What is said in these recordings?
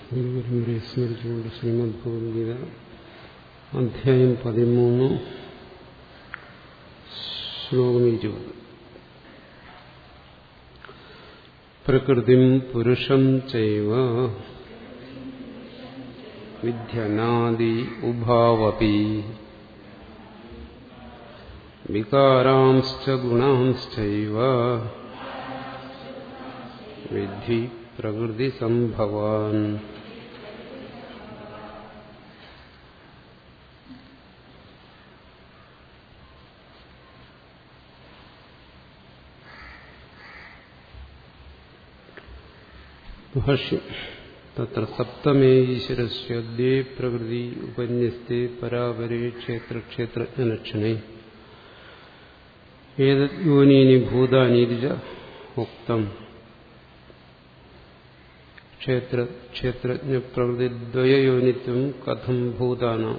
ഗുരുപരമ്പരയെ സ്മരിച്ചുകൊണ്ട് ശ്രീമദ് ഭഗവത്ഗീത അധ്യായം പതിമൂന്ന് ശ്ലോകം ഇരുപത് പ്രകൃതിം പുരുഷം ചൈവ വിദ്യനാദി ഉഭാവപി വികാരാംശ്ച ഗുണാംശ്ചൈവ വിദ്ധി പ്രകൃതി സംഭവാൻ ഭാഷ്യം തത്ര സപ്തമേ ഈശ്വരസ്യദ്വേ പ്രകൃതി ഉപന്യസ്തേ പരാപരേ ക്ഷേത്രക്ഷേത്രജ്ഞലക്ഷണേ ഏതത് യോനീനി ഭൂതാനീതിജ ഉക്തം ക്ഷേത്ര ക്ഷേത്രജ്ഞ പ്രകൃതിദ്വയയോനിത്വം കഥം ഭൂതാനാം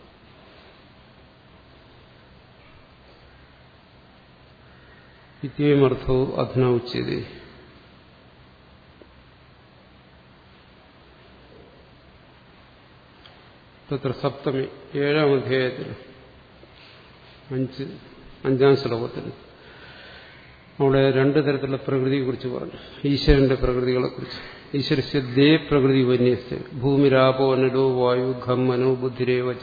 ഇത്യമർത്ഥോ അധുന ഉച്യതേ തത്ര സപ്തമി ഏഴാം അധ്യായത്തിൽ അഞ്ച് അഞ്ചാം ശ്ലോകത്തിൽ അവിടെ രണ്ട് തരത്തിലുള്ള പ്രകൃതിയെക്കുറിച്ച് പറഞ്ഞു ഈശ്വരന്റെ പ്രകൃതികളെക്കുറിച്ച് ഈശ്വരസ്യ ദേ പ്രകൃതി വന്യസ്യ ഭൂമിരാപോ അനലോ വായു ഖം മനോ ബുദ്ധിരേവച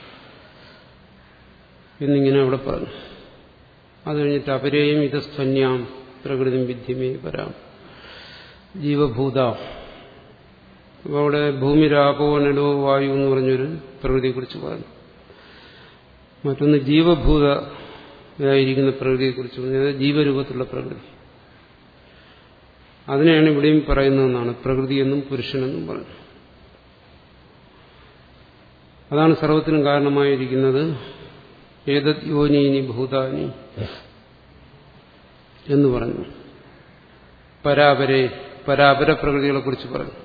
എന്നിങ്ങനെ അവിടെ പറഞ്ഞു അത് കഴിഞ്ഞിട്ട് അപരേയും ഇതസ്വന്യാം പ്രകൃതി വിദ്യമേ വരാം ജീവഭൂത അപ്പോൾ അവിടെ ഭൂമിരാപോ അനലോ വായു എന്ന് പറഞ്ഞൊരു പ്രകൃതിയെക്കുറിച്ച് പറഞ്ഞു മറ്റൊന്ന് ജീവഭൂതയായിരിക്കുന്ന പ്രകൃതിയെക്കുറിച്ച് പറഞ്ഞത് ജീവരൂപത്തിലുള്ള പ്രകൃതി അതിനെയാണ് ഇവിടെയും പറയുന്നതെന്നാണ് പ്രകൃതി എന്നും പുരുഷനെന്നും പറഞ്ഞു അതാണ് സർവത്തിനും കാരണമായിരിക്കുന്നത് ഏതത് യോനീനി ഭൂതാനി എന്ന് പറഞ്ഞു പരാപരെ പരാപര പ്രകൃതികളെ കുറിച്ച് പറഞ്ഞു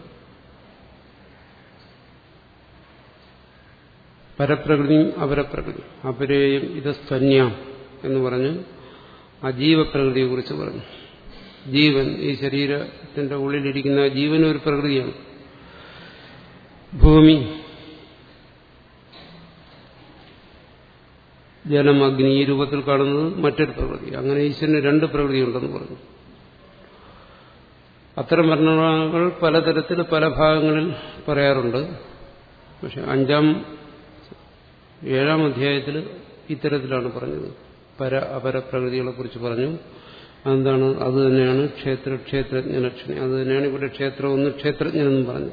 പരപ്രകൃതിയും അപരപ്രകൃതി അപരേയം ഇത് സ്വന്യാം എന്ന് പറഞ്ഞ് അജീവപ്രകൃതിയെ കുറിച്ച് പറഞ്ഞു ജീവൻ ഈ ശരീരത്തിന്റെ ഉള്ളിലിരിക്കുന്ന ജീവൻ ഒരു പ്രകൃതിയാണ് ഭൂമി ജലം അഗ്നി ഈ രൂപത്തിൽ കാണുന്നത് മറ്റൊരു പ്രകൃതി അങ്ങനെ ഈശ്വരന് രണ്ട് പ്രകൃതി ഉണ്ടെന്ന് പറഞ്ഞു അത്തരം വർണ്ണനകൾ പലതരത്തിൽ പല ഭാഗങ്ങളിൽ പറയാറുണ്ട് പക്ഷെ അഞ്ചാം ഏഴാം അധ്യായത്തിൽ ഇത്തരത്തിലാണ് പറഞ്ഞത് പര അപര പ്രകൃതികളെ കുറിച്ച് പറഞ്ഞു അതെന്താണ് അത് തന്നെയാണ് ക്ഷേത്ര ക്ഷേത്രജ്ഞ ലക്ഷണി അത് തന്നെയാണ് ഇവിടെ ക്ഷേത്രം ഒന്ന് ക്ഷേത്രജ്ഞനെന്നും പറഞ്ഞു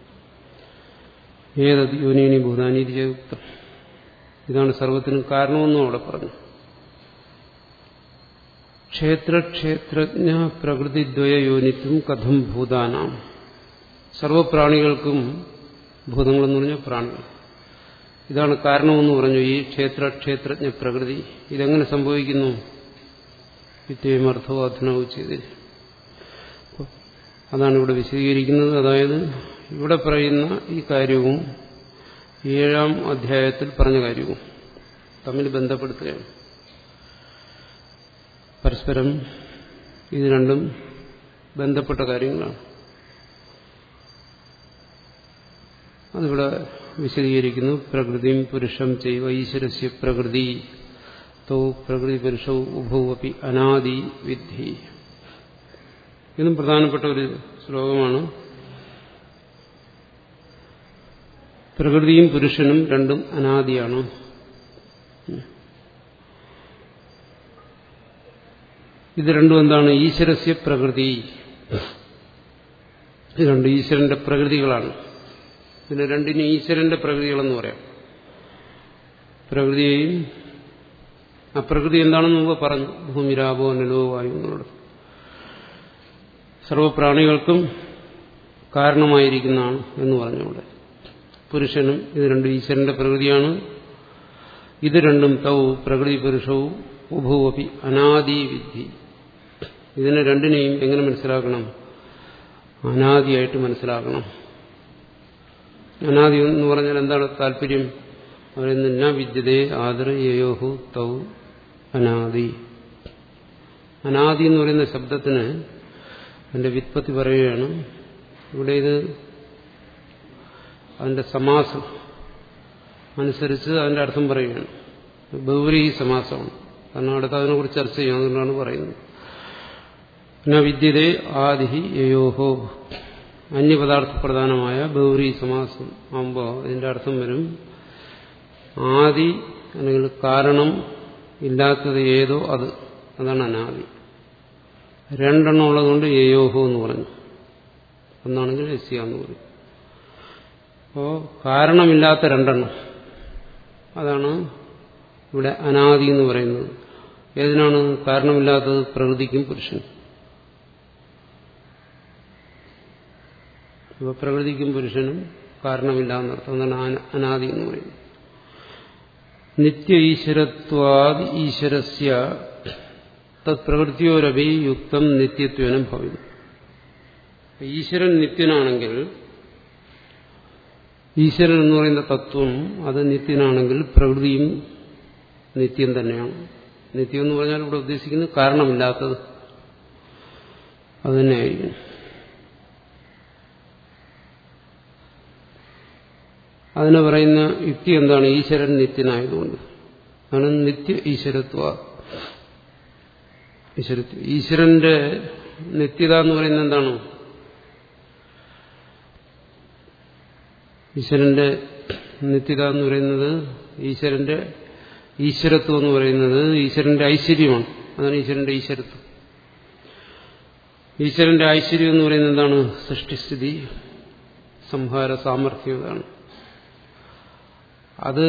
ഏതത് യോനീനി ഭൂതാനീതി യുക്തം ഇതാണ് സർവത്തിനും കാരണമെന്നും അവിടെ പറഞ്ഞു ക്ഷേത്രക്ഷേത്രജ്ഞ പ്രകൃതിദ്വയ യോനിത്വം കഥം ഭൂതാനാം സർവപ്രാണികൾക്കും ഭൂതങ്ങളെന്ന് പറഞ്ഞ പ്രാണികൾ ഇതാണ് കാരണമെന്ന് പറഞ്ഞു ഈ ക്ഷേത്ര ക്ഷേത്രജ്ഞ പ്രകൃതി ഇതെങ്ങനെ സംഭവിക്കുന്നു വിദ്യമർത്ഥവും അധനവും ചെയ്ത് അതാണ് ഇവിടെ വിശദീകരിക്കുന്നത് അതായത് ഇവിടെ പറയുന്ന ഈ കാര്യവും ഏഴാം അധ്യായത്തിൽ പറഞ്ഞ കാര്യവും തമ്മിൽ ബന്ധപ്പെടുത്തുകയാണ് പരസ്പരം ഇത് രണ്ടും ബന്ധപ്പെട്ട കാര്യങ്ങളാണ് അതിവിടെ വിശദീകരിക്കുന്നു പ്രകൃതിയും പുരുഷം ചെയ്യുക ഈശ്വരസ്യ പ്രകൃതി തൗ പ്രകൃതി പുരുഷവും ഉഭവപ്പി അനാദി വിദ്ധി ഇതും പ്രധാനപ്പെട്ട ഒരു ശ്ലോകമാണ് പ്രകൃതിയും പുരുഷനും രണ്ടും അനാദിയാണ് ഇത് രണ്ടും എന്താണ് ഈശ്വരസ്യ പ്രകൃതി ഇത് രണ്ട് ഈശ്വരന്റെ പ്രകൃതികളാണ് ഇതിന് രണ്ടിനും ഈശ്വരന്റെ പ്രകൃതികളെന്ന് പറയാം പ്രകൃതിയെയും ആ പ്രകൃതി എന്താണെന്ന് മുമ്പ് പറഞ്ഞു ഭൂമിരാപോ നിലോ വായു എന്നുള്ളത് സർവപ്രാണികൾക്കും കാരണമായിരിക്കുന്നതാണ് എന്ന് പറഞ്ഞു അവിടെ പുരുഷനും ഇത് രണ്ടും ഈശ്വരന്റെ പ്രകൃതിയാണ് ഇത് രണ്ടും തൗ പ്രകൃതി പുരുഷവും ഉഭവപി അനാദി വിദ്ധി ഇതിനെ രണ്ടിനെയും എങ്ങനെ മനസ്സിലാക്കണം അനാദിയായിട്ട് മനസ്സിലാക്കണം അനാദി എന്ന് പറഞ്ഞാൽ എന്താണ് താല്പര്യം അവരെന്ന് വിദ്യതേ ആദര യയോഹു തൗ അനാദി അനാദി എന്ന് പറയുന്ന ശബ്ദത്തിന് എന്റെ വിത്പത്തി പറയുകയാണ് ഇവിടെ ഇത് അതിന്റെ സമാസം അനുസരിച്ച് അതിന്റെ അർത്ഥം പറയുകയാണ് ബൗരി സമാസമാണ് കാരണം അടുത്ത് അതിനെക്കുറിച്ച് ചർച്ച ചെയ്യാം അതുകൊണ്ടാണ് പറയുന്നത് പിന്നെ വിദ്യതേ ആദിഹി യയോഹോ അന്യപദാർത്ഥ പ്രധാനമായ ബൗരി സമാസം ആകുമ്പോൾ ഇതിന്റെ അർത്ഥം വരും ആദി അല്ലെങ്കിൽ കാരണം ഇല്ലാത്തത് ഏതോ അത് അതാണ് അനാദി രണ്ടെണ്ണം ഉള്ളതുകൊണ്ട് യയോഹോ എന്ന് പറഞ്ഞു ഒന്നാണെങ്കിൽ എസ്യ എന്ന് പറയും അപ്പോ കാരണമില്ലാത്ത രണ്ടെണ്ണം അതാണ് ഇവിടെ അനാദി എന്ന് പറയുന്നത് ഏതിനാണ് കാരണമില്ലാത്തത് പ്രകൃതിക്കും പുരുഷനും ഇപ്പൊ പ്രകൃതിക്കും പുരുഷനും കാരണമില്ല എന്നർത്ഥം അതാണ് അനാദി എന്ന് പറയുന്നത് നിത്യ ഈശ്വരത്വാദി ഈശ്വരസ്യ തത്പ്രവൃത്തിയോരവി യുക്തം നിത്യത്വനും ഭവിക്കും ഈശ്വരൻ നിത്യനാണെങ്കിൽ ഈശ്വരൻ എന്ന് പറയുന്ന തത്വം അത് നിത്യനാണെങ്കിൽ പ്രകൃതിയും നിത്യം തന്നെയാണ് നിത്യം എന്ന് പറഞ്ഞാൽ ഇവിടെ ഉദ്ദേശിക്കുന്നത് കാരണമില്ലാത്തത് അത് തന്നെയായിരിക്കും അതിന് പറയുന്ന യുക്തി എന്താണ് ഈശ്വരൻ നിത്യനായതുകൊണ്ട് ആണ് നിത്യ ഈശ്വരത്വ ഈശ്വരത്വ ഈശ്വരന്റെ നിത്യത എന്ന് പറയുന്നത് എന്താണ് ഈശ്വരന്റെ നിത്യത എന്ന് പറയുന്നത് ഈശ്വരന്റെ ഈശ്വരത്വം എന്ന് പറയുന്നത് ഈശ്വരന്റെ ഐശ്വര്യമാണ് അതാണ് ഈശ്വരന്റെ ഈശ്വരത്വം ഈശ്വരന്റെ ഐശ്വര്യം എന്ന് പറയുന്നത് എന്താണ് സൃഷ്ടിസ്ഥിതി സംഹാര സാമർഥ്യം ഇതാണ് അത്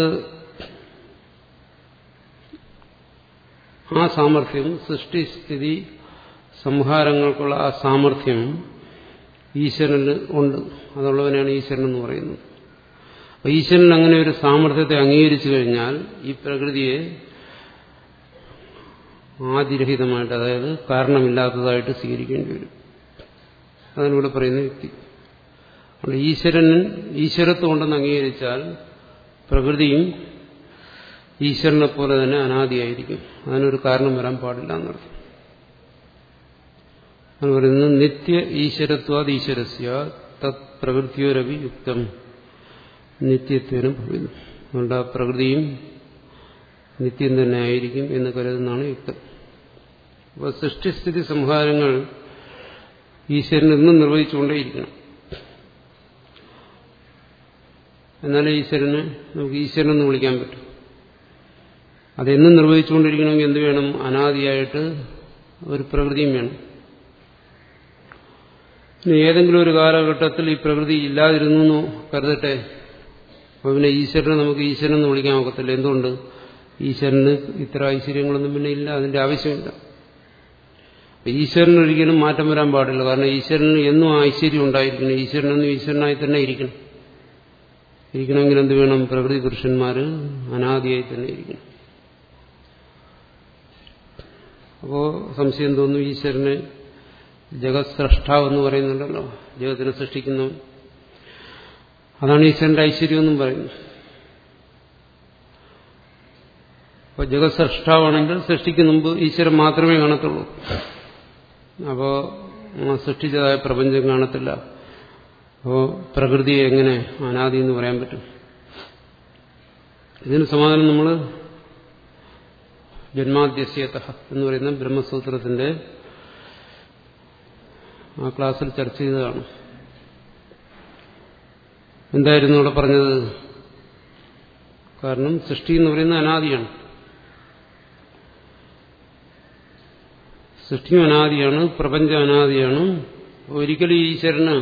ആ സാമർഥ്യം സൃഷ്ടിസ്ഥിതി സംഹാരങ്ങൾക്കുള്ള ആ സാമർഥ്യം ഈശ്വരന് ഉണ്ട് അതുള്ളവനാണ് ഈശ്വരൻ എന്ന് പറയുന്നത് അപ്പൊ ഈശ്വരൻ അങ്ങനെ ഒരു സാമർഥ്യത്തെ അംഗീകരിച്ചു കഴിഞ്ഞാൽ ഈ പ്രകൃതിയെ ആദിരഹിതമായിട്ട് അതായത് കാരണമില്ലാത്തതായിട്ട് സ്വീകരിക്കേണ്ടി വരും അതിനിവിടെ പറയുന്ന വ്യക്തി അതുകൊണ്ട് ഈശ്വരൻ ഈശ്വരത്വം ഉണ്ടെന്ന് അംഗീകരിച്ചാൽ പ്രകൃതിയും ഈശ്വരനെ പോലെ തന്നെ അനാദിയായിരിക്കും അതിനൊരു കാരണം വരാൻ പാടില്ല എന്നർത്ഥം അത് പറയുന്നത് നിത്യ ഈശ്വരത്വാദ് ഈശ്വരസ്യ തത് പ്രകൃതിയോരവി യുക്തം നിത്യത്വനും ഭവിക്കുന്നു അതുകൊണ്ട് ആ പ്രകൃതിയും നിത്യം തന്നെ ആയിരിക്കും എന്ന് കരുതുന്നതാണ് യുക്തം അപ്പോൾ സൃഷ്ടിസ്ഥിതി സംഹാരങ്ങൾ ഈശ്വരൻ എന്നും നിർവഹിച്ചുകൊണ്ടേയിരിക്കണം എന്നാലേ ഈശ്വരന് നമുക്ക് ഈശ്വരൻ എന്ന് വിളിക്കാൻ പറ്റും അതെന്നും നിർവഹിച്ചുകൊണ്ടിരിക്കണമെങ്കിൽ എന്ത് വേണം അനാദിയായിട്ട് ഒരു പ്രകൃതിയും വേണം ഇനി ഏതെങ്കിലും ഒരു കാലഘട്ടത്തിൽ ഈ പ്രകൃതി ഇല്ലാതിരുന്നു എന്ന് കരുതട്ടെ അപ്പോൾ പിന്നെ ഈശ്വരനെ നമുക്ക് ഈശ്വരൻ എന്ന് വിളിക്കാൻ ഒക്കത്തില്ല എന്തുകൊണ്ട് ഈശ്വരന് ഇത്ര ഐശ്വര്യങ്ങളൊന്നും പിന്നെ ഇല്ല അതിന്റെ ആവശ്യമില്ല ഈശ്വരന് ഒരിക്കലും മാറ്റം വരാൻ പാടില്ല കാരണം ഈശ്വരന് എന്നും ഐശ്വര്യം ഉണ്ടായിരിക്കണം ഈശ്വരനെന്നും ഈശ്വരനായി തന്നെ ഇരിക്കണം ഇരിക്കണമെങ്കിൽ എന്ത് വേണം പ്രകൃതി പുരുഷന്മാര് അനാദിയായി തന്നെ ഇരിക്കണം അപ്പോ സംശയം തോന്നുന്നു ഈശ്വരനെ ജഗത് സ്രഷ്ടാവ് എന്ന് പറയുന്നുണ്ടല്ലോ ജഗത്തിനെ സൃഷ്ടിക്കുന്നവൻ അതാണ് ഈശ്വരന്റെ ഐശ്വര്യം എന്നും പറയുന്നത് അപ്പോൾ ജഗത് സൃഷ്ടാവാണെങ്കിൽ സൃഷ്ടിക്ക് മുമ്പ് ഈശ്വരൻ മാത്രമേ കാണത്തുള്ളൂ അപ്പോ സൃഷ്ടിച്ചതായ പ്രപഞ്ചം കാണത്തില്ല അപ്പോൾ പ്രകൃതിയെ എങ്ങനെ അനാദി എന്ന് പറയാൻ പറ്റും ഇതിന് സമാധാനം നമ്മൾ ജന്മാദ്യസ്യത എന്ന് പറയുന്ന ബ്രഹ്മസൂത്രത്തിന്റെ ആ ക്ലാസ്സിൽ ചർച്ച ചെയ്തതാണ് എന്തായിരുന്നു അവിടെ പറഞ്ഞത് കാരണം സൃഷ്ടി എന്ന് പറയുന്നത് അനാദിയാണ് സൃഷ്ടിയും അനാദിയാണ് പ്രപഞ്ചം അനാദിയാണ് ഒരിക്കലും ഈശ്വരന്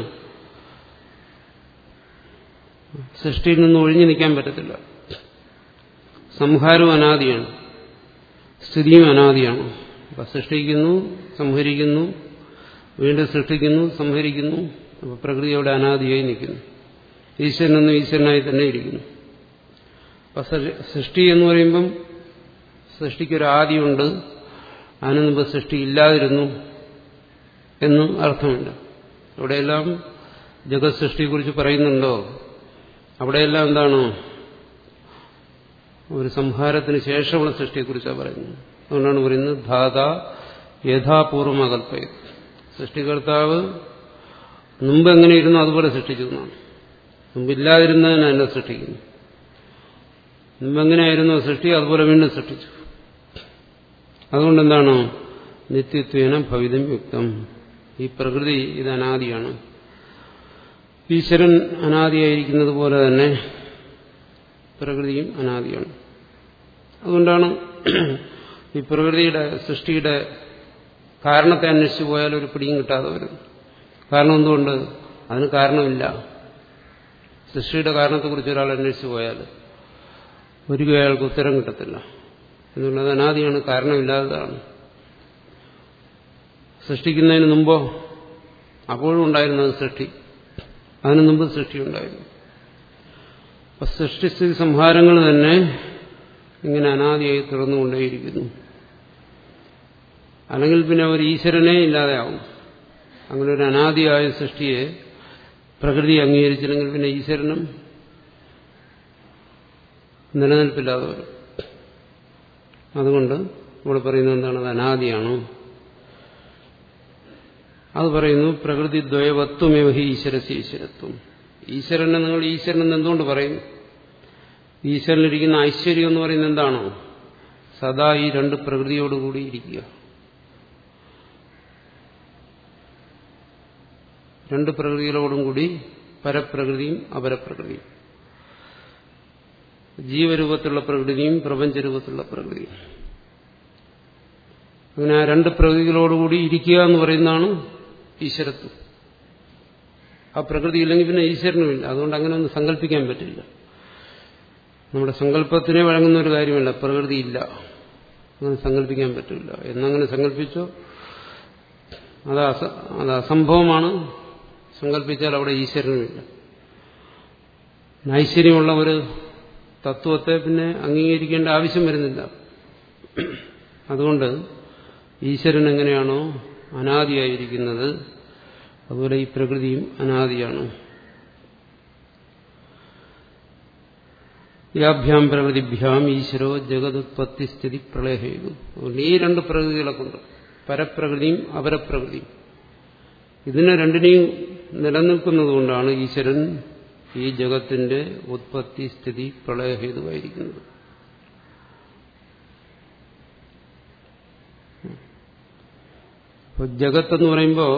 സൃഷ്ടിയിൽ നിന്ന് ഒഴിഞ്ഞു നിൽക്കാൻ പറ്റത്തില്ല സംഹാരവും അനാദിയാണ് സ്ഥിതിയും അനാദിയാണ് അപ്പൊ സൃഷ്ടിക്കുന്നു സംഹരിക്കുന്നു വീണ്ടും സൃഷ്ടിക്കുന്നു സംഹരിക്കുന്നു അപ്പൊ പ്രകൃതി അവിടെ അനാദിയായി നിൽക്കുന്നു ഈശ്വരനെന്നും ഈശ്വരനായി തന്നെ ഇരിക്കുന്നു അപ്പൊ സൃഷ്ടി എന്ന് പറയുമ്പം സൃഷ്ടിക്കൊരു ആദിയുണ്ട് അതിനു മുമ്പ് സൃഷ്ടി ഇല്ലാതിരുന്നു എന്നും അർത്ഥമില്ല അവിടെയെല്ലാം ജഗത് സൃഷ്ടിയെക്കുറിച്ച് പറയുന്നുണ്ടോ അവിടെയെല്ലാം എന്താണ് ഒരു സംഹാരത്തിന് ശേഷമുള്ള സൃഷ്ടിയെക്കുറിച്ചാണ് പറയുന്നത് അതുകൊണ്ടാണ് പറയുന്നത് ധാത യഥാപൂർവം അകൽപ്പയത് സൃഷ്ടികർത്താവ് മുമ്പ് എങ്ങനെ ഇരുന്നു അതുപോലെ സൃഷ്ടിച്ചു എന്നാണ് മുമ്പില്ലാതിരുന്നതിനെ തന്നെ സൃഷ്ടിക്കുന്നു മുമ്പെങ്ങനെയായിരുന്നു സൃഷ്ടി അതുപോലെ വീണ്ടും സൃഷ്ടിച്ചു അതുകൊണ്ട് എന്താണ് നിത്യത്വേന ഭവിതം യുക്തം ഈ പ്രകൃതി ഇത് അനാദിയാണ് ഈശ്വരൻ അനാദിയായിരിക്കുന്നത് പോലെ തന്നെ പ്രകൃതിയും അനാദിയാണ് അതുകൊണ്ടാണ് ഈ പ്രകൃതിയുടെ സൃഷ്ടിയുടെ കാരണത്തെ അന്വേഷിച്ചു പോയാൽ ഒരു പിടിയും കിട്ടാതെ വരും കാരണം എന്തുകൊണ്ട് അതിന് കാരണമില്ല സൃഷ്ടിയുടെ കാരണത്തെക്കുറിച്ച് ഒരാൾ അന്വേഷിച്ചു പോയാൽ ഒരിക്കലും അയാൾക്ക് ഉത്തരം കിട്ടത്തില്ല എന്നുള്ളത് അനാദിയാണ് കാരണമില്ലാത്തതാണ് സൃഷ്ടിക്കുന്നതിന് മുമ്പോ അപ്പോഴും ഉണ്ടായിരുന്നത് സൃഷ്ടി അതിനു മുമ്പ് സൃഷ്ടി ഉണ്ടായിരുന്നു അപ്പൊ സൃഷ്ടിസ്ഥിതി സംഹാരങ്ങൾ തന്നെ ഇങ്ങനെ അനാദിയായി തുറന്നുകൊണ്ടേയിരിക്കുന്നു അല്ലെങ്കിൽ പിന്നെ ഒരു ഈശ്വരനെ ഇല്ലാതെയാവും അങ്ങനെ ഒരു അനാദിയായ സൃഷ്ടിയെ പ്രകൃതി അംഗീകരിച്ചില്ലെങ്കിൽ പിന്നെ ഈശ്വരനും നിലനിൽപ്പില്ലാതെ വരും അതുകൊണ്ട് ഇവിടെ പറയുന്നത് എന്താണ് അത് അനാദിയാണ് അത് പറയുന്നു പ്രകൃതി ദ്വയവത്വമേവ ഹി ഈശ്വരസ് ഈശ്വരത്വം ഈശ്വരനെ നിങ്ങൾ ഈശ്വരൻ എന്ന് എന്തുകൊണ്ട് പറയുന്നു ഈശ്വരനിരിക്കുന്ന ഐശ്വര്യം എന്ന് പറയുന്നത് എന്താണോ സദാ ഈ രണ്ട് പ്രകൃതിയോടുകൂടി ഇരിക്കുക രണ്ട് പ്രകൃതികളോടും കൂടി പരപ്രകൃതിയും അപരപ്രകൃതിയും ജീവരൂപത്തിലുള്ള പ്രകൃതിയും പ്രപഞ്ചരൂപത്തിലുള്ള പ്രകൃതിയും അങ്ങനെ ആ രണ്ട് പ്രകൃതികളോടുകൂടി ഇരിക്കുക എന്ന് പറയുന്നതാണ് ഈശ്വരത്വം ആ പ്രകൃതി ഇല്ലെങ്കിൽ പിന്നെ ഈശ്വരനുമില്ല അതുകൊണ്ട് അങ്ങനെ ഒന്നും സങ്കല്പിക്കാൻ പറ്റില്ല നമ്മുടെ സങ്കല്പത്തിനെ വഴങ്ങുന്ന ഒരു കാര്യമല്ല പ്രകൃതി ഇല്ല അങ്ങനെ സങ്കല്പിക്കാൻ പറ്റില്ല എന്നങ്ങനെ സങ്കല്പിച്ചോ അത് അത് അസംഭവമാണ് സങ്കല്പിച്ചാൽ അവിടെ ഈശ്വരനുമില്ല ഐശ്വര്യമുള്ള ഒരു തത്വത്തെ പിന്നെ അംഗീകരിക്കേണ്ട ആവശ്യം വരുന്നില്ല അതുകൊണ്ട് ഈശ്വരൻ എങ്ങനെയാണോ അനാദിയായിരിക്കുന്നത് അതുപോലെ ഈ പ്രകൃതിയും അനാദിയാണ് യാഭ്യാം പ്രകൃതിഭ്യാം ഈശ്വരോ ജഗതുത്പത്തി സ്ഥിതി പ്രളയഹേതു അതുകൊണ്ട് ഈ രണ്ട് പ്രകൃതികളെ കൊണ്ട് പരപ്രകൃതിയും അപരപ്രകൃതിയും ഇതിനെ രണ്ടിനെയും നിലനിൽക്കുന്നതുകൊണ്ടാണ് ഈശ്വരൻ ഈ ജഗത്തിന്റെ ഉത്പത്തി സ്ഥിതി പ്രളയഹേതുവായിരിക്കുന്നത് അപ്പോൾ ജഗത്തെന്ന് പറയുമ്പോൾ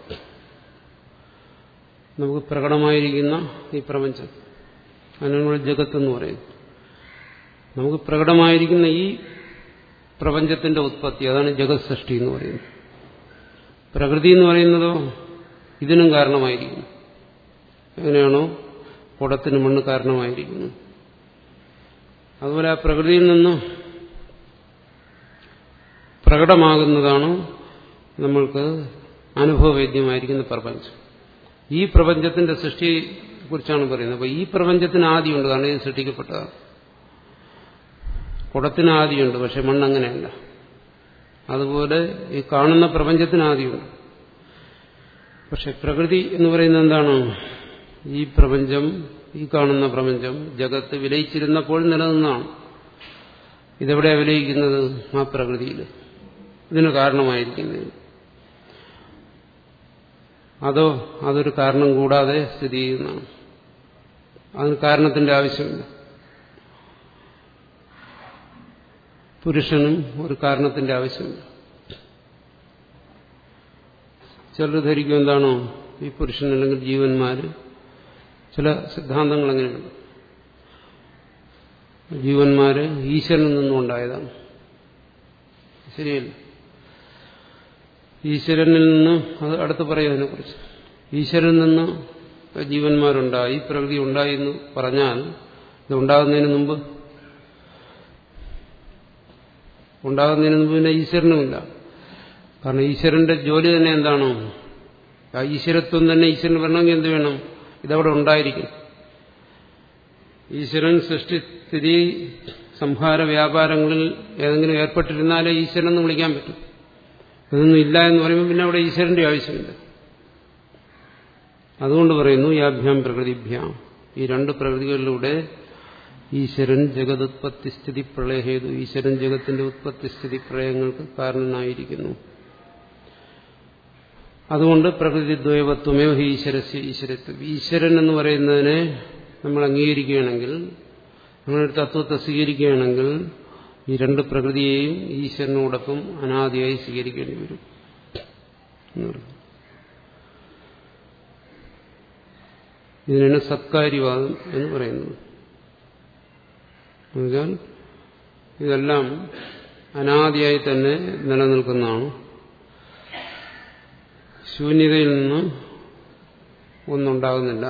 നമുക്ക് പ്രകടമായിരിക്കുന്ന ഈ പ്രപഞ്ചം അതിനുള്ള ജഗത്തെന്ന് പറയുന്നു നമുക്ക് പ്രകടമായിരിക്കുന്ന ഈ പ്രപഞ്ചത്തിന്റെ ഉത്പത്തി അതാണ് ജഗത് സൃഷ്ടി എന്ന് പറയുന്നത് പ്രകൃതി എന്ന് പറയുന്നതോ ഇതിനും കാരണമായിരിക്കുന്നു എങ്ങനെയാണോ കുടത്തിന് മണ്ണ് കാരണമായിരിക്കുന്നു അതുപോലെ ആ പ്രകൃതിയിൽ നിന്ന് പ്രകടമാകുന്നതാണ് നമ്മൾക്ക് അനുഭവവേദ്യമായിരിക്കുന്ന പ്രപഞ്ചം ഈ പ്രപഞ്ചത്തിന്റെ സൃഷ്ടിയെ കുറിച്ചാണ് പറയുന്നത് അപ്പോൾ ഈ പ്രപഞ്ചത്തിന് ആദിയുണ്ട് കാരണം ഇത് സൃഷ്ടിക്കപ്പെട്ടതാണ് കുടത്തിന് ആദിയുണ്ട് പക്ഷെ മണ്ണങ്ങനെയല്ല അതുപോലെ ഈ കാണുന്ന പ്രപഞ്ചത്തിന് ആദിയുണ്ട് പക്ഷെ പ്രകൃതി എന്ന് പറയുന്നത് എന്താണ് ഈ പ്രപഞ്ചം ഈ കാണുന്ന പ്രപഞ്ചം ജഗത്ത് വിലയിച്ചിരുന്നപ്പോൾ നിലനിന്നാണ് ഇതെവിടെ വിലയിക്കുന്നത് ആ പ്രകൃതിയിൽ ഇതിന് കാരണമായിരിക്കുന്നത് അതോ അതൊരു കാരണം കൂടാതെ സ്ഥിതി ചെയ്യുന്നതാണ് അതിന് കാരണത്തിന്റെ ആവശ്യമില്ല പുരുഷനും ഒരു കാരണത്തിന്റെ ആവശ്യമില്ല ചിലർ ധരിക്കും എന്താണോ ഈ പുരുഷൻ അല്ലെങ്കിൽ ജീവന്മാര് ചില സിദ്ധാന്തങ്ങൾ അങ്ങനെയുണ്ട് ജീവന്മാര് ഈശ്വരനിൽ നിന്നും ഉണ്ടായതാണ് ശരിയല്ല ഈശ്വരനിൽ നിന്ന് അത് അടുത്ത് പറയും അതിനെക്കുറിച്ച് ഈശ്വരനിൽ നിന്ന് ജീവന്മാരുണ്ടായി പ്രകൃതി ഉണ്ടായി എന്ന് പറഞ്ഞാൽ ഇത് ഉണ്ടാകുന്നതിന് മുമ്പ് ഉണ്ടാകുന്നതിന് മുമ്പ് പിന്നെ ഈശ്വരനുമില്ല കാരണം ഈശ്വരന്റെ ജോലി തന്നെ എന്താണോ ആ ഈശ്വരത്വം തന്നെ ഈശ്വരന് വരണമെങ്കിൽ എന്ത് വേണം ഇതവിടെ ഉണ്ടായിരിക്കും ഈശ്വരൻ സൃഷ്ടിസ്ഥിതി സംഹാര വ്യാപാരങ്ങളിൽ ഏതെങ്കിലും ഏർപ്പെട്ടിരുന്നാലേ ഈശ്വരൻ എന്ന് വിളിക്കാൻ പറ്റും ഇതൊന്നും ഇല്ല എന്ന് പറയുമ്പോൾ പിന്നെ അവിടെ ഈശ്വരന്റെ ആവശ്യമില്ല അതുകൊണ്ട് പറയുന്നു യാഭ്യാം പ്രകൃതിഭ്യാം ഈ രണ്ട് പ്രകൃതികളിലൂടെ ഈശ്വരൻ ജഗതുത്പത്തി സ്ഥിതി പ്രളയഹേതു ഈശ്വരൻ ജഗത്തിന്റെ ഉത്പത്തി സ്ഥിതി പ്രളയങ്ങൾക്ക് കാരണനായിരിക്കുന്നു അതുകൊണ്ട് പ്രകൃതി ദ്വൈവത്വമേവ ഈശ്വരസ്യ ഈശ്വരത്വം ഈശ്വരൻ എന്ന് പറയുന്നതിനെ നമ്മൾ അംഗീകരിക്കുകയാണെങ്കിൽ നമ്മളൊരു തത്വത്തെ സ്വീകരിക്കുകയാണെങ്കിൽ ഈ രണ്ട് പ്രകൃതിയെയും ഈശ്വരനോടൊപ്പം അനാദിയായി സ്വീകരിക്കേണ്ടി വരും ഇതിനാണ് സത്കാര്യവാദം എന്ന് പറയുന്നത് എന്നുവെച്ചാൽ ഇതെല്ലാം അനാദിയായി തന്നെ നിലനിൽക്കുന്നതാണ് ശൂന്യതയിൽ നിന്ന് ഒന്നുണ്ടാകുന്നില്ല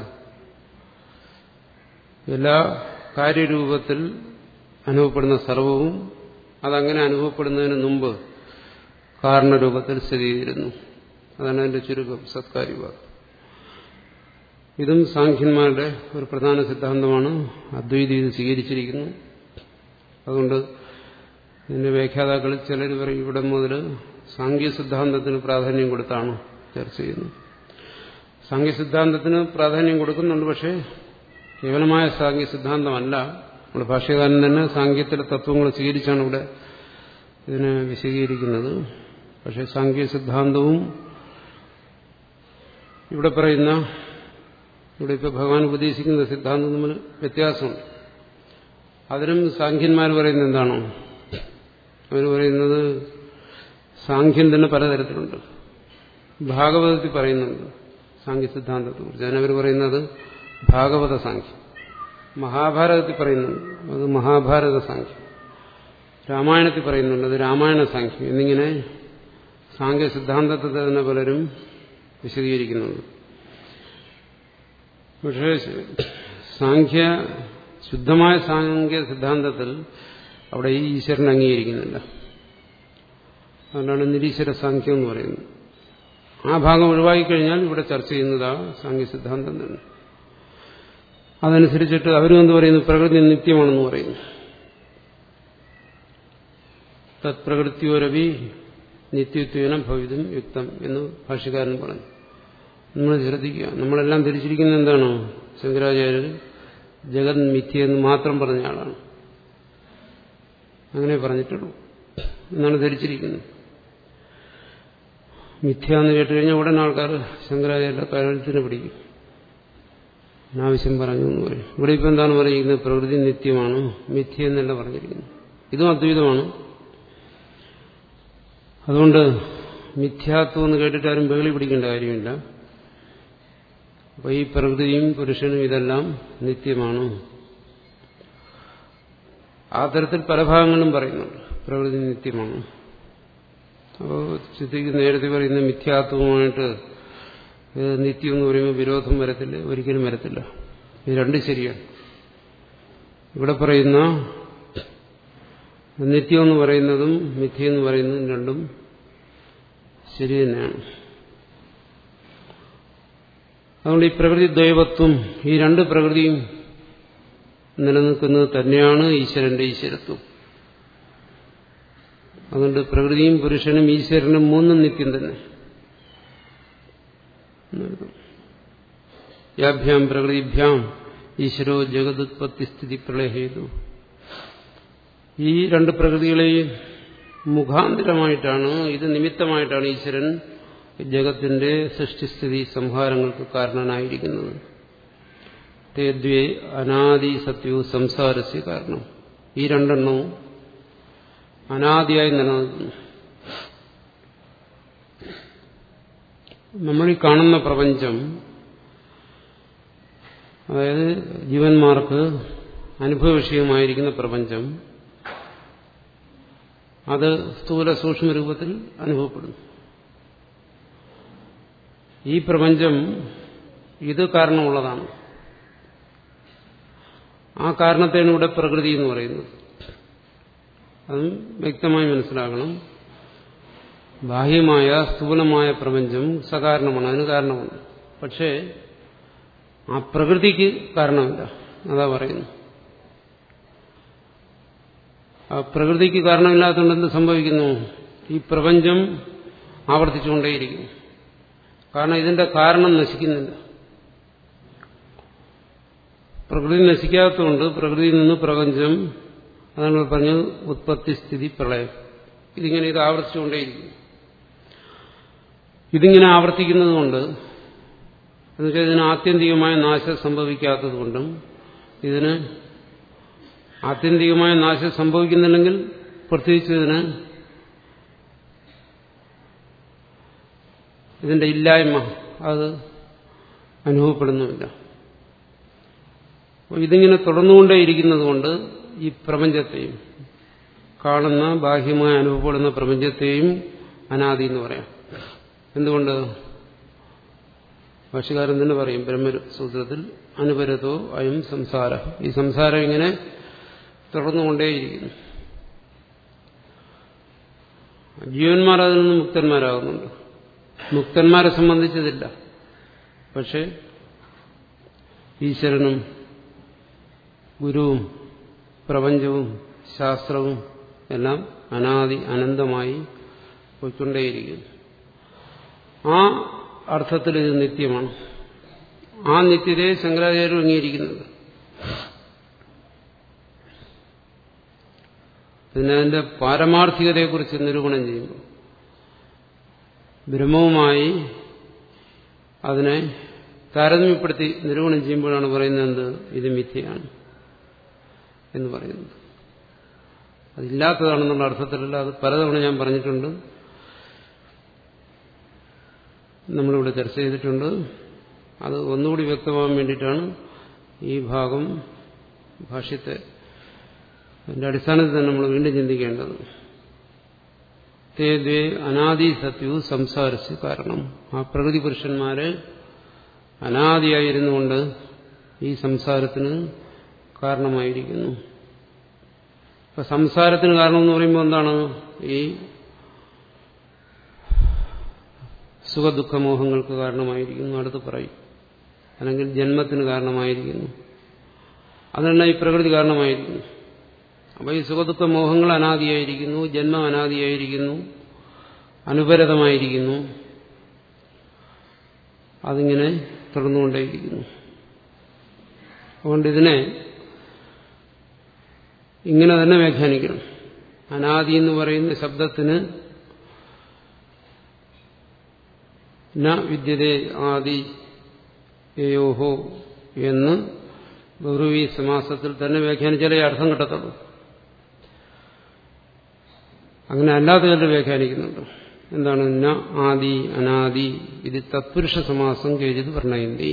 എല്ലാ കാര്യരൂപത്തിൽ അനുഭവപ്പെടുന്ന സർവവും അതങ്ങനെ അനുഭവപ്പെടുന്നതിന് മുമ്പ് കാരണരൂപത്തിൽ സ്ഥിതി ചെയ്തിരുന്നു അതാണ് അതിന്റെ ചുരുക്കം സത്കാര്യവാദം ഇതും സാഖ്യന്മാരുടെ ഒരു പ്രധാന സിദ്ധാന്തമാണ് അദ്വൈതി ഇത് സ്വീകരിച്ചിരിക്കുന്നു അതുകൊണ്ട് ഇതിന്റെ വ്യാഖ്യാതാക്കളിൽ ചിലർ പറയും ഇവിടെ മുതൽ സാങ്കേ സിദ്ധാന്തത്തിന് പ്രാധാന്യം കൊടുത്താണ് ചർച്ച ചെയ്യുന്നത് സാങ്കേ സിദ്ധാന്തത്തിന് പ്രാധാന്യം കൊടുക്കുന്നുണ്ട് പക്ഷേ കേവലമായ സാങ്കേ സിദ്ധാന്തമല്ല നമ്മുടെ ഭാഷ്യകാരൻ തന്നെ സാങ്കേതിക തത്വങ്ങൾ സ്വീകരിച്ചാണ് ഇവിടെ ഇതിനെ വിശദീകരിക്കുന്നത് പക്ഷേ സാങ്കേ സിദ്ധാന്തവും ഇവിടെ പറയുന്ന ഇവിടെ ഇപ്പോൾ ഭഗവാൻ ഉപദേശിക്കുന്ന സിദ്ധാന്തം തമ്മിൽ വ്യത്യാസമുണ്ട് അതിനും സാഖ്യന്മാർ പറയുന്നത് എന്താണോ അവർ പറയുന്നത് സാഖ്യം തന്നെ പലതരത്തിലുണ്ട് ഭാഗവതത്തിൽ പറയുന്നുണ്ട് സാഖ്യ സിദ്ധാന്തത്തെ കുറിച്ച് അതിനവർ പറയുന്നത് ഭാഗവത സാഖ്യം മഹാഭാരതത്തിൽ പറയുന്നുണ്ട് അത് മഹാഭാരത സാഖ്യം രാമായണത്തിൽ പറയുന്നുണ്ട് അത് രാമായണ സാഖ്യം എന്നിങ്ങനെ സാങ്കേ സിദ്ധാന്തത്തെ തന്നെ പലരും വിശദീകരിക്കുന്നുണ്ട് പക്ഷേ സാഖ്യ ശുദ്ധമായ സാങ്കേതിക സിദ്ധാന്തത്തിൽ അവിടെ ഈ ഈശ്വരൻ അംഗീകരിക്കുന്നില്ല അതുകൊണ്ടാണ് നിരീശ്വര സാഖ്യം എന്ന് പറയുന്നത് ആ ഭാഗം ഒഴിവാക്കിക്കഴിഞ്ഞാൽ ഇവിടെ ചർച്ച ചെയ്യുന്നതാ സാങ്കേ സിദ്ധാന്തം തന്നെ അതനുസരിച്ചിട്ട് അവരും എന്ത് പറയുന്നു പ്രകൃതി നിത്യമാണെന്ന് പറയുന്നു തത്പ്രകൃതിയോരവി നിത്യത്വേന ഭവിതം യുക്തം എന്ന് ഭാഷ്യക്കാരൻ പറഞ്ഞു നമ്മൾ ശ്രദ്ധിക്കുക നമ്മളെല്ലാം ധരിച്ചിരിക്കുന്നത് എന്താണ് ശങ്കരാചാര്യർ ജഗത് മിഥ്യ എന്ന് മാത്രം പറഞ്ഞ ആളാണ് അങ്ങനെ പറഞ്ഞിട്ടുള്ളൂ എന്നാണ് ധരിച്ചിരിക്കുന്നത് മിഥ്യ എന്ന് കേട്ട് കഴിഞ്ഞാൽ ഉടൻ ആൾക്കാർ ശങ്കരാചാര്യ കഴുത്തിന് പിടിക്കും അനാവശ്യം പറഞ്ഞു എന്ന് പറയും ഇവിടെ ഇപ്പം എന്താണ് പറയുന്നത് പ്രകൃതി നിത്യമാണ് മിഥ്യ എന്നല്ല പറഞ്ഞിരിക്കുന്നത് ഇതും അദ്വൈതമാണ് അതുകൊണ്ട് മിഥ്യാത്വം എന്ന് കേട്ടിട്ട് ആരും ബഹളി പിടിക്കേണ്ട കാര്യമില്ല അപ്പോൾ ഈ പ്രകൃതിയും പുരുഷനും ഇതെല്ലാം നിത്യമാണ് ആ തരത്തിൽ പല ഭാഗങ്ങളും പറയുന്നുണ്ട് പ്രകൃതി നിത്യമാണ് അപ്പോൾ ചിന്തിക്ക് നേരത്തെ പറയുന്ന മിഥ്യാത്വമായിട്ട് നിത്യം എന്ന് പറയുമ്പോൾ വിരോധം വരത്തില്ല ഒരിക്കലും വരത്തില്ല ഇത് രണ്ടും ശരിയാണ് ഇവിടെ പറയുന്ന നിത്യം എന്ന് പറയുന്നതും മിഥ്യ എന്ന് പറയുന്നതും രണ്ടും ശരി തന്നെയാണ് അതുകൊണ്ട് ഈ പ്രകൃതി ദൈവത്വം ഈ രണ്ട് പ്രകൃതിയും നിലനിൽക്കുന്നത് തന്നെയാണ് ഈശ്വരന്റെ ഈശ്വരത്വം അതുകൊണ്ട് പ്രകൃതിയും പുരുഷനും ഈശ്വരനും മൂന്നും നിത്യം തന്നെ യാഭ്യാം പ്രകൃതിഭ്യാം ഈശ്വരോ ജഗതുത്പത്തി സ്ഥിതി പ്രളയഹേതു ഈ രണ്ട് പ്രകൃതികളെയും മുഖാന്തരമായിട്ടാണ് ഇത് നിമിത്തമായിട്ടാണ് ഈശ്വരൻ ജഗത്തിന്റെ സൃഷ്ടിസ്ഥിതി സംഹാരങ്ങൾക്ക് കാരണനായിരിക്കുന്നത് തേദ്വേ അനാദി സത്യവും സംസാരസ്യ കാരണം ഈ രണ്ടെണ്ണവും അനാദിയായി നിലനിൽക്കുന്നു നമ്മൾ ഈ കാണുന്ന പ്രപഞ്ചം അതായത് ജീവന്മാർക്ക് അനുഭവ വിഷയമായിരിക്കുന്ന പ്രപഞ്ചം അത് സ്ഥൂല സൂക്ഷ്മ രൂപത്തിൽ അനുഭവപ്പെടുന്നു ഈ പ്രപഞ്ചം ഇത് കാരണമുള്ളതാണ് ആ കാരണത്തെയാണ് ഇവിടെ പ്രകൃതി എന്ന് പറയുന്നത് അതും വ്യക്തമായി മനസ്സിലാക്കണം ബാഹ്യമായ സ്ഥൂലമായ പ്രപഞ്ചം സകാരണമാണ് അതിന് കാരണമാണ് പക്ഷേ ആ പ്രകൃതിക്ക് കാരണമില്ല അതാ പറയുന്നു ആ പ്രകൃതിക്ക് കാരണമില്ലാത്തതുകൊണ്ട് എന്ത് സംഭവിക്കുന്നു ഈ പ്രപഞ്ചം ആവർത്തിച്ചുകൊണ്ടേയിരിക്കുന്നു കാരണം ഇതിന്റെ കാരണം നശിക്കുന്നില്ല പ്രകൃതി നശിക്കാത്തതുകൊണ്ട് പ്രകൃതിയിൽ നിന്ന് പ്രപഞ്ചം അതാണ് പറഞ്ഞത് ഉത്പത്തി സ്ഥിതി പ്രളയം ഇതിങ്ങനെ ഇത് ആവർത്തിച്ചുകൊണ്ടേയിരിക്കും ഇതിങ്ങനെ ആവർത്തിക്കുന്നത് കൊണ്ട് എന്നുവെച്ചാൽ ഇതിന് ആത്യന്തികമായ നാശം സംഭവിക്കാത്തതുകൊണ്ടും ഇതിന് ആത്യന്തികമായ നാശം സംഭവിക്കുന്നില്ലെങ്കിൽ പ്രത്യേകിച്ച് ഇതിന് ഇതിന്റെ ഇല്ലായ്മ അത് അനുഭവപ്പെടുന്നുമില്ല അപ്പോൾ ഇതിങ്ങനെ തുടർന്നുകൊണ്ടേയിരിക്കുന്നത് കൊണ്ട് ഈ പ്രപഞ്ചത്തെയും കാണുന്ന ബാഹ്യമായി അനുഭവപ്പെടുന്ന പ്രപഞ്ചത്തെയും അനാദി എന്ന് പറയാം എന്തുകൊണ്ട് ഭാഷകാരൻ തന്നെ പറയും ബ്രഹ്മസൂത്രത്തിൽ അനുപരതോ അയം സംസാര ഈ സംസാരം ഇങ്ങനെ തുടർന്നുകൊണ്ടേയിരിക്കുന്നു ജീവന്മാർ അതിൽ നിന്ന് മുക്തന്മാരാകുന്നുണ്ട് മുക്തന്മാരെ സംബന്ധിച്ചതില്ല പക്ഷെ ഈശ്വരനും ഗുരുവും പ്രപഞ്ചവും ശാസ്ത്രവും എല്ലാം അനാദി അനന്തമായി പോയിക്കൊണ്ടേയിരിക്കുന്നു ആ അർത്ഥത്തിൽ ഇത് നിത്യമാണ് ആ നിത്യതയെ ശങ്കരാചാര്യർ അംഗീകരിക്കുന്നുണ്ട് പിന്നെ അതിന്റെ പാരമാർത്ഥികതയെക്കുറിച്ച് നിരൂപണം ചെയ്യുമ്പോൾ ബ്രഹ്മവുമായി അതിനെ താരതമ്യപ്പെടുത്തി നിരൂപണം ചെയ്യുമ്പോഴാണ് പറയുന്നത് എന്ത് ഇത് മിഥ്യയാണ് എന്ന് പറയുന്നത് അതില്ലാത്തതാണെന്നുള്ള അർത്ഥത്തിലല്ല അത് പലതവണ ഞാൻ പറഞ്ഞിട്ടുണ്ട് നമ്മളിവിടെ ചർച്ച ചെയ്തിട്ടുണ്ട് അത് ഒന്നുകൂടി വ്യക്തമാകാൻ വേണ്ടിയിട്ടാണ് ഈ ഭാഗം ഭാഷ്യത്തെ അതിന്റെ അടിസ്ഥാനത്തിൽ തന്നെ നമ്മൾ വീണ്ടും ചിന്തിക്കേണ്ടത് തേ ദ്വേ അനാദി സത്യവും സംസാരസ് കാരണം ആ പ്രകൃതി പുരുഷന്മാര് അനാദിയായിരുന്നുകൊണ്ട് ഈ സംസാരത്തിന് കാരണമായിരിക്കുന്നു അപ്പൊ സംസാരത്തിന് കാരണമെന്ന് പറയുമ്പോൾ എന്താണ് ഈ സുഖദുഃഖമോഹങ്ങൾക്ക് കാരണമായിരിക്കുന്നു അടുത്ത് പറയും അല്ലെങ്കിൽ ജന്മത്തിന് കാരണമായിരിക്കുന്നു അതെല്ലാം ഈ പ്രകൃതി കാരണമായിരിക്കുന്നു അപ്പോൾ ഈ സുഖദുഃഖ മോഹങ്ങൾ അനാദിയായിരിക്കുന്നു ജന്മം അനാദിയായിരിക്കുന്നു അനുപരതമായിരിക്കുന്നു അതിങ്ങനെ തുടർന്നുകൊണ്ടേയിരിക്കുന്നു അതുകൊണ്ട് ഇതിനെ ഇങ്ങനെ തന്നെ വ്യാഖ്യാനിക്കണം അനാദി എന്ന് പറയുന്ന ശബ്ദത്തിന് ന വിദ്യതേ ആദി യോഹോ എന്ന് ഗൗരവി സമാസത്തിൽ തന്നെ വ്യാഖ്യാനിച്ചാലേ അർത്ഥം കിട്ടത്തുള്ളൂ അങ്ങനെ അല്ലാതെ ചിലർ വ്യാഖ്യാനിക്കുന്നുണ്ട് എന്താണ് ന ആദി അനാദി ഇത് തത്പുരുഷ സമാസം കേജിത് വർണ്ണയന്തി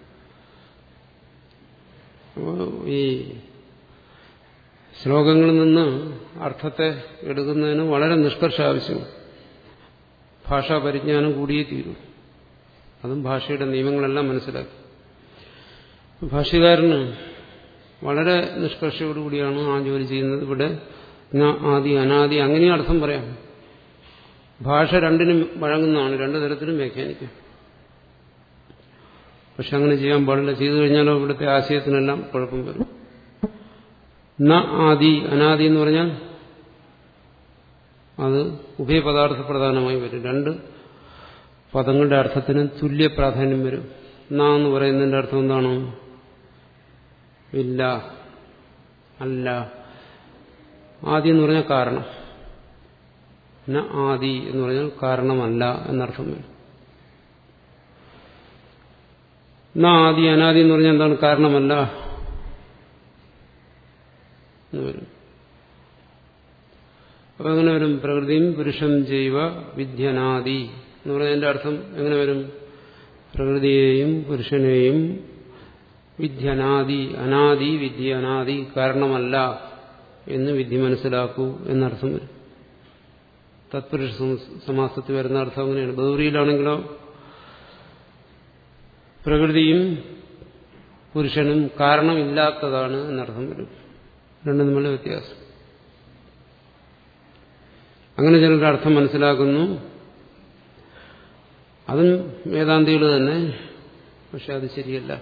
അപ്പോൾ ഈ ശ്ലോകങ്ങളിൽ നിന്ന് അർത്ഥത്തെ എടുക്കുന്നതിന് വളരെ നിഷ്കർഷ ആവശ്യമാണ് ഭാഷാ പരിജ്ഞാനം കൂടിയേ തീരൂ അതും ഭാഷയുടെ നിയമങ്ങളെല്ലാം മനസ്സിലാക്കി ഭാഷ്യകാരന് വളരെ നിഷ്കർഷയോടുകൂടിയാണ് ആ ജോലി ചെയ്യുന്നത് ഇവിടെ ആദി അനാദി അങ്ങനെയും അർത്ഥം പറയാം ഭാഷ രണ്ടിനും വഴങ്ങുന്നതാണ് രണ്ടു തരത്തിലും വ്യാഖ്യാനിക്കാം പക്ഷെ അങ്ങനെ ചെയ്യാൻ പാടില്ല ചെയ്തു കഴിഞ്ഞാലോ ഇവിടുത്തെ ആശയത്തിനെല്ലാം കുഴപ്പം വരും ന ആദി അനാദി എന്ന് പറഞ്ഞാൽ അത് ഉഭയപദാർത്ഥ പ്രധാനമായി വരും രണ്ട് പദങ്ങളുടെ അർത്ഥത്തിന് തുല്യ പ്രാധാന്യം വരും ന എന്ന് പറയുന്നതിന്റെ അർത്ഥം എന്താണ് ഇല്ല അല്ല ആദി എന്ന് പറഞ്ഞാൽ കാരണം ന ആദി എന്ന് പറഞ്ഞാൽ കാരണമല്ല എന്നർത്ഥം വരും ന ആദി അനാദി എന്ന് പറഞ്ഞാൽ എന്താണ് കാരണമല്ല എന്ന് വരും അപ്പൊ എങ്ങനെ വരും പ്രകൃതിയും പുരുഷം ജൈവ വിദ്യനാദി എന്ന് പറഞ്ഞതിന്റെ അർത്ഥം എങ്ങനെ വരും പ്രകൃതിയെയും പുരുഷനെയും വിദ്യനാദി അനാദി വിദ്യ അനാദി കാരണമല്ല എന്ന് വിധി മനസ്സിലാക്കൂ എന്നർത്ഥം വരും തത്പുരുഷ സമാസത്തിൽ വരുന്ന അർത്ഥം അങ്ങനെയാണ് ബൗറിയിലാണെങ്കിലോ പ്രകൃതിയും പുരുഷനും കാരണമില്ലാത്തതാണ് എന്നർത്ഥം വരും രണ്ടും തമ്മിലുള്ള വ്യത്യാസം അങ്ങനെ ചിലരുടെ അർത്ഥം മനസ്സിലാക്കുന്നു അതും വേദാന്തികൾ തന്നെ പക്ഷെ അത് ശരിയല്ല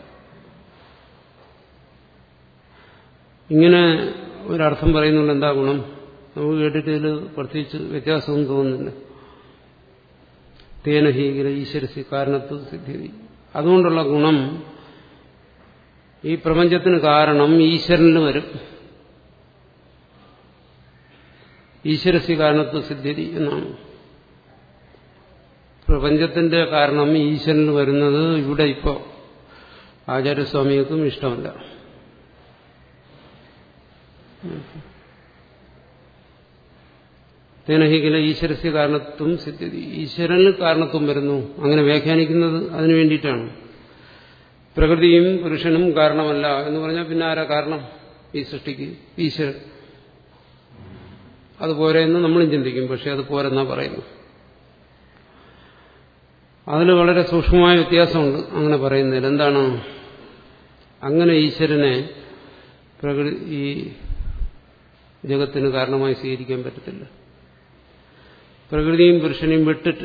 ഇങ്ങനെ ഒരർത്ഥം പറയുന്നുണ്ട് എന്താ ഗുണം നമുക്ക് കേട്ടിട്ട് ഇതിൽ പ്രത്യേകിച്ച് വ്യത്യാസമൊന്നും തോന്നുന്നില്ല തേനഹീകര ഈശ്വരസി കാരണത്വ സിദ്ധി അതുകൊണ്ടുള്ള ഗുണം ഈ പ്രപഞ്ചത്തിന് കാരണം ഈശ്വരന് വരും ഈശ്വരസി കാരണത്വ സിദ്ധി എന്നാണ് പ്രപഞ്ചത്തിന്റെ കാരണം ഈശ്വരൻ വരുന്നത് ഇവിടെ ഇപ്പോൾ ആചാര്യസ്വാമികൾക്കും ഇഷ്ടമല്ല തേനഹിക്കില ഈശ്വരസ്യ കാരണത്വം സിദ്ധ്യതി ഈശ്വരന് കാരണത്വം വരുന്നു അങ്ങനെ വ്യാഖ്യാനിക്കുന്നത് അതിനു വേണ്ടിയിട്ടാണ് പ്രകൃതിയും പുരുഷനും കാരണമല്ല എന്ന് പറഞ്ഞാൽ പിന്നെ ആരാ കാരണം ഈ സൃഷ്ടിക്ക് ഈശ്വരൻ അതുപോലെ എന്ന് നമ്മളും ചിന്തിക്കും പക്ഷെ അത് പോരെന്നാ പറയുന്നു അതിൽ വളരെ സൂക്ഷ്മമായ വ്യത്യാസമുണ്ട് അങ്ങനെ പറയുന്നതിൽ എന്താണ് അങ്ങനെ ഈശ്വരനെ പ്രകൃതി ഈ ജഗത്തിന് കാരണമായി സ്വീകരിക്കാൻ പറ്റത്തില്ല പ്രകൃതിയും പുരുഷനെയും വിട്ടിട്ട്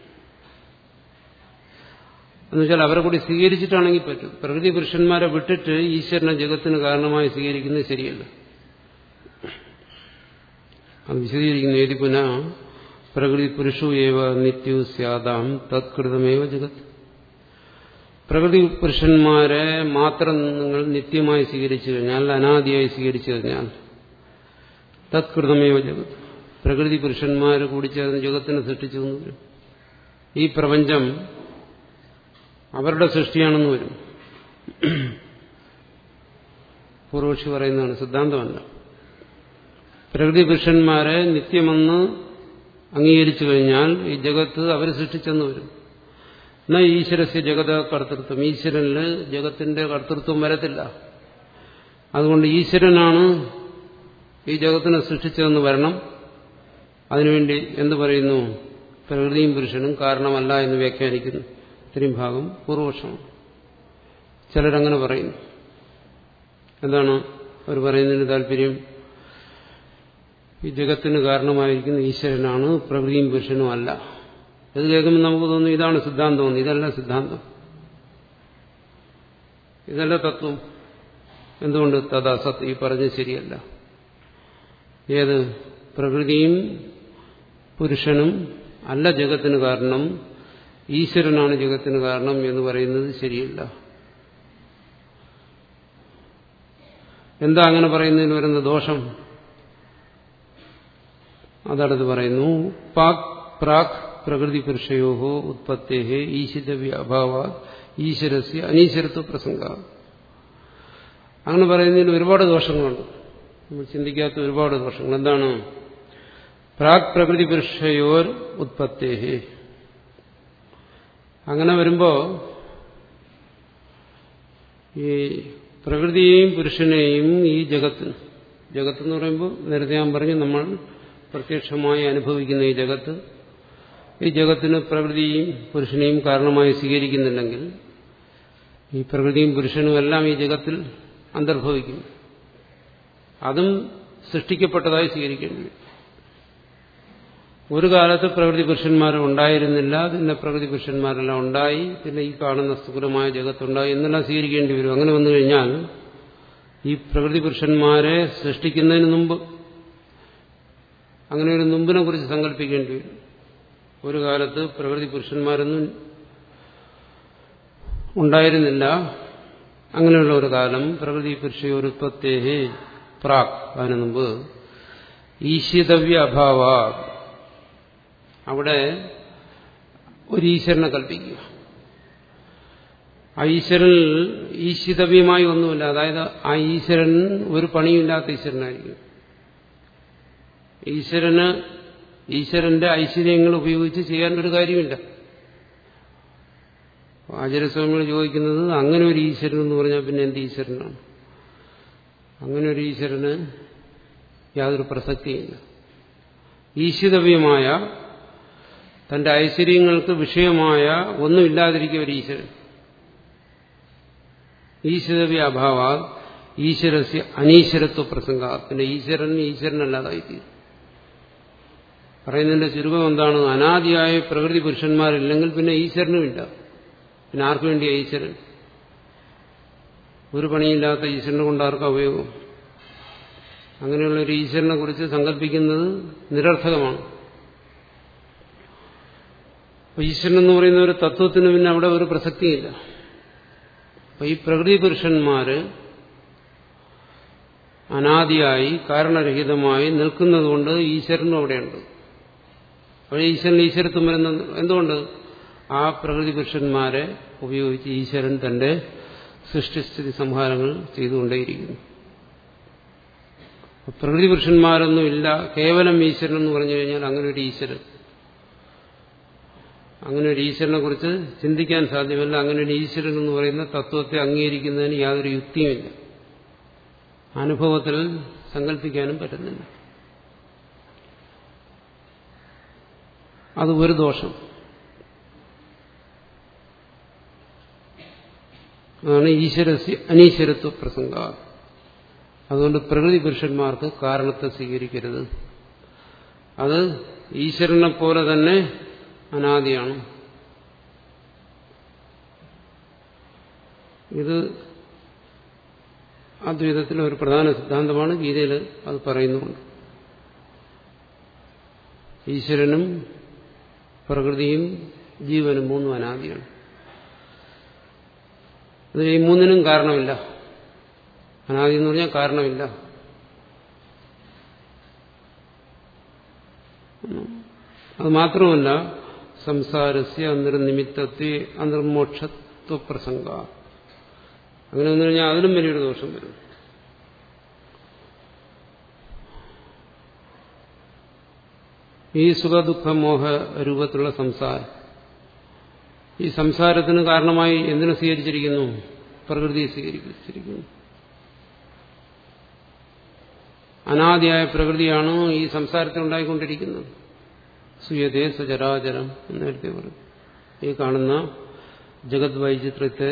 എന്നുവെച്ചാൽ അവരെ കൂടി സ്വീകരിച്ചിട്ടാണെങ്കിൽ പറ്റും പ്രകൃതി പുരുഷന്മാരെ വിട്ടിട്ട് ഈശ്വരനെ ജഗത്തിന് കാരണമായി സ്വീകരിക്കുന്നത് ശരിയല്ല അത് വിശദീകരിക്കുന്നു ഏതി പുനഃ പ്രകൃതി പുരുഷു ഏവ നിത്യു സ്യാദാം തത്കൃതമേവ ജഗത് പ്രകൃതി പുരുഷന്മാരെ മാത്രം നിങ്ങൾ നിത്യമായി സ്വീകരിച്ചു കഴിഞ്ഞാൽ അനാദിയായി സ്വീകരിച്ചു കഴിഞ്ഞാൽ തത്കൃതമേവ ജഗത് പ്രകൃതി പുരുഷന്മാർ കൂടി ചേർന്ന് ജഗത്തിനെ സൃഷ്ടിച്ചു എന്ന് വരും ഈ പ്രപഞ്ചം അവരുടെ സൃഷ്ടിയാണെന്ന് വരും പൂർവക്ഷി പറയുന്നതാണ് സിദ്ധാന്തമല്ല പ്രകൃതി പുരുഷന്മാരെ നിത്യമെന്ന് അംഗീകരിച്ചു കഴിഞ്ഞാൽ ഈ ജഗത്ത് അവർ സൃഷ്ടിച്ചെന്ന് വരും എന്നാൽ ഈശ്വരസ്യ ജഗത കർത്തൃത്വം ഈശ്വരനില് ജഗത്തിന്റെ കർത്തൃത്വം വരത്തില്ല അതുകൊണ്ട് ഈശ്വരനാണ് ഈ ജഗത്തിനെ സൃഷ്ടിച്ചതെന്ന് വരണം അതിനുവേണ്ടി എന്ത് പറയുന്നു പ്രകൃതിയും പുരുഷനും കാരണമല്ല എന്ന് വ്യാഖ്യാനിക്കുന്നു ഇത്രയും ഭാഗം പൂർവപക്ഷമാണ് ചിലരങ്ങനെ പറയുന്നു എന്താണ് അവർ പറയുന്നതിന് താല്പര്യം ഈ ജഗത്തിന് കാരണമായിരിക്കുന്ന ഈശ്വരനാണ് പ്രകൃതിയും പുരുഷനും അല്ല ഇത് കേൾക്കുമ്പോൾ നമുക്ക് തോന്നുന്നു ഇതാണ് സിദ്ധാന്തം ഇതല്ല സിദ്ധാന്തം ഇതല്ല തത്വം എന്തുകൊണ്ട് തഥാ സത് ഈ പറഞ്ഞത് ശരിയല്ല ഏത് പ്രകൃതിയും പുരുഷനും അല്ല ജഗത്തിന് കാരണം ഈശ്വരനാണ് ജഗത്തിന് കാരണം എന്ന് പറയുന്നത് ശരിയല്ല എന്താ അങ്ങനെ പറയുന്നതിന് വരുന്ന ദോഷം അതടുത്ത് പറയുന്നു പാക് പ്രാക് പ്രകൃതി പുരുഷയോഹോ ഉത്പത്തേ ഈശിതവ്യ അഭാവ ഈശ്വരസ്യ അനീശ്വരത്വ പ്രസംഗ അങ്ങനെ പറയുന്നതിന് ഒരുപാട് ദോഷങ്ങളുണ്ട് നമ്മൾ ചിന്തിക്കാത്ത ഒരുപാട് ദോഷങ്ങൾ എന്താണ് പ്രാക് പ്രകൃതി പുരുഷയോർ ഉത്പത്തേ അങ്ങനെ വരുമ്പോ ഈ പ്രകൃതിയെയും പുരുഷനെയും ഈ ജഗത്ത് ജഗത്ത് എന്ന് പറയുമ്പോൾ നേരത്തെ ഞാൻ പറഞ്ഞു നമ്മൾ പ്രത്യക്ഷമായി അനുഭവിക്കുന്ന ഈ ജഗത്ത് ഈ ജഗത്തിന് പ്രകൃതിയും പുരുഷനെയും കാരണമായി സ്വീകരിക്കുന്നില്ലെങ്കിൽ ഈ പ്രകൃതിയും പുരുഷനും എല്ലാം ഈ ജഗത്തിൽ അന്തർഭവിക്കും അതും സൃഷ്ടിക്കപ്പെട്ടതായി സ്വീകരിക്കേണ്ടി വരും ഒരു കാലത്ത് പ്രകൃതി പുരുഷന്മാർ ഉണ്ടായിരുന്നില്ല പിന്നെ പ്രകൃതി പുരുഷന്മാരെല്ലാം ഉണ്ടായി പിന്നെ ഈ കാണുന്ന സ്ഥൂലമായ ജഗത്തുണ്ടായി എന്നെല്ലാം സ്വീകരിക്കേണ്ടി വരും അങ്ങനെ വന്നു കഴിഞ്ഞാൽ ഈ പ്രകൃതി പുരുഷന്മാരെ സൃഷ്ടിക്കുന്നതിന് മുമ്പ് അങ്ങനെ ഒരു മുമ്പിനെ കുറിച്ച് സങ്കല്പിക്കേണ്ടി വരും ഒരു കാലത്ത് പ്രകൃതി പുരുഷന്മാരൊന്നും ഉണ്ടായിരുന്നില്ല അങ്ങനെയുള്ള ഒരു കാലം പ്രകൃതി പുരുഷയോരുത്പത്തേഹേ പ്രാക് അതിനു മുമ്പ് ഈശിതവ്യ അഭാവ അവിടെ ഒരു ഈശ്വരനെ കൽപ്പിക്കുക ആ ഈശ്വരൻ ഈശിതവ്യമായി ഒന്നുമില്ല അതായത് ആ ഈശ്വരൻ ഒരു പണിയില്ലാത്ത ഈശ്വരനായിരിക്കും ഈശ്വരന് ഈശ്വരന്റെ ഐശ്വര്യങ്ങൾ ഉപയോഗിച്ച് ചെയ്യാൻ ഒരു കാര്യമില്ല ആചാര്യസ്വാമികൾ ചോദിക്കുന്നത് അങ്ങനെ ഒരു ഈശ്വരൻ എന്ന് പറഞ്ഞാൽ പിന്നെ എന്ത് ഈശ്വരനാണ് അങ്ങനെ ഒരു ഈശ്വരന് യാതൊരു പ്രസക്തിയില്ല ഈശ്വരവ്യമായ തന്റെ ഐശ്വര്യങ്ങൾക്ക് വിഷയമായ ഒന്നുമില്ലാതിരിക്കുക ഒരു ഈശ്വരൻ ഈശ്വരവ്യ അഭാവ ഈശ്വരസ്യ അനീശ്വരത്വ പ്രസംഗ പിന്നെ ഈശ്വരൻ ഈശ്വരനല്ലാതായിത്തീരും പറയുന്നതിന്റെ ചുരുക്കം എന്താണ് അനാദിയായ പ്രകൃതി പുരുഷന്മാരില്ലെങ്കിൽ പിന്നെ ഈശ്വരനുമില്ല പിന്നെ ആർക്കു വേണ്ടിയാ ഈശ്വരൻ ഒരു പണിയില്ലാത്ത ഈശ്വരനെ കൊണ്ട് ആർക്കും ഉപയോഗം അങ്ങനെയുള്ള ഒരു ഈശ്വരനെ കുറിച്ച് സങ്കല്പിക്കുന്നത് നിരർത്ഥകമാണ് ഈശ്വരൻ എന്ന് പറയുന്ന ഒരു തത്വത്തിന് പിന്നെ അവിടെ ഒരു പ്രസക്തിയില്ല അപ്പൊ ഈ പ്രകൃതി പുരുഷന്മാര് അനാദിയായി കാരണരഹിതമായി നിൽക്കുന്നതുകൊണ്ട് ഈശ്വരനും അവിടെയുണ്ട് അപ്പോൾ ഈശ്വരൻ ഈശ്വരത്വം വരുന്നത് എന്തുകൊണ്ട് ആ പ്രകൃതി പുരുഷന്മാരെ ഉപയോഗിച്ച് ഈശ്വരൻ തന്റെ സൃഷ്ടിസ്ഥിതി സംഹാരങ്ങൾ ചെയ്തുകൊണ്ടേയിരിക്കുന്നു പ്രകൃതി പുരുഷന്മാരൊന്നുമില്ല കേവലം ഈശ്വരൻ എന്ന് പറഞ്ഞു കഴിഞ്ഞാൽ അങ്ങനെ ഒരു ഈശ്വരൻ അങ്ങനെ ഒരു ഈശ്വരനെ കുറിച്ച് ചിന്തിക്കാൻ സാധ്യമല്ല അങ്ങനെ ഒരു ഈശ്വരൻ എന്ന് പറയുന്ന തത്വത്തെ അംഗീകരിക്കുന്നതിന് യാതൊരു യുക്തിയുമില്ല അനുഭവത്തിൽ സങ്കല്പിക്കാനും പറ്റുന്നില്ല അത് ഒരു ദോഷം അതാണ് ഈശ്വരസ്യ അനീശ്വരത്വ പ്രസംഗ അതുകൊണ്ട് പ്രകൃതി പുരുഷന്മാർക്ക് കാരണത്തെ സ്വീകരിക്കരുത് അത് ഈശ്വരനെ പോലെ തന്നെ അനാദിയാണ് ഇത് അദ്വൈതത്തിലെ ഒരു പ്രധാന സിദ്ധാന്തമാണ് ഗീതയിൽ അത് പറയുന്നുണ്ട് ഈശ്വരനും പ്രകൃതിയും ജീവനും മൂന്നും അനാദിയാണ് അത് ഈ മൂന്നിനും കാരണമില്ല അനാദി എന്ന് പറഞ്ഞാൽ കാരണമില്ല അത് മാത്രമല്ല സംസാരസ്യ അന്തർനിമിത്തത്വ അന്തർമോക്ഷത്വ പ്രസംഗ അങ്ങനെ വന്നു കഴിഞ്ഞാൽ അതിലും വലിയൊരു ദോഷം വരും ഈ സുഖദുഃഖ മോഹ രൂപത്തിലുള്ള സംസാരം ഈ സംസാരത്തിന് കാരണമായി എന്തിനു സ്വീകരിച്ചിരിക്കുന്നു പ്രകൃതിയെ സ്വീകരിച്ചിരിക്കുന്നു അനാദിയായ പ്രകൃതിയാണ് ഈ സംസാരത്തിൽ ഉണ്ടായിക്കൊണ്ടിരിക്കുന്നത് സുയതേ സചരാചരം എന്ന് നേരത്തെ പറഞ്ഞു ഈ കാണുന്ന ജഗത് വൈചിത്രത്തെ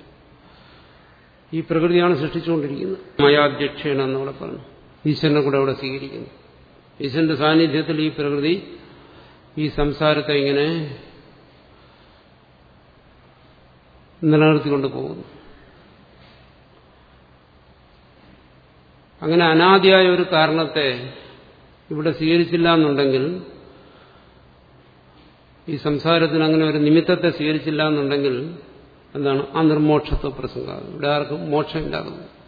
ഈ പ്രകൃതിയാണ് സൃഷ്ടിച്ചുകൊണ്ടിരിക്കുന്നത് മയാധ്യക്ഷേണ എന്നവിടെ പറഞ്ഞു ഈശ്വരനെ കൂടെ അവിടെ സ്വീകരിക്കുന്നു ഈശ്വരന്റെ സാന്നിധ്യത്തിൽ ഈ പ്രകൃതി ഈ സംസാരത്തെ ഇങ്ങനെ നിലനിർത്തിക്കൊണ്ട് പോകുന്നു അങ്ങനെ അനാദിയായ ഒരു കാരണത്തെ ഇവിടെ സ്വീകരിച്ചില്ല എന്നുണ്ടെങ്കിൽ ഈ സംസാരത്തിന് അങ്ങനെ ഒരു നിമിത്തത്തെ സ്വീകരിച്ചില്ല എന്നുണ്ടെങ്കിൽ എന്താണ് ആ നിർമോക്ഷത്വ പ്രസംഗം ഇവിടെ ആർക്കും മോക്ഷമില്ലാതെ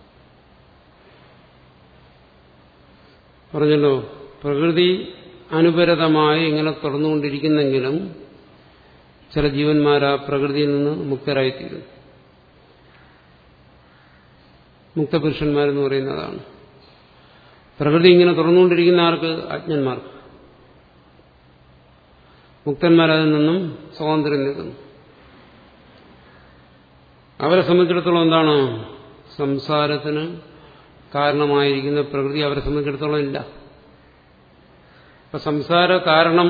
പറഞ്ഞല്ലോ പ്രകൃതി അനുപരതമായി ഇങ്ങനെ തുറന്നുകൊണ്ടിരിക്കുന്നെങ്കിലും ചില ജീവന്മാർ ആ പ്രകൃതിയിൽ നിന്ന് മുക്തരായിത്തീരുന്നു മുക്തപുരുഷന്മാരെന്ന് പറയുന്നതാണ് പ്രകൃതി ഇങ്ങനെ തുറന്നുകൊണ്ടിരിക്കുന്ന ആർക്ക് അജ്ഞന്മാർക്ക് മുക്തന്മാരതിൽ നിന്നും സ്വാതന്ത്ര്യം നേടുന്നു അവരെ സംബന്ധിച്ചിടത്തോളം എന്താണ് സംസാരത്തിന് കാരണമായിരിക്കുന്ന പ്രകൃതി അവരെ സംബന്ധിച്ചിടത്തോളം ഇല്ല അപ്പൊ സംസാര കാരണം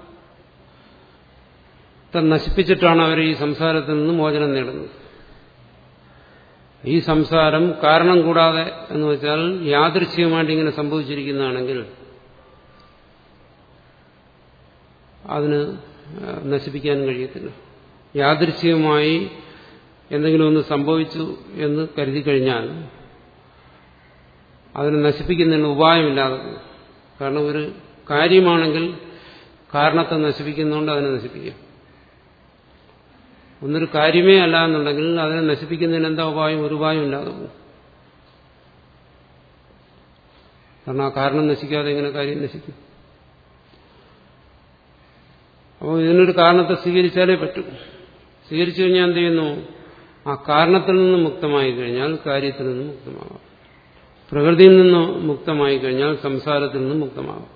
നശിപ്പിച്ചിട്ടാണ് അവർ ഈ സംസാരത്തിൽ നിന്ന് മോചനം നേടുന്നത് ഈ സംസാരം കാരണം കൂടാതെ എന്ന് വെച്ചാൽ യാദൃശ്ചികമായിട്ട് ഇങ്ങനെ സംഭവിച്ചിരിക്കുന്നതാണെങ്കിൽ അതിന് നശിപ്പിക്കാൻ കഴിയത്തില്ല യാദൃശ്ചികമായി എന്തെങ്കിലും ഒന്ന് സംഭവിച്ചു എന്ന് കരുതി കഴിഞ്ഞാൽ അതിനെ നശിപ്പിക്കുന്നതിന് ഉപായമില്ലാതെ കാരണം ഒരു കാര്യമാണെങ്കിൽ കാരണത്തെ നശിപ്പിക്കുന്നതുകൊണ്ട് അതിനെ നശിപ്പിക്കാം ഒന്നൊരു കാര്യമേ അല്ല എന്നുണ്ടെങ്കിൽ അതിനെ നശിപ്പിക്കുന്നതിന് എന്താ ഉപായം ഒരു ഉപായം ഇല്ലാതെ പോകും കാരണം ആ കാരണം നശിക്കാതെ എങ്ങനെ കാര്യം നശിക്കും അപ്പോൾ ഇതിനൊരു കാരണത്തെ സ്വീകരിച്ചാലേ പറ്റും സ്വീകരിച്ചു കഴിഞ്ഞാൽ എന്ത് ചെയ്യുന്നു ആ കാരണത്തിൽ നിന്ന് മുക്തമായി കഴിഞ്ഞാൽ കാര്യത്തിൽ നിന്ന് മുക്തമാകാം പ്രകൃതിയിൽ നിന്ന് മുക്തമായി കഴിഞ്ഞാൽ സംസാരത്തിൽ നിന്ന് മുക്തമാകാം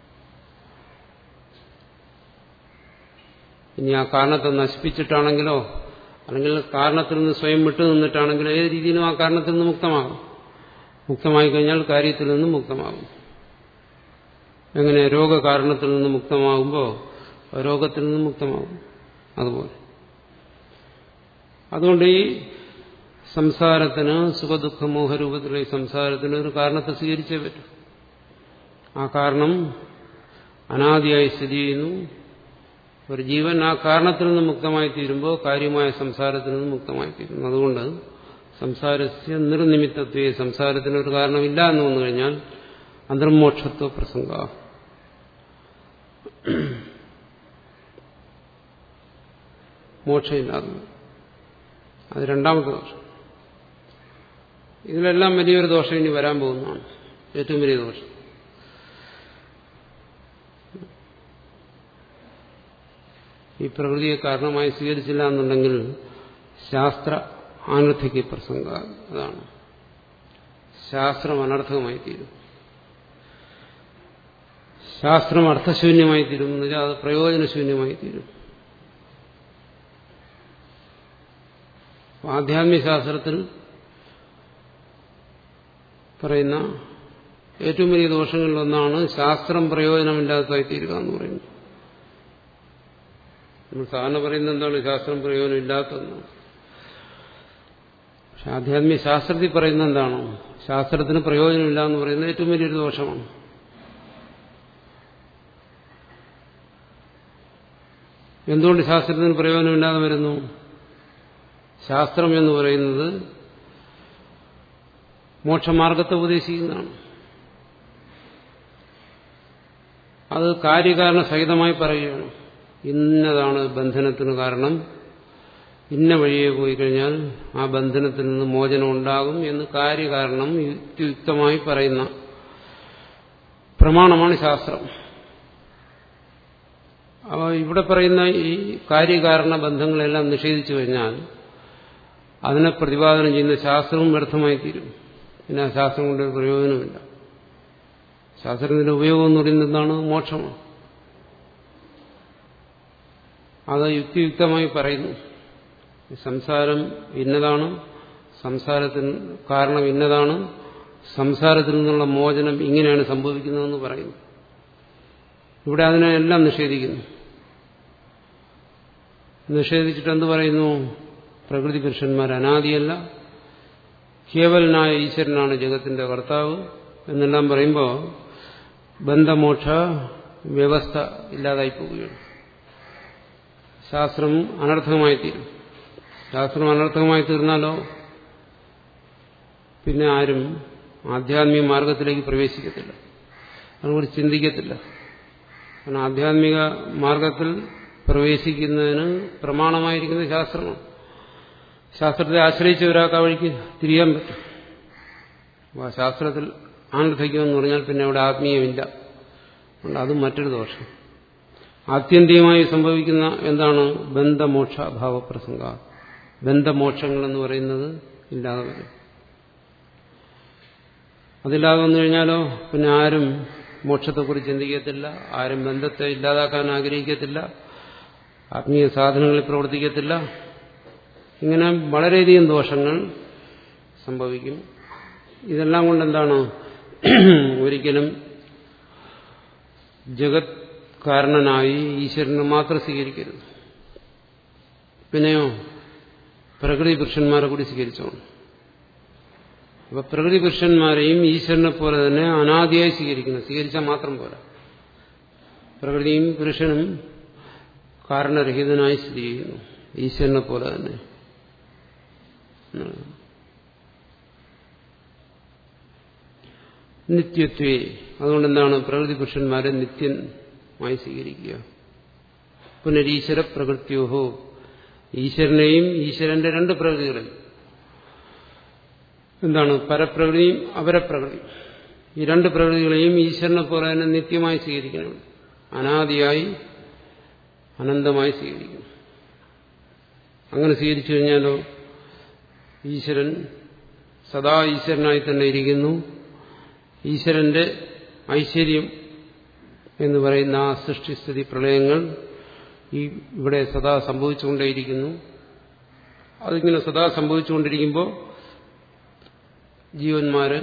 ഇനി ആ കാരണത്തെ നശിപ്പിച്ചിട്ടാണെങ്കിലോ അല്ലെങ്കിൽ കാരണത്തിൽ നിന്ന് സ്വയം വിട്ടു നിന്നിട്ടാണെങ്കിലോ ഏത് രീതിയിലും ആ കാരണത്തിൽ നിന്ന് മുക്തമാകും മുക്തമായി കഴിഞ്ഞാൽ കാര്യത്തിൽ നിന്ന് മുക്തമാകും എങ്ങനെ രോഗകാരണത്തിൽ നിന്ന് മുക്തമാകുമ്പോൾ രോഗത്തിൽ നിന്ന് മുക്തമാകും അതുപോലെ അതുകൊണ്ട് ഈ സംസാരത്തിന് സുഖദുഃഖ മോഹരൂപത്തിലുള്ള ഈ സംസാരത്തിന് ഒരു കാരണത്തെ സ്വീകരിച്ചേ പറ്റും ആ കാരണം അനാദിയായി സ്ഥിതി ചെയ്യുന്നു ഒരു ജീവൻ ആ കാരണത്തിൽ നിന്ന് മുക്തമായി തീരുമ്പോൾ കാര്യമായ സംസാരത്തിൽ നിന്ന് മുക്തമായി തീരുന്നു അതുകൊണ്ട് സംസാരസ്യ നിർനിമിത്തത്വേ സംസാരത്തിന് ഒരു കാരണമില്ല എന്ന് വന്നു കഴിഞ്ഞാൽ അന്തർമോക്ഷത്വ പ്രസംഗ മോക്ഷമില്ലാതെ അത് രണ്ടാമത്തെ ദോഷം ഇതിലെല്ലാം വലിയൊരു ദോഷം ഇനി വരാൻ പോകുന്നതാണ് ഏറ്റവും വലിയ ദോഷം ഈ പ്രകൃതിയെ കാരണമായി സ്വീകരിച്ചില്ല എന്നുണ്ടെങ്കിൽ ശാസ്ത്ര ആനർത്ഥിക്ക് പ്രസംഗ അതാണ് ശാസ്ത്രം അനർത്ഥകമായി തീരും ശാസ്ത്രം അർത്ഥശൂന്യമായി തീരും എന്ന് വെച്ചാൽ അത് പ്രയോജനശൂന്യമായി തീരും ആധ്യാത്മിക ശാസ്ത്രത്തിൽ പറയുന്ന ഏറ്റവും വലിയ ദോഷങ്ങളിലൊന്നാണ് ശാസ്ത്രം പ്രയോജനമില്ലാത്തതായി തീരുക എന്ന് പറയുന്നത് നമ്മൾ സാധാരണ പറയുന്നത് എന്താണ് ശാസ്ത്രം പ്രയോജനമില്ലാത്തതെന്ന് പക്ഷെ ആധ്യാത്മിക ശാസ്ത്രത്തിൽ പറയുന്നത് എന്താണോ ശാസ്ത്രത്തിന് പ്രയോജനമില്ല എന്ന് പറയുന്നത് ഏറ്റവും വലിയൊരു ദോഷമാണ് എന്തുകൊണ്ട് ശാസ്ത്രത്തിന് പ്രയോജനമില്ലാതെ വരുന്നു ശാസ്ത്രം എന്ന് പറയുന്നത് മോക്ഷമാർഗത്തെ ഉപദേശിക്കുന്നതാണ് അത് കാര്യകാരണ സഹിതമായി പറയുകയാണ് ഇന്നതാണ് ബന്ധനത്തിന് കാരണം ഇന്ന വഴിയെ പോയി കഴിഞ്ഞാൽ ആ ബന്ധനത്തിൽ നിന്ന് മോചനം ഉണ്ടാകും എന്ന് കാര്യകാരണം യുക്തിയുക്തമായി പറയുന്ന പ്രമാണമാണ് ശാസ്ത്രം അപ്പോൾ ഇവിടെ പറയുന്ന ഈ കാര്യകാരണ ബന്ധങ്ങളെല്ലാം നിഷേധിച്ചു കഴിഞ്ഞാൽ അതിനെ പ്രതിപാദനം ചെയ്യുന്ന ശാസ്ത്രവും വ്യർത്ഥമായി തീരും പിന്നെ ആ ശാസ്ത്രം കൊണ്ട് ഒരു പ്രയോജനമില്ല ശാസ്ത്രത്തിന്റെ ഉപയോഗം എന്ന് പറയുന്നത് എന്താണ് മോക്ഷമാണ് അത് യുക്തിയുക്തമായി പറയുന്നു സംസാരം ഇന്നതാണ് സംസാരത്തിന് കാരണം ഇന്നതാണ് സംസാരത്തിൽ നിന്നുള്ള മോചനം ഇങ്ങനെയാണ് സംഭവിക്കുന്നതെന്ന് പറയുന്നു ഇവിടെ അതിനെല്ലാം നിഷേധിക്കുന്നു നിഷേധിച്ചിട്ട് എന്ത് പറയുന്നു പ്രകൃതി പുരുഷന്മാർ അനാദിയല്ല കേവലനായ ഈശ്വരനാണ് ജഗത്തിന്റെ കർത്താവ് എന്നെല്ലാം പറയുമ്പോൾ ബന്ധമോക്ഷ വ്യവസ്ഥ ഇല്ലാതായി പോവുകയാണ് ശാസ്ത്രം അനർത്ഥകമായി തീരും ശാസ്ത്രം അനർത്ഥകമായി തീർന്നാലോ പിന്നെ ആരും ആധ്യാത്മിക മാർഗത്തിലേക്ക് പ്രവേശിക്കത്തില്ല അതിനെക്കുറിച്ച് ചിന്തിക്കത്തില്ല കാരണം ആധ്യാത്മിക മാർഗത്തിൽ പ്രവേശിക്കുന്നതിന് പ്രമാണമായിരിക്കുന്ന ശാസ്ത്രമാണ് ശാസ്ത്രത്തെ ആശ്രയിച്ച് ഒരാൾക്ക് ആ വഴിക്ക് തിരിയാൻ പറ്റും അപ്പോൾ ആ ശാസ്ത്രത്തിൽ ആനർദ്ധിക്കുമെന്ന് പറഞ്ഞാൽ പിന്നെ അവിടെ ആത്മീയമില്ല അതുകൊണ്ട് അതും മറ്റൊരു ദോഷം ആത്യന്തികമായി സംഭവിക്കുന്ന എന്താണ് ബന്ധമോക്ഷ അഭാവപ്രസംഗ ബന്ധമോക്ഷങ്ങൾ എന്ന് പറയുന്നത് ഇല്ലാതെ വരും അതില്ലാതെ വന്നു കഴിഞ്ഞാലോ പിന്നെ ആരും മോക്ഷത്തെക്കുറിച്ച് ചിന്തിക്കത്തില്ല ആരും ബന്ധത്തെ ഇല്ലാതാക്കാൻ ആഗ്രഹിക്കത്തില്ല ആത്മീയ സാധനങ്ങളിൽ പ്രവർത്തിക്കത്തില്ല ഇങ്ങനെ വളരെയധികം ദോഷങ്ങൾ സംഭവിക്കും ഇതെല്ലാം കൊണ്ട് എന്താണ് ഒരിക്കലും ജഗത് കാരണനായി ഈശ്വരനെ മാത്രം സ്വീകരിക്കരുത് പിന്നെയോ പ്രകൃതി പുരുഷന്മാരെ കൂടി സ്വീകരിച്ചോണം അപ്പൊ പ്രകൃതി പുരുഷന്മാരെയും ഈശ്വരനെ പോലെ തന്നെ അനാദിയായി സ്വീകരിക്കണം സ്വീകരിച്ചാൽ മാത്രം പോരാ പ്രകൃതിയും പുരുഷനും കാരണരഹിതനായി സ്ഥിതി ചെയ്യുന്നു ഈശ്വരനെ പോലെ തന്നെ നിത്യത്വേ അതുകൊണ്ട് എന്താണ് പ്രകൃതി പുരുഷന്മാരെ നിത്യമായി സ്വീകരിക്കുക പുനരീശ്വര പ്രകൃത്യോഹോ ഈശ്വരനെയും ഈശ്വരന്റെ രണ്ട് പ്രകൃതികളിൽ എന്താണ് പരപ്രകൃതിയും അപരപ്രകൃതിയും ഈ രണ്ട് പ്രകൃതികളെയും ഈശ്വരനെ പോലെ തന്നെ നിത്യമായി സ്വീകരിക്കണം അനാദിയായി അനന്തമായി സ്വീകരിക്കണം അങ്ങനെ സ്വീകരിച്ചു കഴിഞ്ഞാലോ ഈശ്വരൻ സദാ ഈശ്വരനായി തന്നെ ഇരിക്കുന്നു ഈശ്വരന്റെ ഐശ്വര്യം എന്ന് പറയുന്ന ആ സൃഷ്ടിസ്ഥിതി പ്രളയങ്ങൾ ഈ ഇവിടെ സദാ സംഭവിച്ചുകൊണ്ടേയിരിക്കുന്നു അതിങ്ങനെ സദാ സംഭവിച്ചുകൊണ്ടിരിക്കുമ്പോൾ ജീവന്മാര്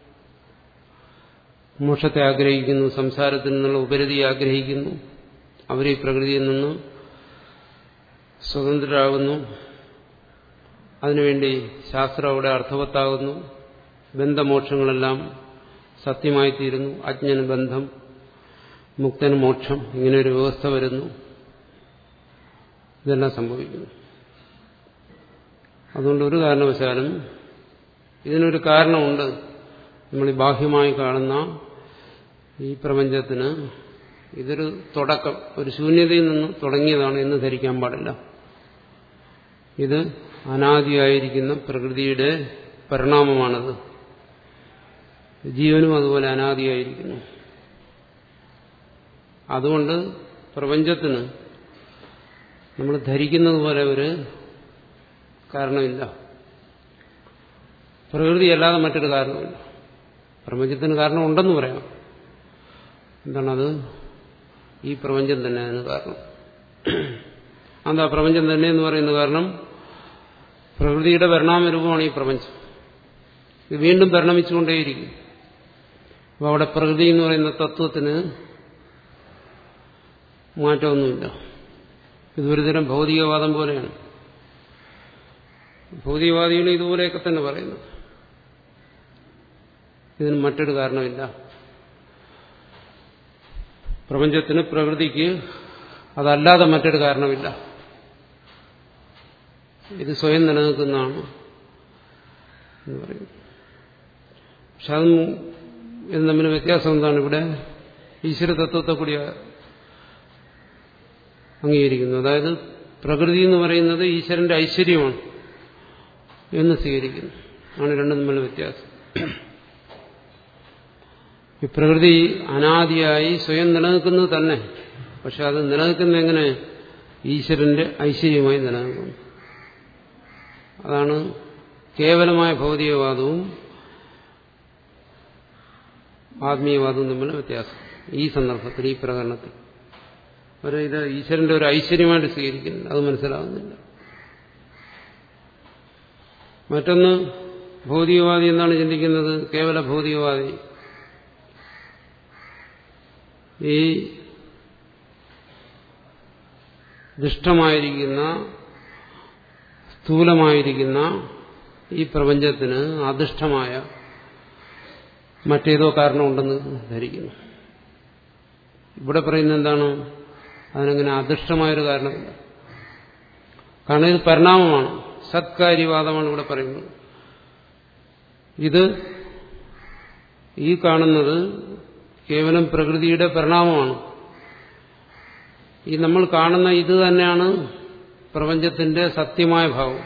മോക്ഷത്തെ ആഗ്രഹിക്കുന്നു സംസാരത്തിൽ നിന്നുള്ള ഉപരതി ആഗ്രഹിക്കുന്നു അവരെ പ്രകൃതിയിൽ നിന്ന് സ്വതന്ത്രരാകുന്നു അതിനുവേണ്ടി ശാസ്ത്രം അവിടെ അർത്ഥവത്താകുന്നു ബന്ധമോക്ഷങ്ങളെല്ലാം സത്യമായി തീരുന്നു അജ്ഞന് ബന്ധം മുക്തന് മോക്ഷം ഇങ്ങനെ ഒരു വ്യവസ്ഥ വരുന്നു ഇതെല്ലാം സംഭവിക്കുന്നു അതുകൊണ്ട് ഒരു കാരണവശാലും ഇതിനൊരു കാരണമുണ്ട് നമ്മൾ ഈ ബാഹ്യമായി കാണുന്ന ഈ പ്രപഞ്ചത്തിന് ഇതൊരു തുടക്കം ഒരു ശൂന്യതയിൽ നിന്ന് തുടങ്ങിയതാണ് എന്ന് ധരിക്കാൻ പാടില്ല ഇത് അനാദിയായിരിക്കുന്ന പ്രകൃതിയുടെ പരിണാമമാണത് ജീവനും അതുപോലെ അനാദിയായിരിക്കുന്നു അതുകൊണ്ട് പ്രപഞ്ചത്തിന് നമ്മൾ ധരിക്കുന്നത് പോലെ ഒരു കാരണമില്ല പ്രകൃതി അല്ലാതെ മറ്റൊരു കാരണമില്ല പ്രപഞ്ചത്തിന് കാരണം ഉണ്ടെന്ന് പറയാം എന്താണത് ഈ പ്രപഞ്ചം തന്നെ അതിന് കാരണം എന്താ പ്രപഞ്ചം തന്നെ എന്ന് പറയുന്നത് കാരണം പ്രകൃതിയുടെ പരിണാമരൂപമാണ് ഈ പ്രപഞ്ചം ഇത് വീണ്ടും പരിണമിച്ചുകൊണ്ടേയിരിക്കും അപ്പോൾ അവിടെ പ്രകൃതി എന്ന് പറയുന്ന തത്വത്തിന് മാറ്റമൊന്നുമില്ല ഇതൊരു തരം ഭൗതികവാദം പോലെയാണ് ഭൗതികവാദികൾ ഇതുപോലെയൊക്കെ തന്നെ പറയുന്നു ഇതിന് മറ്റൊരു കാരണമില്ല പ്രപഞ്ചത്തിന് പ്രകൃതിക്ക് അതല്ലാതെ മറ്റൊരു കാരണമില്ല ഇത് സ്വയം നിലനിൽക്കുന്നതാണ് എന്ന് പറയുന്നു പക്ഷെ അതും ഇത് തമ്മിൽ വ്യത്യാസം എന്താണ് ഇവിടെ ഈശ്വര തത്വത്തെ കൂടി അംഗീകരിക്കുന്നു അതായത് പ്രകൃതി എന്ന് പറയുന്നത് ഈശ്വരന്റെ ഐശ്വര്യമാണ് എന്ന് സ്വീകരിക്കുന്നു ആണ് രണ്ടും തമ്മിലുള്ള വ്യത്യാസം ഈ പ്രകൃതി അനാദിയായി സ്വയം നിലനിൽക്കുന്നത് തന്നെ പക്ഷെ അത് നിലനിൽക്കുന്ന എങ്ങനെ ഈശ്വരന്റെ ഐശ്വര്യമായി നിലനിൽക്കുന്നു അതാണ് കേവലമായ ഭൗതികവാദവും ആത്മീയവാദവും തമ്മിലുള്ള വ്യത്യാസം ഈ സന്ദർഭത്തിൽ ഈ പ്രകരണത്തിൽ ഒരു ഇത് ഈശ്വരന്റെ ഒരു ഐശ്വര്യമായിട്ട് സ്വീകരിക്കുന്നില്ല അത് മനസ്സിലാകുന്നില്ല മറ്റൊന്ന് ഭൗതികവാദി എന്നാണ് ചിന്തിക്കുന്നത് കേവല ഭൗതികവാദി ഈ ദുഷ്ടമായിരിക്കുന്ന സ്ഥൂലമായിരിക്കുന്ന ഈ പ്രപഞ്ചത്തിന് അധിഷ്ഠമായ മറ്റേതോ കാരണമുണ്ടെന്ന് ധരിക്കുന്നു ഇവിടെ പറയുന്നത് എന്താണ് അതിനങ്ങനെ അധിഷ്ഠമായൊരു കാരണമില്ല കാരണം ഇത് പരിണാമമാണ് സത്കാര്യവാദമാണ് ഇവിടെ പറയുന്നത് ഇത് ഈ കാണുന്നത് കേവലം പ്രകൃതിയുടെ പരിണാമമാണ് ഈ നമ്മൾ കാണുന്ന ഇത് തന്നെയാണ് പ്രപഞ്ചത്തിന്റെ സത്യമായ ഭാവം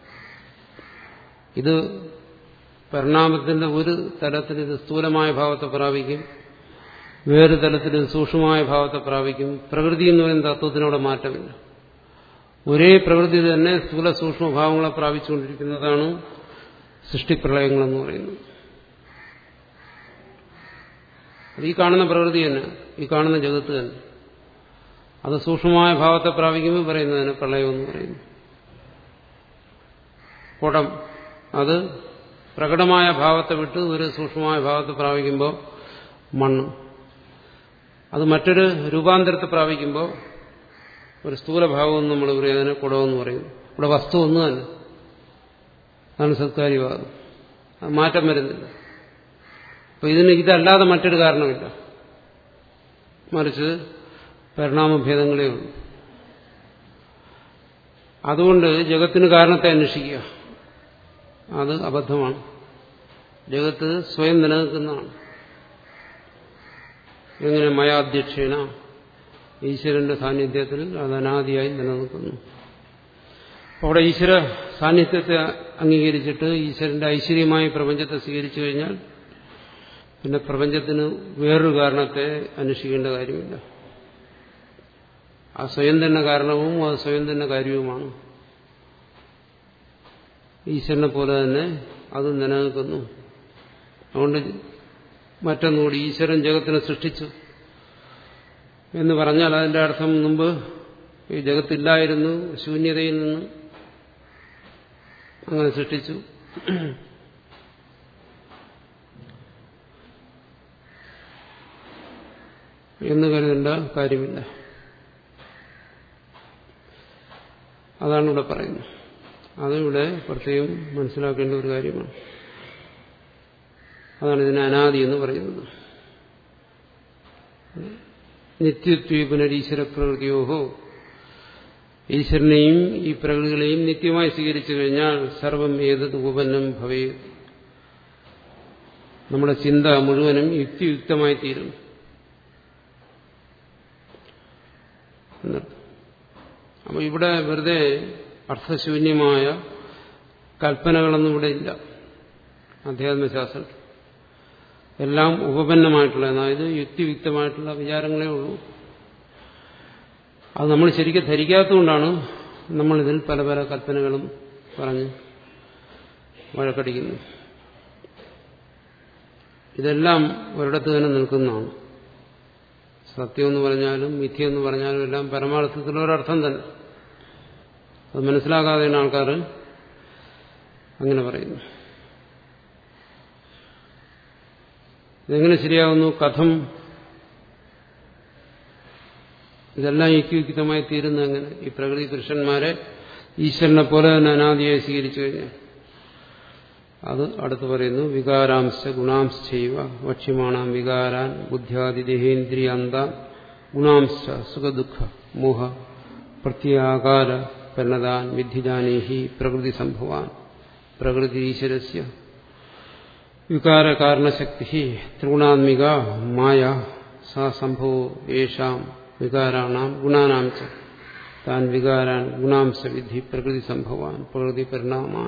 ഇത് പരിണാമത്തിന്റെ ഒരു തലത്തിൽ ഇത് സ്ഥൂലമായ ഭാവത്തെ പ്രാപിക്കും വേറെ തലത്തിൽ ഇത് സൂക്ഷ്മമായ ഭാവത്തെ പ്രാപിക്കും പ്രകൃതി എന്ന് പറയുന്ന തത്വത്തിനോട് മാറ്റമില്ല ഒരേ പ്രകൃതി തന്നെ സ്ഥൂല സൂക്ഷ്മ ഭാവങ്ങളെ പ്രാപിച്ചുകൊണ്ടിരിക്കുന്നതാണ് സൃഷ്ടിപ്രളയങ്ങളെന്ന് പറയുന്നത് അത് ഈ കാണുന്ന പ്രകൃതി തന്നെ ഈ കാണുന്ന ജഗത്ത് തന്നെ അത് സൂക്ഷ്മമായ ഭാവത്തെ പ്രാപിക്കുമ്പോൾ പറയുന്നതിന് പ്രളയമെന്ന് പറയുന്നു കുടം അത് പ്രകടമായ ഭാവത്തെ വിട്ട് ഒരു സൂക്ഷ്മമായ ഭാവത്തെ പ്രാപിക്കുമ്പോൾ മണ്ണ് അത് മറ്റൊരു രൂപാന്തരത്തെ പ്രാപിക്കുമ്പോൾ ഒരു സ്ഥൂലഭാവം നമ്മൾ പറയുന്നതിന് കുടമെന്ന് പറയുന്നു ഇവിടെ വസ്തു ഒന്ന് തന്നെ അതാണ് സത്കാര്യവാദം അത് മാറ്റം വരുന്നില്ല അപ്പൊ ഇതിന് ഇതല്ലാതെ മറ്റൊരു കാരണമില്ല മറിച്ച് പരിണാമഭേദങ്ങളേ ഉള്ളൂ അതുകൊണ്ട് ജഗത്തിന് കാരണത്തെ അന്വേഷിക്കുക അത് അബദ്ധമാണ് ജഗത്ത് സ്വയം നിലനിൽക്കുന്നതാണ് എങ്ങനെ മയാധ്യക്ഷേന ഈശ്വരന്റെ സാന്നിധ്യത്തിൽ അത് അനാദിയായി നിലനിൽക്കുന്നു അവിടെ ഈശ്വര സാന്നിധ്യത്തെ അംഗീകരിച്ചിട്ട് ഈശ്വരന്റെ ഐശ്വര്യമായി പ്രപഞ്ചത്തെ സ്വീകരിച്ചു കഴിഞ്ഞാൽ പിന്നെ പ്രപഞ്ചത്തിന് വേറൊരു കാരണത്തെ അന്വേഷിക്കേണ്ട കാര്യമില്ല ആ സ്വയം തന്നെ കാരണവും അത് സ്വയം തന്നെ കാര്യവുമാണ് ഈശ്വരനെ പോലെ തന്നെ അത് നിലനിൽക്കുന്നു അതുകൊണ്ട് മറ്റൊന്നുകൂടി ഈശ്വരൻ ജഗത്തിനെ സൃഷ്ടിച്ചു എന്ന് പറഞ്ഞാൽ അതിന്റെ അർത്ഥം മുമ്പ് ഈ ജഗത്തില്ലായിരുന്നു ശൂന്യതയിൽ നിന്ന് അങ്ങനെ സൃഷ്ടിച്ചു എന്ന് കരുതേണ്ട കാര്യമില്ല അതാണ് ഇവിടെ പറയുന്നത് അതിവിടെ പ്രത്യേകം മനസ്സിലാക്കേണ്ട ഒരു കാര്യമാണ് അതാണ് ഇതിന് അനാദി എന്ന് പറയുന്നത് നിത്യത്വ പുനരീശ്വര പ്രകൃതിയോഹോ ഈശ്വരനെയും ഈ പ്രകൃതികളെയും നിത്യമായി സ്വീകരിച്ചു കഴിഞ്ഞാൽ സർവം ഏതത് ഉപന്നം ഭവേ നമ്മുടെ ചിന്ത മുഴുവനും യുക്തിയുക്തമായി തീരും അപ്പൊ ഇവിടെ വെറുതെ അർത്ഥശൂന്യമായ കൽപ്പനകളൊന്നും ഇവിടെ ഇല്ല അധ്യാത്മശാസ്ത്രം എല്ലാം ഉപപന്നമായിട്ടുള്ള അതായത് യുക്തിയുക്തമായിട്ടുള്ള വിചാരങ്ങളേ ഉള്ളൂ അത് നമ്മൾ ശരിക്കും ധരിക്കാത്തതുകൊണ്ടാണ് നമ്മളിതിൽ പല പല കൽപ്പനകളും പറഞ്ഞ് വഴക്കടിക്കുന്നു ഇതെല്ലാം ഒരിടത്ത് തന്നെ നിൽക്കുന്നതാണ് സത്യം എന്ന് പറഞ്ഞാലും മിഥ്യ എന്ന് പറഞ്ഞാലും എല്ലാം പരമാർത്ഥത്തിലൊരർത്ഥം തന്നെ അത് മനസ്സിലാകാതെയാണ് ആൾക്കാർ അങ്ങനെ പറയുന്നു ഇതെങ്ങനെ ശരിയാകുന്നു കഥം ഇതെല്ലാം യുക്തിയുക്തമായി തീരുന്ന എങ്ങനെ ഈ പ്രകൃതി പുരുഷന്മാരെ ഈശ്വരനെ പോലെ തന്നെ അനാദിയായി സ്വീകരിച്ചു കഴിഞ്ഞാൽ അത് അടുത്ത് പറയുന്നു വികാരാംശ ഗുണാംശ ചെയ്യുക വക്ഷ്യമാണാം വികാരാൻ ബുദ്ധ്യാദി ദേഹേന്ദ്രിയാന്ത ഗുണാംശ സുഖദുഃഖ മോഹ പ്രത്യാകാര പരിണതാൻ വിദ്ധിജാനേഹി പ്രകൃതി സംഭവാൻ പ്രകൃതി ഈശ്വരസ്യ വികാരകാരണശക്തി ത്രിഗുണാത്മിക മായ സാ സംഭവോ യേഷാം വികാരാണാം ഗുണാനാം ച താൻ വികാരാൻ ഗുണാംശ വിധി പ്രകൃതി സംഭവാൻ പ്രകൃതി പരിണാമാൻ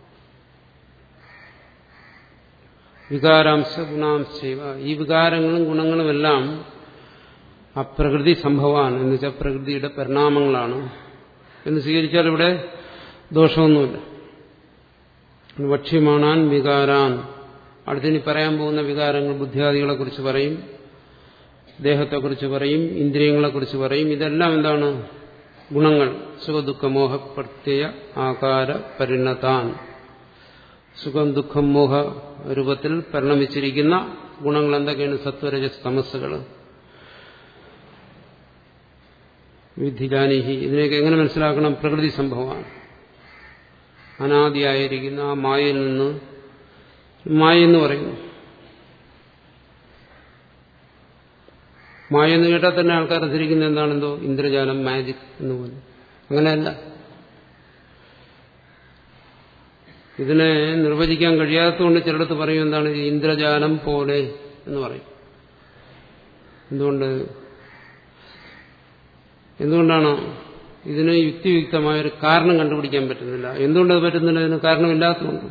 വികാരാംശ ഗുണാംശൈവ ഈ വികാരങ്ങളും ഗുണങ്ങളുമെല്ലാം ആ പ്രകൃതി സംഭവാൻ എന്ന് വെച്ചാൽ പ്രകൃതിയുടെ പരിണാമങ്ങളാണ് എന്ന് സ്വീകരിച്ചാൽ ഇവിടെ ദോഷമൊന്നുമില്ല ഭക്ഷ്യമാണാൻ വികാരാൻ അടുത്തിനി പറയാൻ പോകുന്ന വികാരങ്ങൾ ബുദ്ധിയാദികളെ കുറിച്ച് പറയും ദേഹത്തെക്കുറിച്ച് പറയും ഇന്ദ്രിയങ്ങളെക്കുറിച്ച് പറയും ഇതെല്ലാം എന്താണ് ഗുണങ്ങൾ സുഖദുഃഖമോഹ പ്രത്യയ ആകാര പരിണതാൻ സുഖം ദുഃഖം മോഹ രൂപത്തിൽ പരിണമിച്ചിരിക്കുന്ന ഗുണങ്ങൾ എന്തൊക്കെയാണ് സത്വരജസ് തമസ്സുകൾ വിധിജാനിഹി ഇതിനെയൊക്കെ എങ്ങനെ മനസ്സിലാക്കണം പ്രകൃതി സംഭവമാണ് അനാദിയായിരിക്കുന്ന ആ മായയിൽ നിന്ന് മായ എന്ന് പറയുന്നു മായ എന്ന് കേട്ടാൽ തന്നെ ആൾക്കാർ ധരിക്കുന്നത് എന്താണെന്തോ ഇന്ദ്രജാലം മാജിക് എന്ന് പോലെ അങ്ങനെയല്ല ഇതിനെ നിർവചിക്കാൻ കഴിയാത്തതുകൊണ്ട് ചിലടത്ത് പറയും എന്താണ് ഈ ഇന്ദ്രജാലം പോലെ എന്ന് പറയും എന്തുകൊണ്ട് എന്തുകൊണ്ടാണ് ഇതിന് യുക്തിയുക്തമായ ഒരു കാരണം കണ്ടുപിടിക്കാൻ പറ്റുന്നില്ല എന്തുകൊണ്ടത് പറ്റുന്നില്ല ഇതിന് കാരണമില്ലാത്തതുകൊണ്ട്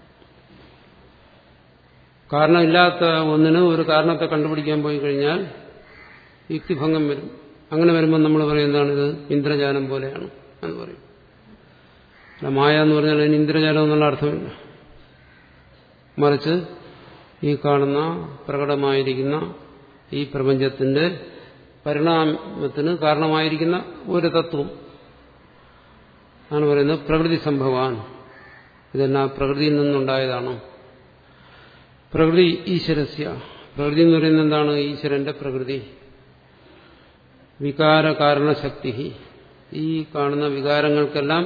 കാരണമില്ലാത്ത ഒന്നിന് ഒരു കാരണത്തെ കണ്ടുപിടിക്കാൻ പോയി കഴിഞ്ഞാൽ യുക്തിഭംഗം വരും അങ്ങനെ വരുമ്പോൾ നമ്മൾ പറയും എന്താണ് ഇത് ഇന്ദ്രജാലം പോലെയാണ് എന്ന് പറയും അല്ല മായ എന്ന് പറഞ്ഞാൽ അതിന് ഇന്ദ്രജാലം എന്നുള്ള അർത്ഥമില്ല മറിച്ച് ഈ കാണുന്ന പ്രകടമായിരിക്കുന്ന ഈ പ്രപഞ്ചത്തിന്റെ പരിണാമത്തിന് കാരണമായിരിക്കുന്ന ഒരു തത്വം ആണ് പറയുന്നത് പ്രകൃതി സംഭവാൻ ഇതെല്ലാം പ്രകൃതിയിൽ നിന്നുണ്ടായതാണ് പ്രകൃതി ഈശ്വരസ്യ പ്രകൃതി എന്ന് പറയുന്നത് എന്താണ് ഈശ്വരന്റെ പ്രകൃതി വികാര കാരണശക്തി ഈ കാണുന്ന വികാരങ്ങൾക്കെല്ലാം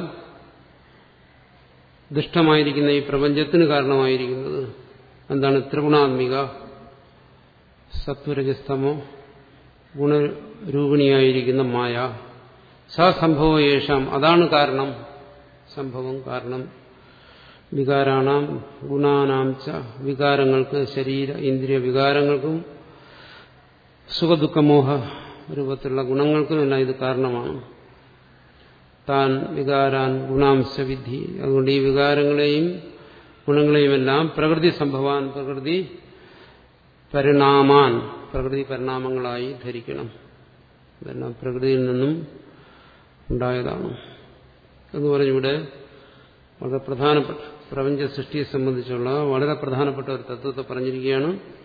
ദുഷ്ടമായിരിക്കുന്ന ഈ പ്രപഞ്ചത്തിന് കാരണമായിരിക്കുന്നത് എന്താണ് ത്രിഗുണാത്മിക സത്വരജസ്തമോ ഗുണരൂപിണിയായിരിക്കുന്ന മായ സ സംഭവ യേശാം അതാണ് കാരണം സംഭവം കാരണം വികാരാണാം ഗുണാനാം ച വികാരങ്ങൾക്ക് ശരീര ഇന്ദ്രിയ വികാരങ്ങൾക്കും സുഖദുഃഖമോഹ രൂപത്തിലുള്ള ഗുണങ്ങൾക്കും എല്ലാം ഇത് കാരണമാണ് താൻ വികാരാൻ ഗുണാംശവിധി അതുകൊണ്ട് ഈ വികാരങ്ങളെയും ഗുണങ്ങളെയുമെല്ലാം പ്രകൃതി സംഭവാൻ പ്രകൃതി പരിണാമാൻ പ്രകൃതി പരിണാമങ്ങളായി ധരിക്കണം ഇതെല്ലാം പ്രകൃതിയിൽ നിന്നും ഉണ്ടായതാണ് എന്ന് പറഞ്ഞിവിടെ വളരെ പ്രധാനപ്പെട്ട പ്രപഞ്ച സൃഷ്ടിയെ സംബന്ധിച്ചുള്ള വളരെ പ്രധാനപ്പെട്ട ഒരു തത്വത്തെ പറഞ്ഞിരിക്കുകയാണ്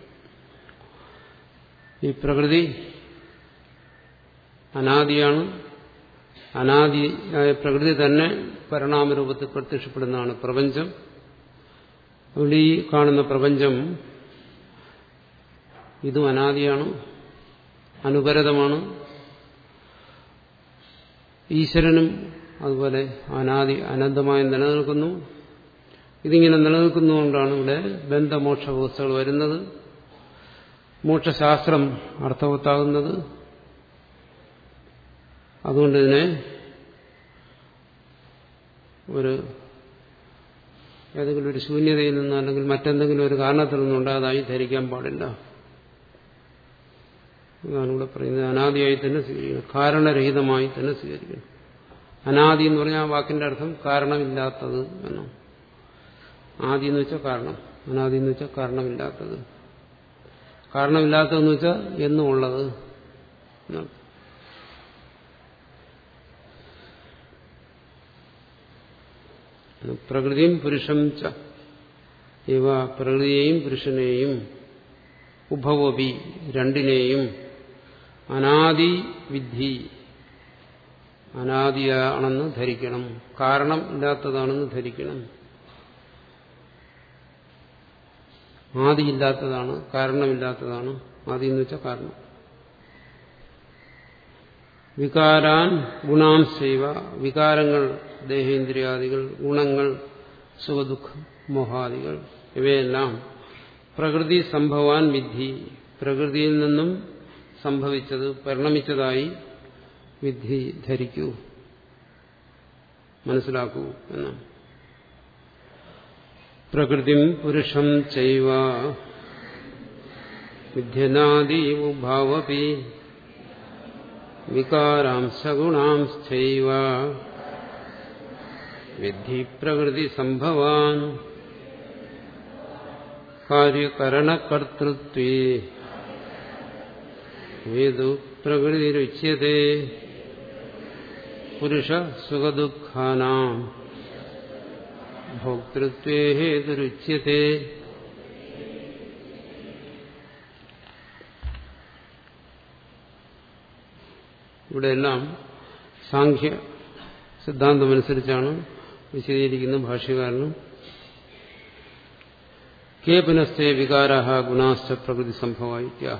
ഈ പ്രകൃതി അനാദിയാണ് അനാദിയായ പ്രകൃതി തന്നെ പരിണാമരൂപത്തിൽ പ്രത്യക്ഷപ്പെടുന്നതാണ് പ്രപഞ്ചം അതുകൊണ്ട് ഈ കാണുന്ന പ്രപഞ്ചം ഇതും അനാദിയാണ് അനുപരതമാണ് ഈശ്വരനും അതുപോലെ അനാദി അനന്തമായി നിലനിൽക്കുന്നു ഇതിങ്ങനെ നിലനിൽക്കുന്നതുകൊണ്ടാണ് ഇവിടെ ബന്ധമോക്ഷ വ്യവസ്ഥകൾ വരുന്നത് മോക്ഷശാസ്ത്രം അർത്ഥവത്താകുന്നത് അതുകൊണ്ട് ഇതിനെ ഒരു ഏതെങ്കിലും ഒരു ശൂന്യതയിൽ നിന്ന് അല്ലെങ്കിൽ മറ്റെന്തെങ്കിലും ഒരു കാരണത്തിൽ നിന്നുണ്ടായതായി ധരിക്കാൻ പാടില്ല ഇതാണ് ഇവിടെ പറയുന്നത് അനാദിയായി തന്നെ സ്വീകരിക്കണം കാരണരഹിതമായി തന്നെ സ്വീകരിക്കണം അനാദി എന്ന് പറഞ്ഞാൽ ആ വാക്കിന്റെ അർത്ഥം കാരണമില്ലാത്തത് എന്നാണ് ആദി എന്ന് വെച്ചാൽ കാരണം അനാദി എന്ന് വെച്ചാൽ കാരണമില്ലാത്തത് കാരണമില്ലാത്തതെന്ന് വെച്ചാൽ എന്നും ഉള്ളത് എന്നാണ് പ്രകൃതിയും പുരുഷം ച ഇവ പ്രകൃതിയെയും പുരുഷനെയും ഉഭവപി രണ്ടിനെയും അനാദി വിദ്ധി അനാദിയാണെന്ന് ധരിക്കണം കാരണം ഇല്ലാത്തതാണെന്ന് ധരിക്കണം ആദിയില്ലാത്തതാണ് കാരണമില്ലാത്തതാണ് ആദി എന്ന് വെച്ചാൽ കാരണം വികാരാൻ ഗുണാംശൈവ വികാരങ്ങൾ ദേഹേന്ദ്രിയാദികൾ ഗുണങ്ങൾ സുഖദുഃഖം മോഹാദികൾ ഇവയെല്ലാം പ്രകൃതി സംഭവാൻ വിധി പ്രകൃതിയിൽ നിന്നും സംഭവിച്ചത് പരിണമിച്ചതായി വിധി ധരിക്കൂ മനസ്സിലാക്കൂ എന്നാണ് പ്രകൃതിം പുരുഷം ചൈവ വിദ്യനാദീവുഭാവപി വികാരാംശഗുണാംശ്ചൈവ വിദ്ധി പ്രകൃതി സംഭവാൻ കാര്യകരണകർത്തൃത്വേ ഏതു പ്രകൃതിരുച്യത്തെ പുരുഷ സുഖദുഃഖാനാം ഭോക്തൃത്വേ ഹേതുരുച്യത്തെ ഇവിടെയെല്ലാം സാഖ്യ സിദ്ധാന്തമനുസരിച്ചാണ് വിശദീകരിക്കുന്ന ഭാഷ്യകാരനും കേ പുനസ്തേ വികാരാഹ ഗുണാശ്ച പ്രകൃതി സംഭവായിത്യാഹ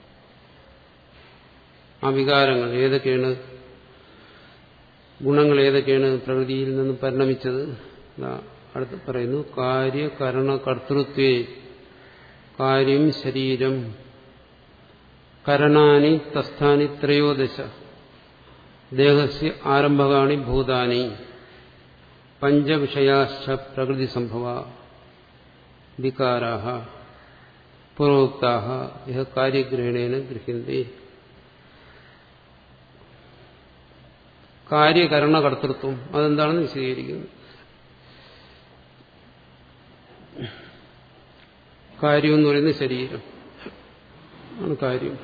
ആ വികാരങ്ങൾ ഏതൊക്കെയാണ് ഗുണങ്ങൾ ഏതൊക്കെയാണ് പ്രകൃതിയിൽ നിന്ന് പരിണമിച്ചത് അടുത്ത് പറയുന്നു കാര്യകരണ കർത്തൃത്വേ കാര്യം ശരീരം കരണാനി തസ്ഥാനി ത്രയോദശ ദേഹസ്യ ആരംഭകാണി ഭൂതാനി പഞ്ചവിഷയാശ്ച പ്രകൃതി സംഭവ വികാരാ പൂർവോക്താ ഇഹ കാര്യഗ്രഹണേന ഗൃഹ്യന്തി കാര്യകരണകർത്തൃത്വം അതെന്താണെന്ന് വിശദീകരിക്കുന്നു കാര്യം എന്ന് പറയുന്നത് ശരീരം ആണ് കാര്യം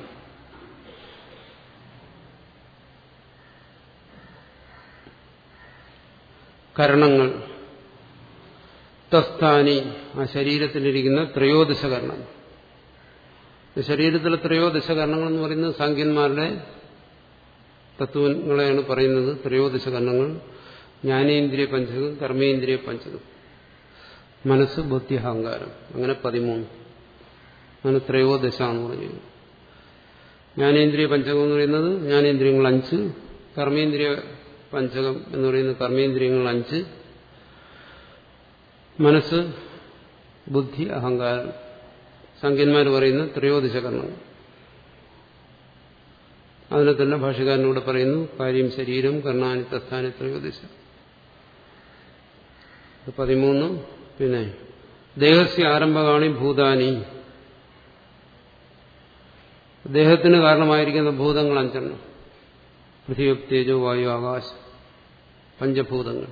കരണങ്ങൾ തസ്ഥാനി ആ ശരീരത്തിലിരിക്കുന്ന ത്രയോദശ കരണങ്ങൾ ശരീരത്തിലെ ത്രയോദശ കരണങ്ങൾ എന്ന് പറയുന്നത് സാഖ്യന്മാരുടെ തത്വങ്ങളെയാണ് പറയുന്നത് ത്രയോദശ കരണങ്ങൾ ജ്ഞാനേന്ദ്രിയ പഞ്ചകം കർമ്മേന്ദ്രിയ പഞ്ചകം മനസ്സ് ബുദ്ധി അഹങ്കാരം അങ്ങനെ പതിമൂന്ന് അങ്ങനെ ത്രയോദശ എന്ന് പറഞ്ഞു ജ്ഞാനേന്ദ്രിയ പഞ്ചകം എന്ന് പറയുന്നത് ജ്ഞാനേന്ദ്രിയങ്ങൾ അഞ്ച് കർമ്മേന്ദ്രിയ പഞ്ചകം എന്ന് പറയുന്നത് കർമ്മേന്ദ്രിയങ്ങൾ അഞ്ച് മനസ്സ് ബുദ്ധി അഹങ്കാരം സംഖ്യന്മാർ പറയുന്ന ത്രയോദശ കർണങ്ങൾ അതിനെ തന്നെ ഭാഷകാരനോട് പറയുന്നു കാര്യം ശരീരം കർണാനി തസ്ഥാനി ത്രയോദശ പതിമൂന്ന് പിന്നെ ദേഹസ്യ ആരംഭകാണി ഭൂതാനി ദേഹത്തിന് കാരണമായിരിക്കുന്ന ഭൂതങ്ങൾ അഞ്ചെണ്ണം പൃഥ്വി തേജോ വായു ആകാശം പഞ്ചഭൂതങ്ങൾ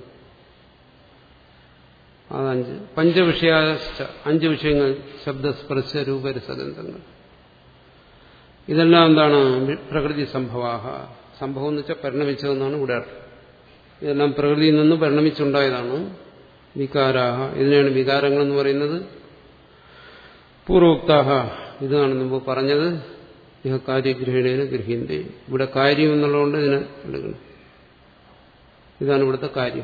അതഞ്ച് പഞ്ചവിഷയ അഞ്ച് വിഷയങ്ങൾ ശബ്ദസ്പർശ രൂപരസഗന്ധങ്ങൾ ഇതെല്ലാം എന്താണ് പ്രകൃതി സംഭവാഹ സംഭവം എന്ന് വെച്ചാൽ പരിണമിച്ചതെന്നാണ് ഇവിടെ അർത്ഥം ഇതെല്ലാം പ്രകൃതിയിൽ നിന്ന് പരിണമിച്ചുണ്ടായതാണ് വികാരാഹ ഇതിനെയാണ് വികാരങ്ങൾ എന്ന് പറയുന്നത് പൂർവോക്താഹ ഇതാണ് മുമ്പ് പറഞ്ഞത് ഇഹ കാര്യഗ്രഹണേന ഗൃഹീന്തി ഇവിടെ കാര്യം എന്നുള്ളതുകൊണ്ട് ഇതിനെ എടുക്കണം ഇതാണ് ഇവിടുത്തെ കാര്യം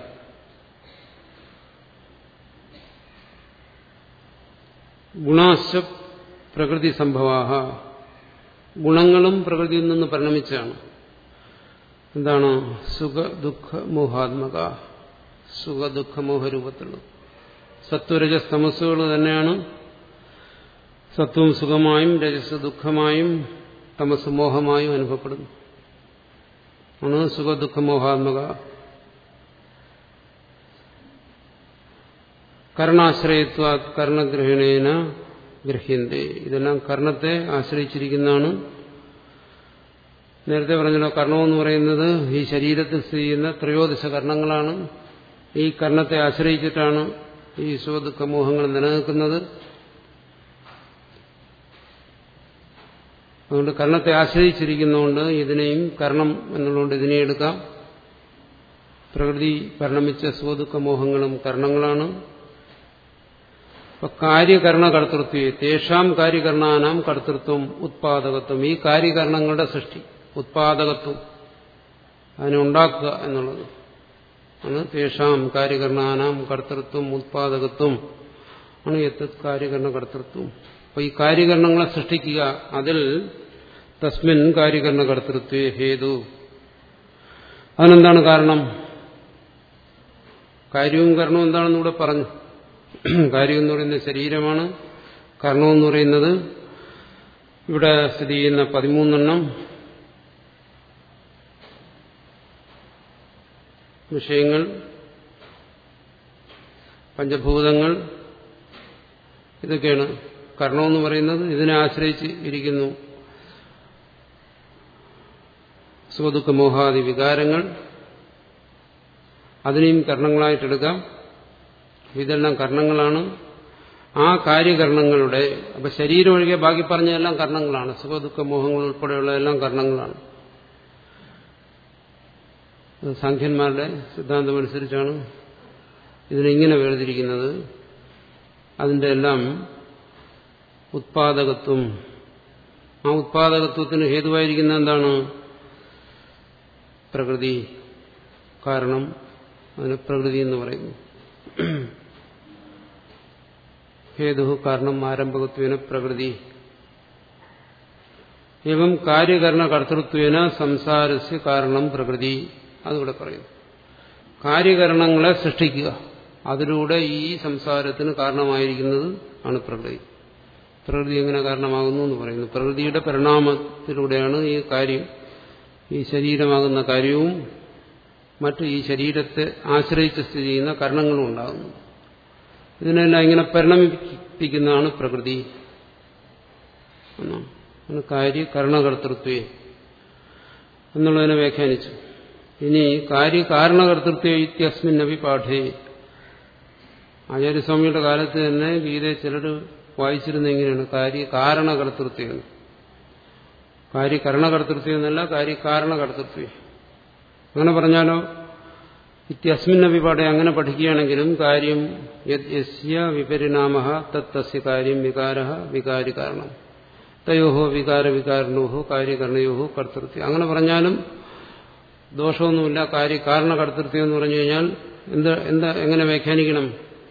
ഗുണാശ പ്രകൃതി സംഭവാഹ ഗുണങ്ങളും പ്രകൃതിയിൽ നിന്ന് പരിണമിച്ചാണ് എന്താണ് സുഖ ദുഃഖ മോഹാത്മക സുഖ ദുഃഖ മോഹരൂപത്തിലുള്ളത് സത്വരജ തമസ്സുകൾ തന്നെയാണ് സത്വം സുഖമായും രജസ് ദുഃഖമായും തമസ് മോഹമായും അനുഭവപ്പെടുന്നു ആണ് സുഖ ദുഃഖ മോഹാത്മക കർണാശ്രയത്വ കർണഗ്രഹണേന ഗ്രഹ്യന്തേ ഇതെല്ലാം കർണത്തെ ആശ്രയിച്ചിരിക്കുന്നതാണ് നേരത്തെ പറഞ്ഞല്ലോ കർണമെന്ന് പറയുന്നത് ഈ ശരീരത്തിൽ സ്ഥിതി ചെയ്യുന്ന ത്രയോദശ കർണങ്ങളാണ് ഈ കർണത്തെ ആശ്രയിച്ചിട്ടാണ് ഈ സുഖദുഃഖ മോഹങ്ങൾ നിലനിൽക്കുന്നത് അതുകൊണ്ട് കർണത്തെ ആശ്രയിച്ചിരിക്കുന്നതുകൊണ്ട് ഇതിനെയും കർണം എന്നുള്ളതുകൊണ്ട് ഇതിനെ എടുക്കാം പ്രകൃതി പരിണമിച്ച സുഖദുഃഖ മോഹങ്ങളും കർണങ്ങളാണ് അപ്പൊ കാര്യകരണ കർത്തൃത്വ തേഷാം കാര്യകരണാനാം കർത്തൃത്വം ഉത്പാദകത്വം ഈ കാര്യകരണങ്ങളുടെ സൃഷ്ടി ഉത്പാദകത്വം അതിനെ ഉണ്ടാക്കുക എന്നുള്ളത് ആണ് തേഷാം കാര്യകരണാനാം കർത്തൃത്വം ഉത്പാദകത്വം ആണ് എത്തത് കാര്യകരണ കർത്തൃത്വം അപ്പൊ ഈ കാര്യകരണങ്ങളെ സൃഷ്ടിക്കുക അതിൽ തസ്മിൻ കാര്യകരണ കർത്തൃത്വ ഹേതു അതിനെന്താണ് കാരണം കാര്യവും കരണവും എന്താണെന്ന് ഇവിടെ പറഞ്ഞു കാര്യം എന്ന് പറയുന്നത് ശരീരമാണ് കർണം എന്ന് പറയുന്നത് ഇവിടെ സ്ഥിതി ചെയ്യുന്ന പതിമൂന്നെണ്ണം വിഷയങ്ങൾ പഞ്ചഭൂതങ്ങൾ ഇതൊക്കെയാണ് കർണമെന്ന് പറയുന്നത് ഇതിനെ ആശ്രയിച്ച് ഇരിക്കുന്നു സുഖദുഃഖ മോഹാദി വികാരങ്ങൾ അതിനെയും കർണങ്ങളായിട്ടെടുക്കാം ഇതെല്ലാം കർണങ്ങളാണ് ആ കാര്യകരണങ്ങളുടെ അപ്പൊ ശരീരം ഒഴികെ ബാക്കി പറഞ്ഞതെല്ലാം കർണങ്ങളാണ് സുഖദുഃഖ മോഹങ്ങൾ ഉൾപ്പെടെയുള്ളതെല്ലാം കർണങ്ങളാണ് സാഖ്യന്മാരുടെ സിദ്ധാന്തമനുസരിച്ചാണ് ഇതിനെങ്ങനെ വേർതിരിക്കുന്നത് അതിന്റെ എല്ലാം ഉത്പാദകത്വം ആ ഉത്പാദകത്വത്തിന് ഹേതുവായിരിക്കുന്ന എന്താണ് പ്രകൃതി കാരണം അതിന് പ്രകൃതി എന്ന് പറയുന്നു ഹേതു കാരണം ആരംഭകത്വേന പ്രകൃതി എവം കാര്യകരണ കർത്തൃത്വേന സംസാരസ്യ കാരണം പ്രകൃതി അതിവിടെ പറയുന്നു കാര്യകരണങ്ങളെ സൃഷ്ടിക്കുക അതിലൂടെ ഈ സംസാരത്തിന് കാരണമായിരിക്കുന്നത് ആണ് പ്രകൃതി പ്രകൃതി എങ്ങനെ കാരണമാകുന്നു എന്ന് പറയുന്നു പ്രകൃതിയുടെ പരിണാമത്തിലൂടെയാണ് ഈ കാര്യം ഈ ശരീരമാകുന്ന കാര്യവും മറ്റ് ഈ ശരീരത്തെ ആശ്രയിച്ച് സ്ഥിതി ചെയ്യുന്ന കരണങ്ങളും ഉണ്ടാകുന്നു ഇതിനെല്ലാം ഇങ്ങനെ പരിണമിപ്പിക്കുന്നതാണ് പ്രകൃതി എന്നാണ് കാര്യ കരണകർത്തൃത്വേ എന്നുള്ളതിനെ വ്യാഖ്യാനിച്ചു ഇനി കാര്യകാരണകർത്തൃത്വ ഇത്യസ്മിൻ നബി പാഠേ ആചാര്യസ്വാമിയുടെ കാലത്ത് തന്നെ ഗീതയെ ചിലർ വായിച്ചിരുന്ന എങ്ങനെയാണ് കാര്യ കാരണകർത്തൃത്വം കാര്യകരണകർത്തൃത്വം എന്നല്ല കാര്യകാരണകർത്തൃത്വം അങ്ങനെ പറഞ്ഞാലോ ഇത്യസ്മിൻ വിപാടെ അങ്ങനെ പഠിക്കുകയാണെങ്കിലും കാര്യം യസ്യ വിപരിണാമ തത്തസ്യ കാര്യം വികാര വികാരി കാരണം തയോഹോ വികാര വികാരണോഹോ കാര്യകരണയോഹോ കർത്തൃത്വം അങ്ങനെ പറഞ്ഞാലും ദോഷമൊന്നുമില്ല കാര്യ കാരണകർത്തൃത്വം എന്ന് പറഞ്ഞു കഴിഞ്ഞാൽ എന്താ എന്താ എങ്ങനെ വ്യാഖ്യാനിക്കണം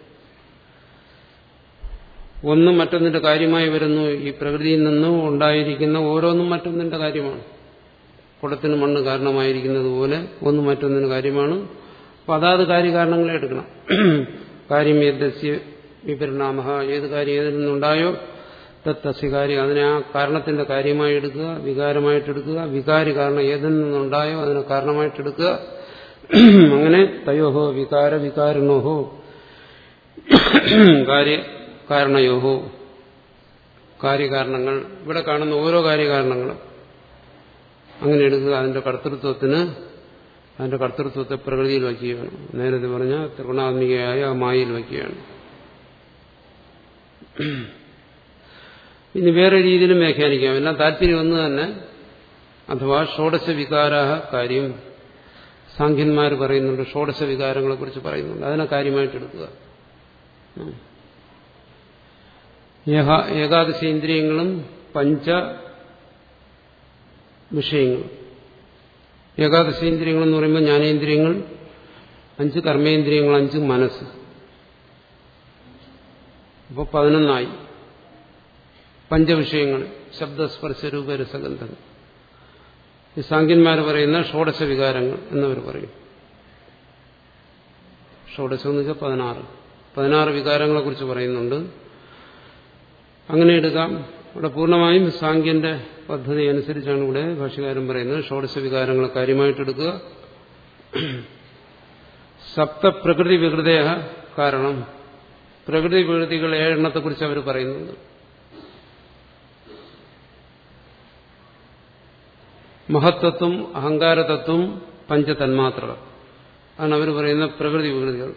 ഒന്നും മറ്റൊന്നിന്റെ കാര്യമായി വരുന്നു ഈ പ്രകൃതിയിൽ നിന്നും ഉണ്ടായിരിക്കുന്ന ഓരോന്നും മറ്റൊന്നിന്റെ കാര്യമാണ് കുടത്തിന് മണ്ണ് കാരണമായിരിക്കുന്നത് പോലെ ഒന്ന് മറ്റൊന്നിന് കാര്യമാണ് അപ്പൊ അതാത് കാര്യകാരണങ്ങളെ എടുക്കണം കാര്യം ഏതസ്യ വിപരിണാമ ഏത് കാര്യം ഏതിൽ നിന്നുണ്ടായോ തത്തസ്യ കാര്യം അതിനെ ആ കാരണത്തിന്റെ കാര്യമായി എടുക്കുക വികാരമായിട്ടെടുക്കുക വികാരി കാരണം ഏതിൽ നിന്നുണ്ടായോ അതിനെ കാരണമായിട്ടെടുക്കുക അങ്ങനെ തയോഹോ വികാര വികാരണോഹോ കാര്യ കാരണയോഹോ കാര്യകാരണങ്ങൾ ഇവിടെ കാണുന്ന ഓരോ കാര്യകാരണങ്ങളും അങ്ങനെ എടുക്കുക അതിന്റെ കർത്തൃത്വത്തിന് അതിന്റെ കർത്തൃത്വത്തെ പ്രകൃതിയിൽ വയ്ക്കുകയാണ് നേരത്തെ പറഞ്ഞ ത്രിഗുണാത്മികയായ ആ മായയിൽ വയ്ക്കുകയാണ് ഇനി വേറെ രീതിയിലും വ്യാഖ്യാനിക്കാം എല്ലാം താല്പര്യം ഒന്ന് തന്നെ അഥവാ ഷോഡശ വികാരാഹ കാര്യം സാഖ്യന്മാർ പറയുന്നുണ്ട് ഷോഡശ വികാരങ്ങളെ കുറിച്ച് പറയുന്നുണ്ട് അതിനെ കാര്യമായിട്ട് എടുക്കുക ഏകാദശേന്ദ്രിയങ്ങളും പഞ്ച വിഷയങ്ങളും ഏകാദശേന്ദ്രിയങ്ങൾ എന്ന് പറയുമ്പോൾ ജ്ഞാനേന്ദ്രിയങ്ങൾ അഞ്ച് കർമ്മേന്ദ്രിയങ്ങൾ അഞ്ച് മനസ്സ് അപ്പോൾ പതിനൊന്നായി പഞ്ചവിഷയങ്ങൾ ശബ്ദസ്പർശ രൂപരസഗന്ധങ്ങൾ ഈ സാങ്കന്മാർ പറയുന്ന ഷോഡശ വികാരങ്ങൾ എന്നവർ പറയും ഷോഡശം എന്ന് വെച്ചാൽ പതിനാറ് പതിനാറ് വികാരങ്ങളെ കുറിച്ച് പറയുന്നുണ്ട് അങ്ങനെ എടുക്കാം ഇവിടെ പൂർണ്ണമായും സാങ്കേന്റെ പദ്ധതി അനുസരിച്ചാണ് ഇവിടെ ഭാഷകാരൻ പറയുന്നത് ഷോഡശ വികാരങ്ങളെ കാര്യമായിട്ടെടുക്കുക സപ്തപ്രകൃതി വികൃതയ കാരണം പ്രകൃതി വികൃതികൾ ഏഴെണ്ണത്തെക്കുറിച്ച് അവർ പറയുന്നുണ്ട് മഹത്വത്വം അഹങ്കാരതത്വം പഞ്ചതന്മാത്രകൾ അതാണ് അവർ പറയുന്ന പ്രകൃതി വികൃതികൾ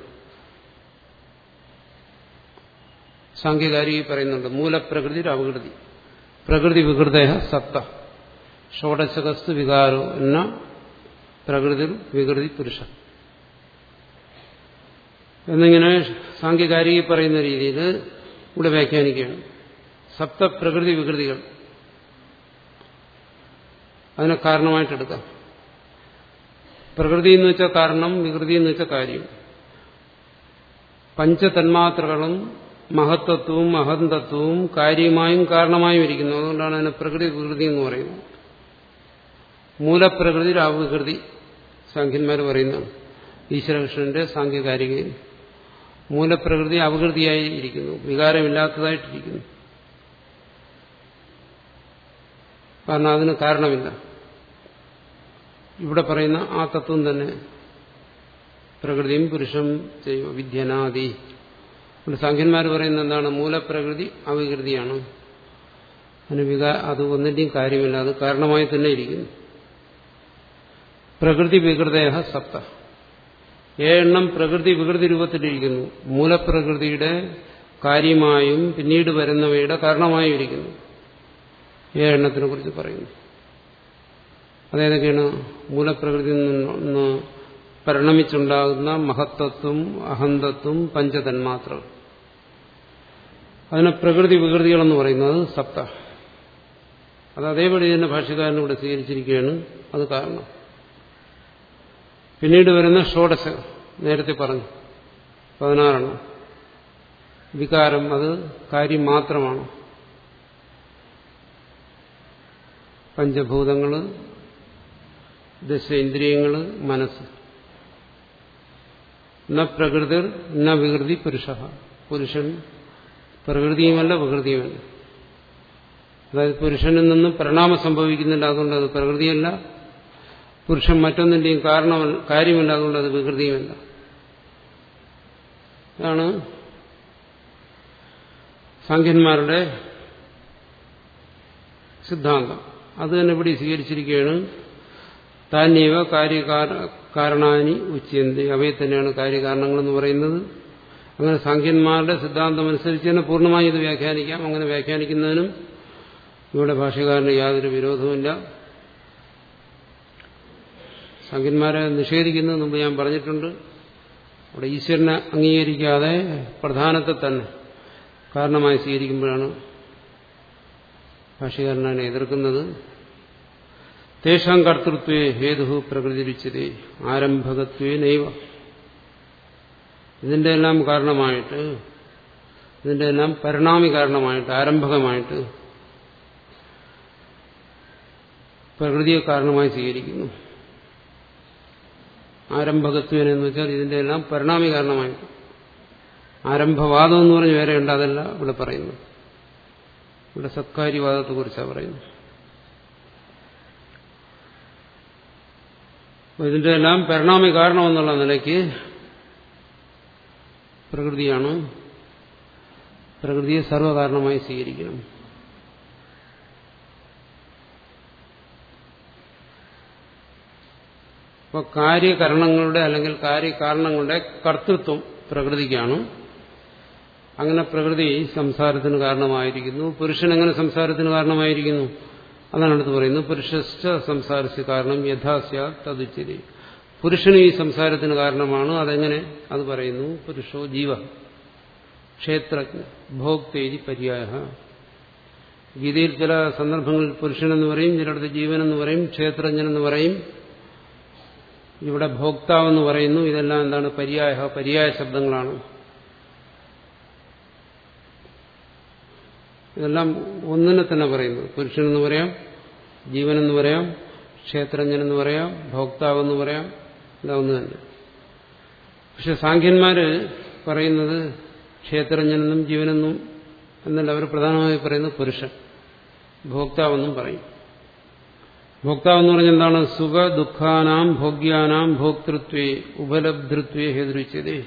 സാങ്കേകാരി പറയുന്നുണ്ട് മൂലപ്രകൃതി അപകൃതി പ്രകൃതി വികൃത സപ്ത ഷോഡശകസ്തു വികാരോ എന്ന പ്രകൃതി വികൃതി പുരുഷ എന്നിങ്ങനെ സാങ്കേകാരിക പറയുന്ന രീതിയിൽ ഇവിടെ വ്യാഖ്യാനിക്കുകയാണ് സപ്തപ്രകൃതി വികൃതികൾ അതിനെ കാരണമായിട്ടെടുക്കാം പ്രകൃതി എന്ന് വെച്ചാൽ കാരണം വികൃതി എന്ന് വെച്ചാൽ കാര്യം പഞ്ചതന്മാത്രകളും മഹത്വത്വവും അഹന്തത്വവും കാര്യമായും കാരണമായും ഇരിക്കുന്നു അതുകൊണ്ടാണ് അതിനെ പ്രകൃതി വികൃതി എന്ന് പറയുന്നത് മൂലപ്രകൃതി രാവികൃതി സാഖ്യന്മാർ പറയുന്നതാണ് ഈശ്വരകൃഷ്ണന്റെ സാങ്കേകാരികയിൽ മൂലപ്രകൃതി അപകൃതിയായി ഇരിക്കുന്നു വികാരമില്ലാത്തതായിട്ടിരിക്കുന്നു കാരണം അതിന് കാരണമില്ല ഇവിടെ പറയുന്ന ആ തത്വം തന്നെ പ്രകൃതിയും പുരുഷം ചെയ്യും വിദ്യനാദി ഇവിടെ സംഖ്യന്മാർ പറയുന്നത് എന്താണ് മൂലപ്രകൃതി അവികൃതിയാണ് അതിന് വികാ അത് ഒന്നിന്റെയും കാര്യമില്ല അത് കാരണമായി തന്നെ ഇരിക്കുന്നു പ്രകൃതി വികൃതേഹ സപ്ത ഏഴെണ്ണം പ്രകൃതി വികൃതി രൂപത്തിലിരിക്കുന്നു മൂലപ്രകൃതിയുടെ കാര്യമായും പിന്നീട് വരുന്നവയുടെ കാരണമായും ഇരിക്കുന്നു ഏഴെണ്ണത്തിനെ കുറിച്ച് പറയുന്നു അതേതൊക്കെയാണ് മൂലപ്രകൃതിയിൽ നിന്ന് പരിണമിച്ചുണ്ടാകുന്ന മഹത്വത്വം അഹന്തത്വം പഞ്ചതന്മാത്രകൾ അതിനെ പ്രകൃതി വികൃതികളെന്ന് പറയുന്നത് സപ്ത അത് അതേപടി തന്നെ ഭാഷ്യക്കാരൻ ഇവിടെ സ്വീകരിച്ചിരിക്കുകയാണ് അത് കാരണം പിന്നീട് വരുന്ന ഷോഡശ നേരത്തെ പറഞ്ഞു പതിനാറെണ്ണം വികാരം അത് കാര്യം മാത്രമാണ് പഞ്ചഭൂതങ്ങള് ദശ ഇന്ദ്രിയങ്ങള് മനസ്സ് ന പ്രകൃതി ന വികൃതി പുരുഷ പുരുഷൻ പ്രകൃതിയുമല്ല വികൃതിയുമല്ല അതായത് പുരുഷനിൽ നിന്നും പരിണാമം സംഭവിക്കുന്നില്ല അതുകൊണ്ട് അത് പ്രകൃതിയല്ല പുരുഷൻ മറ്റൊന്നിന്റെയും കാരണമല്ല കാര്യമല്ല അതുകൊണ്ട് അത് വികൃതിയുമല്ല ഇതാണ് സാഖ്യന്മാരുടെ സിദ്ധാന്തം അത് തന്നെ ഇവിടെ സ്വീകരിച്ചിരിക്കുകയാണ് താന്യവ കാര്യകാരണാനി ഉച്ചയന്തി അവയെ തന്നെയാണ് കാര്യകാരണങ്ങളെന്ന് പറയുന്നത് അങ്ങനെ സാഖ്യന്മാരുടെ സിദ്ധാന്തം അനുസരിച്ച് തന്നെ പൂർണ്ണമായി ഇത് വ്യാഖ്യാനിക്കാം അങ്ങനെ വ്യാഖ്യാനിക്കുന്നതിനും ഇവിടെ ഭാഷകാരന് യാതൊരു വിരോധവുമില്ല സംഖ്യന്മാരെ നിഷേധിക്കുന്നത് മുമ്പ് ഞാൻ പറഞ്ഞിട്ടുണ്ട് അവിടെ ഈശ്വരനെ അംഗീകരിക്കാതെ പ്രധാനത്തെ തന്നെ കാരണമായി സ്വീകരിക്കുമ്പോഴാണ് ഭാഷകാരനാണ് എതിർക്കുന്നത് തേഷാം കർത്തൃത്വേ ഹേതു പ്രകൃതിരിച്ചതേ ആരംഭകത്വേ നൈവ ഇതിന്റെ എല്ലാം കാരണമായിട്ട് ഇതിന്റെ എല്ലാം പരിണാമി കാരണമായിട്ട് ആരംഭകമായിട്ട് പ്രകൃതിയെ കാരണമായി സ്വീകരിക്കുന്നു ആരംഭകത്വൻ എന്ന് വെച്ചാൽ ഇതിന്റെ എല്ലാം പരിണാമി കാരണമായിട്ട് ആരംഭവാദം എന്ന് പറഞ്ഞ് വേറെ ഉണ്ട് അതല്ല ഇവിടെ പറയുന്നു ഇവിടെ സത്കാര്യവാദത്തെ കുറിച്ചാണ് പറയുന്നത് ഇതിന്റെ എല്ലാം പരിണാമി കാരണം എന്നുള്ള നിലയ്ക്ക് പ്രകൃതിയാണ് പ്രകൃതിയെ സർവകാരണമായി സ്വീകരിക്കണം അപ്പോൾ കാര്യകരണങ്ങളുടെ അല്ലെങ്കിൽ കാര്യകാരണങ്ങളുടെ കർത്തൃത്വം പ്രകൃതിക്കാണ് അങ്ങനെ പ്രകൃതി സംസാരത്തിന് കാരണമായിരിക്കുന്നു പുരുഷൻ എങ്ങനെ സംസാരത്തിന് കാരണമായിരിക്കുന്നു അതാണ് അടുത്ത് പറയുന്നത് പുരുഷശ്ച സംസാരस्य കാരണം യഥാസ്യ തതുച്ചതി പുരുഷനും ഈ സംസാരത്തിന് കാരണമാണ് അതെങ്ങനെ അത് പറയുന്നു പുരുഷോ ജീവ ക്ഷേത്രജ്ഞ ഭോക്തേരി പര്യായ ഗീതയിൽ ചില സന്ദർഭങ്ങളിൽ പുരുഷനെന്ന് പറയും ചിലയിടത്ത് ജീവനെന്ന് പറയും ക്ഷേത്രജ്ഞനെന്ന് പറയും ഇവിടെ ഭോക്താവെന്ന് പറയുന്നു ഇതെല്ലാം എന്താണ് പര്യായ പര്യായ ശബ്ദങ്ങളാണ് ഇതെല്ലാം ഒന്നിനെ തന്നെ പറയുന്നു പുരുഷനെന്ന് പറയാം ജീവനെന്ന് പറയാം ക്ഷേത്രജ്ഞനെന്ന് പറയാം ഭോക്താവെന്ന് പറയാം എല്ലാം ഒന്ന് തന്നെ പക്ഷെ സാഖ്യന്മാര് പറയുന്നത് ക്ഷേത്രജ്ഞനെന്നും ജീവനെന്നും എന്നല്ല അവർ പ്രധാനമായി പറയുന്നത് പുരുഷൻ ഭോക്താവെന്നും പറയും ഭോക്താവെന്ന് പറഞ്ഞ എന്താണ് സുഖ ദുഃഖാനാം ഭോഗ്യാനാം ഭോക്തൃത്വേ ഉപലബ്ധൃത്വേ ഹേതുരിച്ചതേ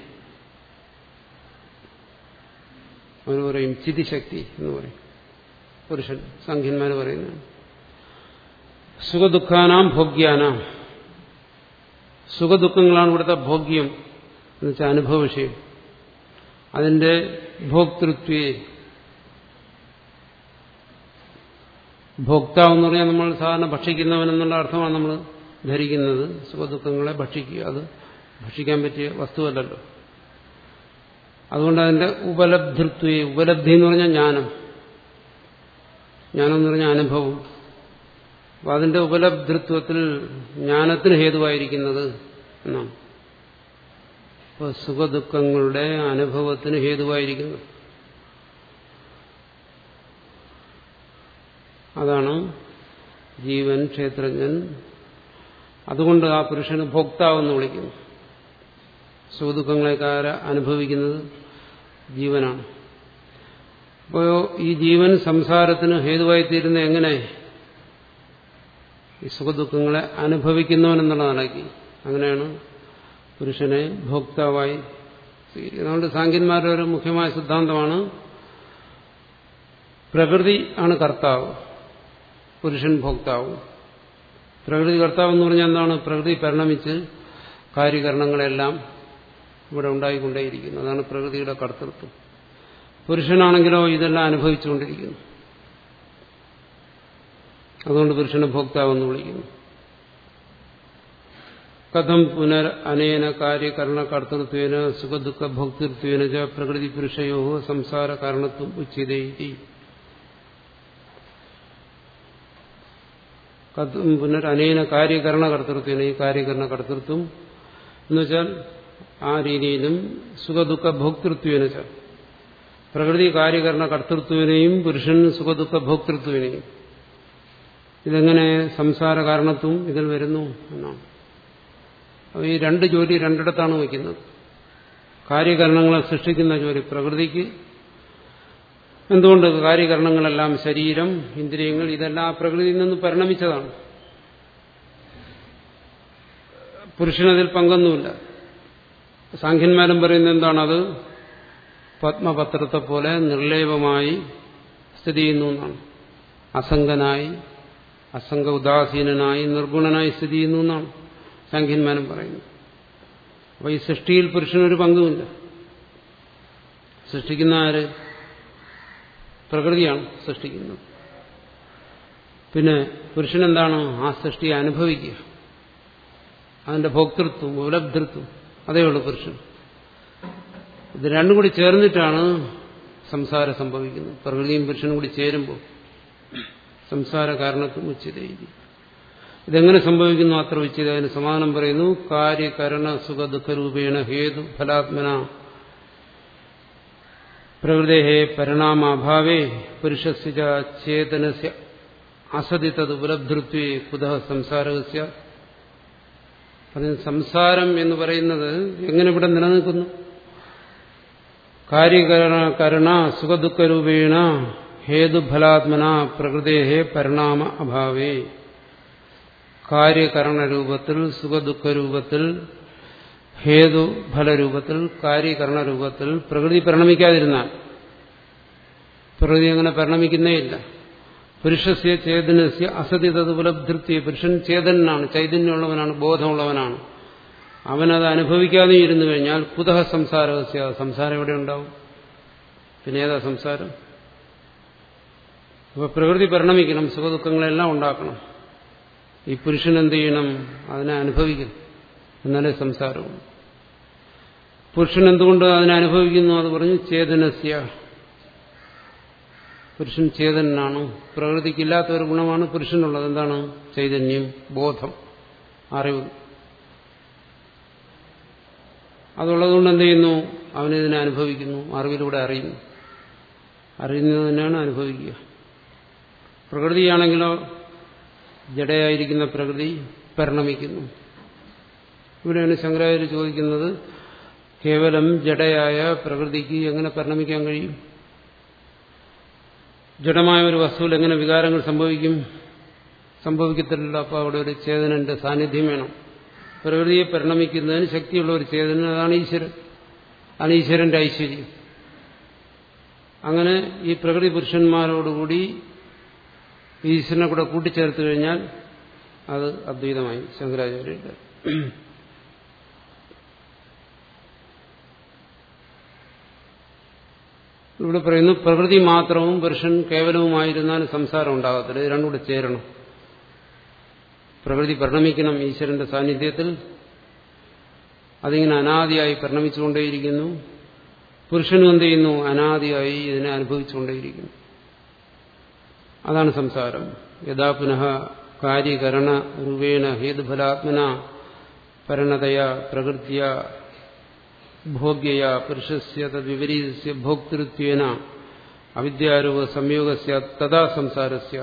അവർ പറയും ചിതിശക്തി എന്ന് പറയും പുരുഷൻ സംഖ്യന്മാർ പറയുന്നത് സുഖദുഃഖാനാം ഭോഗ്യാനാം സുഖദുഃഖങ്ങളാണ് ഇവിടുത്തെ ഭോഗ്യം എന്ന് വെച്ചാൽ അനുഭവ വിഷയം അതിന്റെ ഭോക്തൃത്വേ ഭോക്താവ് എന്ന് പറഞ്ഞാൽ നമ്മൾ സാധാരണ ഭക്ഷിക്കുന്നവൻ എന്നുള്ള അർത്ഥമാണ് നമ്മൾ ധരിക്കുന്നത് സുഖദുഃഖങ്ങളെ ഭക്ഷിക്കുക അത് ഭക്ഷിക്കാൻ പറ്റിയ വസ്തുവല്ലല്ലോ അതുകൊണ്ട് അതിന്റെ ഉപലബ്ധിത്വ ഉപലബ്ധി എന്ന് പറഞ്ഞാൽ ജ്ഞാനം ജ്ഞാനം എന്ന് പറഞ്ഞാൽ അനുഭവം അപ്പം അതിന്റെ ഉപലബ്ധിത്വത്തിൽ ജ്ഞാനത്തിന് ഹേതുവായിരിക്കുന്നത് എന്നാണ് ഇപ്പോൾ സുഖദുഃഖങ്ങളുടെ അനുഭവത്തിന് ഹേതുവായിരിക്കുന്നത് അതാണ് ജീവൻ ക്ഷേത്രജ്ഞൻ അതുകൊണ്ട് ആ പുരുഷന് ഭോക്താവെന്ന് വിളിക്കുന്നു സുഖദുഃഖങ്ങളെക്കാര അനുഭവിക്കുന്നത് ജീവനാണ് അപ്പോൾ ഈ ജീവൻ സംസാരത്തിന് ഹേതുവായി തീരുന്ന എങ്ങനെ ഈ സുഖദുഃഖങ്ങളെ അനുഭവിക്കുന്നവനെന്നുള്ളതാണാക്കി അങ്ങനെയാണ് പുരുഷനെ ഭോക്താവായി അതുകൊണ്ട് സാങ്കന്മാരുടെ ഒരു മുഖ്യമായ സിദ്ധാന്തമാണ് പ്രകൃതി ആണ് കർത്താവ് പുരുഷൻ ഭോക്താവ് പ്രകൃതി കർത്താവ് എന്ന് പറഞ്ഞാൽ എന്താണ് പ്രകൃതി പരിണമിച്ച് കാര്യകരണങ്ങളെല്ലാം ഇവിടെ ഉണ്ടായിക്കൊണ്ടേയിരിക്കുന്നു അതാണ് പ്രകൃതിയുടെ കർത്തൃത്വം പുരുഷനാണെങ്കിലോ ഇതെല്ലാം അനുഭവിച്ചുകൊണ്ടിരിക്കുന്നു അതുകൊണ്ട് പുരുഷനെ ഭോക്താവെന്ന് വിളിക്കുന്നു കഥം പുനർ അനേന കാര്യകരണ കർത്തൃത്വേന സുഖദുഃഖ ഭോക്തൃത്വേന ച പ്രകൃതി പുരുഷയോ സംസാര കാരണത്വം ഉച്ചിതേരി കഥം പുനർ അനേന കാര്യകരണ കർത്തൃത്വേന ഈ കാര്യകരണ കർത്തൃത്വം എന്നുവെച്ചാൽ ആ രീതിയിലും സുഖദുഃഖ ഭോക്തൃത്വേന ച പ്രകൃതി കാര്യകരണ കർത്തൃത്വനെയും പുരുഷൻ സുഖദുഃഖ ഭോക്തൃത്വനെയും ഇതെങ്ങനെ സംസാര കാരണത്വം ഇതിൽ വരുന്നു എന്നാണ് അപ്പോൾ ഈ രണ്ട് ജോലി രണ്ടിടത്താണ് വയ്ക്കുന്നത് കാര്യകരണങ്ങളെ സൃഷ്ടിക്കുന്ന ജോലി പ്രകൃതിക്ക് എന്തുകൊണ്ട് കാര്യകരണങ്ങളെല്ലാം ശരീരം ഇന്ദ്രിയങ്ങൾ ഇതെല്ലാം ആ പ്രകൃതിയിൽ നിന്ന് പരിണമിച്ചതാണ് പുരുഷനതിൽ പങ്കൊന്നുമില്ല സാഖ്യന്മാരും പറയുന്നത് എന്താണത് പത്മപത്രത്തെ പോലെ നിർലേപമായി സ്ഥിതി ചെയ്യുന്നു എന്നാണ് അസംഗനായി അസംഗ ഉദാസീനനായി നിർഗുണനായി സ്ഥിതി ചെയ്യുന്നു എന്നാണ് സാഖ്യന്മാരും പറയുന്നു അപ്പോൾ ഈ സൃഷ്ടിയിൽ പുരുഷനൊരു പങ്കുമില്ല സൃഷ്ടിക്കുന്ന ആര് പ്രകൃതിയാണ് സൃഷ്ടിക്കുന്നത് പിന്നെ പുരുഷനെന്താണ് ആ സൃഷ്ടിയെ അനുഭവിക്കുക അതിന്റെ ഭോക്തൃത്വം ഉപലബ്ധൃത്വം അതേ ഉള്ളൂ പുരുഷൻ ഇത് രണ്ടും കൂടി ചേർന്നിട്ടാണ് സംസാരം സംഭവിക്കുന്നത് പ്രകൃതിയും പുരുഷനും കൂടി ചേരുമ്പോൾ സംസാര കാരണത്വം ഉച്ചിതയിരി ഇതെങ്ങനെ സംഭവിക്കുന്നു അത്ര ഉച്ചിത അതിന് സമാനം പറയുന്നു കാര്യകരണ സുഖ ദുഃഖരൂപേണ ഹേതു ഫലാത്മന പ്രകൃതേ പരിണാമാഭാവേ പുരുഷസ്യ ചേതനസ്യ അസതി തത് ഉപലബ്ധൃത്വേ കുത സംസാരസ്യ സംസാരം എന്ന് പറയുന്നത് എങ്ങനെ ഇവിടെ നിലനിൽക്കുന്നു കാര്യകരണ സുഖദുഃഖരൂപേണ ഹേതുഫലാത്മന പ്രകൃതേ പരിണാമ അഭാവേ കാര്യകരണരൂപത്തിൽ സുഖദുഃഖരൂപത്തിൽ ഹേതുഫലരൂപത്തിൽ കാര്യകരണരൂപത്തിൽ പ്രകൃതി പരിണമിക്കാതിരുന്നാൽ പ്രകൃതി അങ്ങനെ പരിണമിക്കുന്നേയില്ല പുരുഷസ്യ ചേതനസ്യ അസതി തത് ഉപലബ്ധൃത്യ പുരുഷൻ ചേതനാണ് ചൈതന്യമുള്ളവനാണ് ബോധമുള്ളവനാണ് അവനത് അനുഭവിക്കാതെ ഇരുന്നു കഴിഞ്ഞാൽ കുതഹ സംസാരസ്യ സംസാരം എവിടെ ഉണ്ടാവും പിന്നെ ഏതാ സംസാരം അപ്പൊ പ്രകൃതി പരിണമിക്കണം സുഖദുഃഖങ്ങളെല്ലാം ഉണ്ടാക്കണം ഈ പുരുഷൻ എന്ത് ചെയ്യണം അതിനെ അനുഭവിക്കണം എന്നാലേ സംസാരവും പുരുഷൻ എന്തുകൊണ്ട് അതിനെ അനുഭവിക്കുന്നു അത് പറഞ്ഞു ചേതനസ്യ പുരുഷൻ ചേതനാണ് പ്രകൃതിക്കില്ലാത്ത ഒരു ഗുണമാണ് പുരുഷനുള്ളത് എന്താണ് ചൈതന്യം ബോധം അറിവ് അതുള്ളതുകൊണ്ട് എന്ത് ചെയ്യുന്നു അവനിതിനെ അനുഭവിക്കുന്നു അറിവിലൂടെ അറിയുന്നു അറിയുന്നത് തന്നെയാണ് അനുഭവിക്കുക പ്രകൃതിയാണെങ്കിലോ ജഡയായിരിക്കുന്ന പ്രകൃതി പരിണമിക്കുന്നു ഇവിടെയാണ് ശങ്കരാചാര്യ ചോദിക്കുന്നത് കേവലം ജഡയായ പ്രകൃതിക്ക് എങ്ങനെ പരിണമിക്കാൻ കഴിയും ജഡമായ ഒരു വസ്തുവിൽ എങ്ങനെ വികാരങ്ങൾ സംഭവിക്കും സംഭവിക്കത്തില്ല അപ്പോൾ അവിടെ ഒരു ചേതനന്റെ സാന്നിധ്യം വേണം പ്രകൃതിയെ പരിണമിക്കുന്നതിന് ശക്തിയുള്ള ഒരു ചേതനൻ അതാണ് ഈശ്വരൻ ആണ് ഈശ്വരന്റെ ഐശ്വര്യം അങ്ങനെ ഈ പ്രകൃതി പുരുഷന്മാരോടുകൂടി ഈശ്വരനെ കൂടെ കൂട്ടിച്ചേർത്ത് കഴിഞ്ഞാൽ അത് അദ്വൈതമായി ശങ്കരാചാര്യരുടെ ഇവിടെ പറയുന്നു പ്രകൃതി മാത്രവും പുരുഷൻ കേവലവുമായിരുന്നാൽ സംസാരം ഉണ്ടാകത്തില്ല ഇത് രണ്ടും കൂടെ ചേരണം പ്രകൃതി പരിണമിക്കണം ഈശ്വരന്റെ സാന്നിധ്യത്തിൽ അതിങ്ങനെ അനാദിയായി പരിണമിച്ചുകൊണ്ടേയിരിക്കുന്നു പുരുഷനും എന്ത് ചെയ്യുന്നു അനാദിയായി ഇതിനെ അനുഭവിച്ചുകൊണ്ടേയിരിക്കുന്നു അതാണ് സംസാരം യഥാ പുനഃ കാര്യകരണ രൂപേണ ഹേതുഫലാത്മന പരിണതയ പ്രകൃതിയ ഭോഗ്യയ പുരുഷസ്യ തദ്വിപരീതസ്യ ഭോക്തൃത്വേന അവിദ്യാരൂപ സംയോഗസ്യ തഥാ സംസാരസ്യ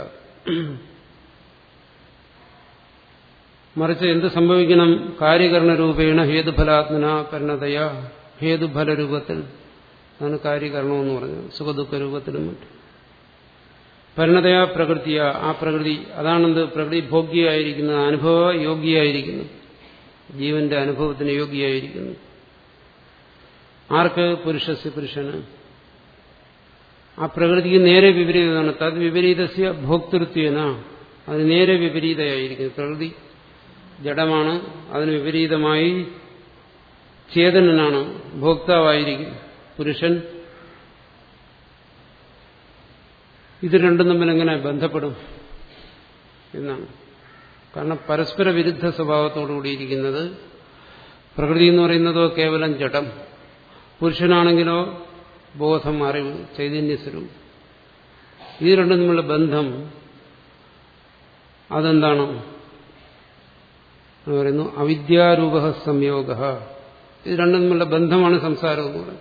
മറിച്ച് എന്ത് സംഭവിക്കണം കാര്യകരണ രൂപേണ ഹേതുഫലാത്മന പരിണതയ ഹേതുഫല രൂപത്തിൽ അതാണ് കാര്യകരണമെന്ന് പറഞ്ഞത് സുഖദുഃഖ രൂപത്തിലും മറ്റും പരിണതയാ പ്രകൃതിയ ആ പ്രകൃതി അതാണെന്ത് പ്രകൃതി ഭോഗ്യയായിരിക്കുന്നത് അനുഭവ യോഗ്യയായിരിക്കുന്നു ജീവന്റെ അനുഭവത്തിന് യോഗ്യയായിരിക്കുന്നു ആർക്ക് പുരുഷസ് പുരുഷന് ആ പ്രകൃതിക്ക് നേരെ വിപരീതമാണ് തത് വിപരീതസ്യ ഭോക്തൃത്വേന അത് നേരെ വിപരീതയായിരിക്കുന്നു പ്രകൃതി ജഡമാണ് അതിന് വിപരീതമായി ചേതനനാണ് ഭോക്താവായിരിക്കും പുരുഷൻ ഇത് രണ്ടും തമ്മിൽ എങ്ങനെ ബന്ധപ്പെടും എന്നാണ് കാരണം പരസ്പര വിരുദ്ധ സ്വഭാവത്തോടുകൂടിയിരിക്കുന്നത് പ്രകൃതി എന്ന് പറയുന്നതോ കേവലം ജഡം പുരുഷനാണെങ്കിലോ ബോധം അറിവ് ചൈതന്യസ്വരൂപം ഇത് രണ്ടും തമ്മിലുള്ള ബന്ധം അതെന്താണ് എന്ന് പറയുന്നു അവിദ്യാരൂപ സംയോഗ ഇത് രണ്ടും തമ്മിലുള്ള ബന്ധമാണ് സംസാരം എന്ന് പറയുന്നത്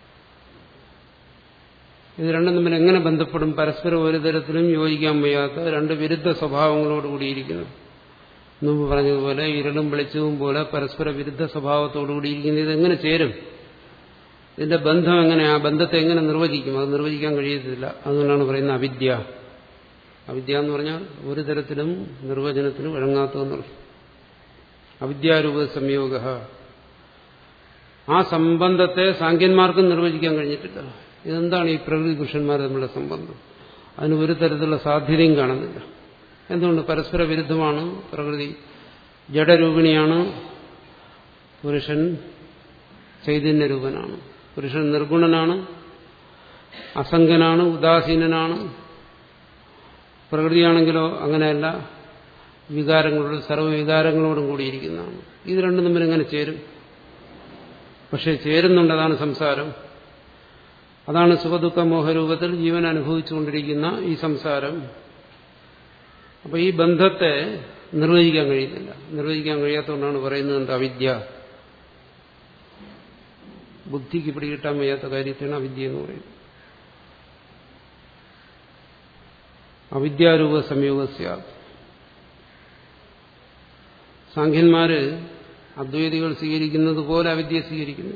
ഇത് രണ്ടും തമ്മിൽ എങ്ങനെ ബന്ധപ്പെടും പരസ്പരം ഒരു തരത്തിലും യോജിക്കാൻ വയ്യാത്ത രണ്ട് വിരുദ്ധ സ്വഭാവങ്ങളോട് കൂടിയിരിക്കുന്നു മുമ്പ് പറഞ്ഞതുപോലെ ഇരളും വെളിച്ചവും പോലെ പരസ്പര വിരുദ്ധ സ്വഭാവത്തോടു കൂടിയിരിക്കുന്നത് ഇതെങ്ങനെ ചേരും ഇതിന്റെ ബന്ധം എങ്ങനെ ആ ബന്ധത്തെ എങ്ങനെ നിർവചിക്കും അത് നിർവചിക്കാൻ കഴിയത്തില്ല അതുകൊണ്ടാണ് പറയുന്നത് അവിദ്യ അവിദ്യ എന്ന് പറഞ്ഞാൽ ഒരു തരത്തിലും നിർവചനത്തിന് വഴങ്ങാത്തതെന്നുള്ള അവിദ്യാരൂപ സംയോഗ ആ സംബന്ധത്തെ സാങ്കന്മാർക്കും നിർവചിക്കാൻ കഴിഞ്ഞിട്ടില്ല ഇതെന്താണ് ഈ പ്രകൃതി പുരുഷന്മാർ തമ്മിലുള്ള സംബന്ധം അതിന് ഒരു തരത്തിലുള്ള സാധ്യതയും കാണുന്നില്ല എന്തുകൊണ്ട് പരസ്പര വിരുദ്ധമാണ് പ്രകൃതി ജഡരൂപിണിയാണ് പുരുഷൻ ചൈതന്യരൂപനാണ് പുരുഷൻ നിർഗുണനാണ് അസംഗനാണ് ഉദാസീനനാണ് പ്രകൃതിയാണെങ്കിലോ അങ്ങനെയല്ല വികാരങ്ങളോട് സർവ്വവികാരങ്ങളോടും കൂടിയിരിക്കുന്നതാണ് ഇത് രണ്ടും തമ്മിൽ എങ്ങനെ ചേരും പക്ഷെ ചേരുന്നുണ്ട് അതാണ് സംസാരം അതാണ് സുഖദുഃഖ മോഹരൂപത്തിൽ ജീവൻ അനുഭവിച്ചുകൊണ്ടിരിക്കുന്ന ഈ സംസാരം അപ്പൊ ഈ ബന്ധത്തെ നിർവചിക്കാൻ കഴിയുന്നില്ല നിർവചിക്കാൻ കഴിയാത്തതുകൊണ്ടാണ് പറയുന്നത് എന്താ അവിദ്യ ബുദ്ധിക്ക് പിടികിട്ടാൻ വയ്യാത്ത കാര്യത്തെയാണ് അവിദ്യ എന്ന് പറയുന്നത് അവിദ്യാരൂപ സംയോഗസ്യ സാഖ്യന്മാര് അദ്വൈതികൾ സ്വീകരിക്കുന്നത് പോലെ അവിദ്യ സ്വീകരിക്കുന്നു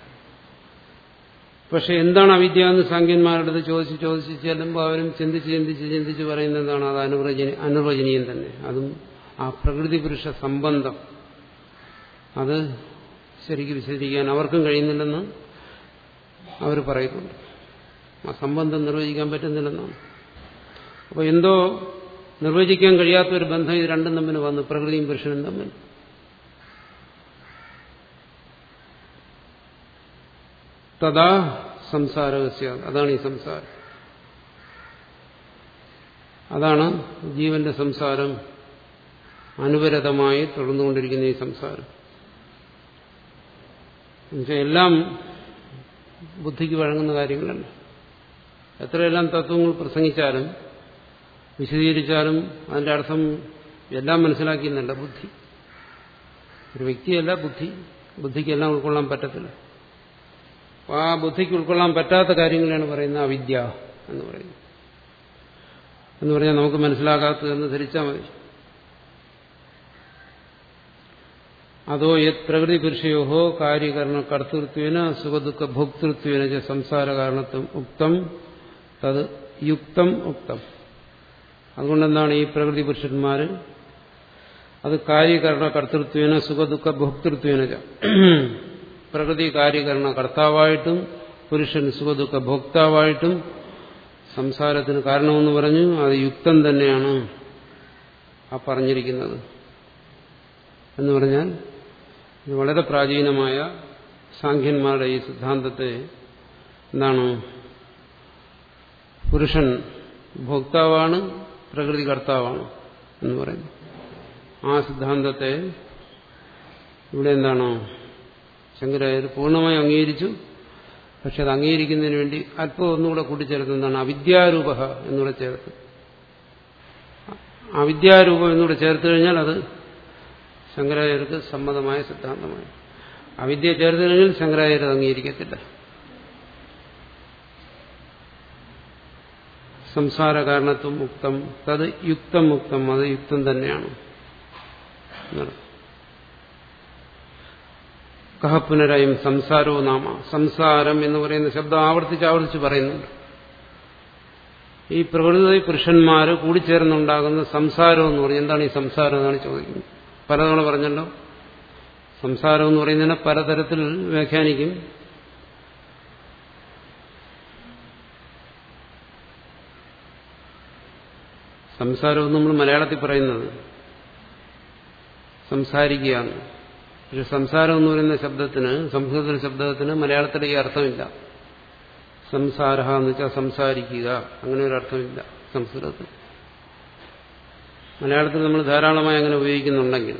പക്ഷെ എന്താണ് അവിദ്യ എന്ന് സാഖ്യന്മാരുടെ അടുത്ത് ചോദിച്ച് ചോദിച്ച് ചെല്ലുമ്പോൾ അവരും ചിന്തിച്ച് ചിന്തിച്ച് ചിന്തിച്ച് പറയുന്നത് എന്താണ് അത് അനുവചന അനുവചനീയം തന്നെ അതും ആ പ്രകൃതി പുരുഷ സംബന്ധം അത് ശരിക്കും വിശദീകരിക്കാൻ അവർക്കും കഴിയുന്നില്ലെന്ന് അവർ പറയുന്നുണ്ട് ആ സംബന്ധം നിർവചിക്കാൻ പറ്റുന്നില്ലെന്നാണ് അപ്പോൾ എന്തോ നിർവചിക്കാൻ കഴിയാത്ത ഒരു ബന്ധം ഇത് രണ്ടും തമ്മിൽ വന്നു പ്രകൃതിയും പുരുഷനും തമ്മിൽ തഥാ സംസാരവസ്യ അതാണ് ഈ സംസാരം അതാണ് ജീവന്റെ സംസാരം അനുവരതമായി തുടർന്നുകൊണ്ടിരിക്കുന്ന ഈ സംസാരം എന്നുവെച്ചാൽ എല്ലാം ബുദ്ധിക്ക് വഴങ്ങുന്ന കാര്യങ്ങളല്ല എത്രയെല്ലാം തത്വങ്ങൾ പ്രസംഗിച്ചാലും വിശദീകരിച്ചാലും അതിന്റെ അർത്ഥം എല്ലാം മനസ്സിലാക്കിയെന്നല്ല ബുദ്ധി ഒരു വ്യക്തിയല്ല ബുദ്ധി ബുദ്ധിക്ക് എല്ലാം ഉൾക്കൊള്ളാൻ പറ്റത്തില്ല ആ ബുദ്ധിക്ക് ഉൾക്കൊള്ളാൻ പറ്റാത്ത കാര്യങ്ങളാണ് പറയുന്നത് അവിദ്യ എന്ന് പറയുന്നത് എന്ന് പറഞ്ഞാൽ നമുക്ക് മനസ്സിലാകാത്തതെന്ന് ധരിച്ചാൽ മതി അതോ യത് പ്രകൃതി പുരുഷയോഹോ കാര്യകരണ കർത്തൃത്വേന സുഖദുഃഖ ഭോക്തൃത്വേന സംസാര കാരണത്വം ഉക്തം തത് യുക്തം ഉക്തം അതുകൊണ്ടെന്താണ് ഈ പ്രകൃതി പുരുഷന്മാർ അത് കാര്യകരണ കർത്തൃത്വേന സുഖദുഃഖ ഭോക്തൃത്വേന പ്രകൃതി കാര്യകരണ കർത്താവായിട്ടും പുരുഷൻ സുഖദുഃഖ ഭോക്താവായിട്ടും സംസാരത്തിന് കാരണമെന്ന് പറഞ്ഞു അത് യുക്തം തന്നെയാണ് ആ പറഞ്ഞിരിക്കുന്നത് എന്ന് പറഞ്ഞാൽ ഇത് വളരെ പ്രാചീനമായ സാഖ്യന്മാരുടെ ഈ സിദ്ധാന്തത്തെ എന്താണ് പുരുഷൻ ഭോക്താവാണ് പ്രകൃതി കർത്താവാണ് എന്ന് പറയുന്നു ആ സിദ്ധാന്തത്തെ ഇവിടെ എന്താണ് ശങ്കരാചാര്യർ പൂർണ്ണമായി അംഗീകരിച്ചു പക്ഷെ അത് അംഗീകരിക്കുന്നതിന് വേണ്ടി അല്പം ഒന്നുകൂടെ കൂട്ടിച്ചേർക്കുന്നതാണ് അവിദ്യാരൂപ എന്നൂടെ ചേർത്ത് അവിദ്യാരൂപം എന്നൂടെ ചേർത്ത് കഴിഞ്ഞാൽ അത് ശങ്കരാചാര്യർക്ക് സമ്മതമായ സിദ്ധാന്തമായി അവിദ്യ ചേർത്ത് കഴിഞ്ഞാൽ ശങ്കരാചാര്യർ അത് അംഗീകരിക്കത്തില്ല സംസാര കാരണത്വം മുക്തം തത് യുക്തം മുക്തം അത് യുക്തം തന്നെയാണ് കഹ പുനരയം സംസാരവും നാമ സംസാരം എന്ന് പറയുന്ന ശബ്ദം ആവർത്തിച്ച് ആവർത്തിച്ച് പറയുന്നുണ്ട് ഈ പ്രകൃതി പുരുഷന്മാർ കൂടിച്ചേർന്നുണ്ടാകുന്ന സംസാരം എന്ന് പറഞ്ഞാൽ എന്താണ് ഈ സംസാരം എന്നാണ് ചോദിക്കുന്നത് പലതവണ പറഞ്ഞല്ലോ സംസാരം എന്ന് പറയുന്നതിനെ പലതരത്തിൽ വ്യാഖ്യാനിക്കും സംസാരം നമ്മൾ മലയാളത്തിൽ പറയുന്നത് സംസാരിക്കുകയാണ് പക്ഷെ സംസാരം എന്ന് പറയുന്ന ശബ്ദത്തിന് സംസ്കൃത ശബ്ദത്തിന് മലയാളത്തിൽ ഈ അർത്ഥമില്ല സംസാര എന്ന് വെച്ചാൽ സംസാരിക്കുക അങ്ങനെ ഒരു അർത്ഥമില്ല സംസ്കൃതത്തിൽ മലയാളത്തിൽ നമ്മൾ ധാരാളമായി അങ്ങനെ ഉപയോഗിക്കുന്നുണ്ടെങ്കിൽ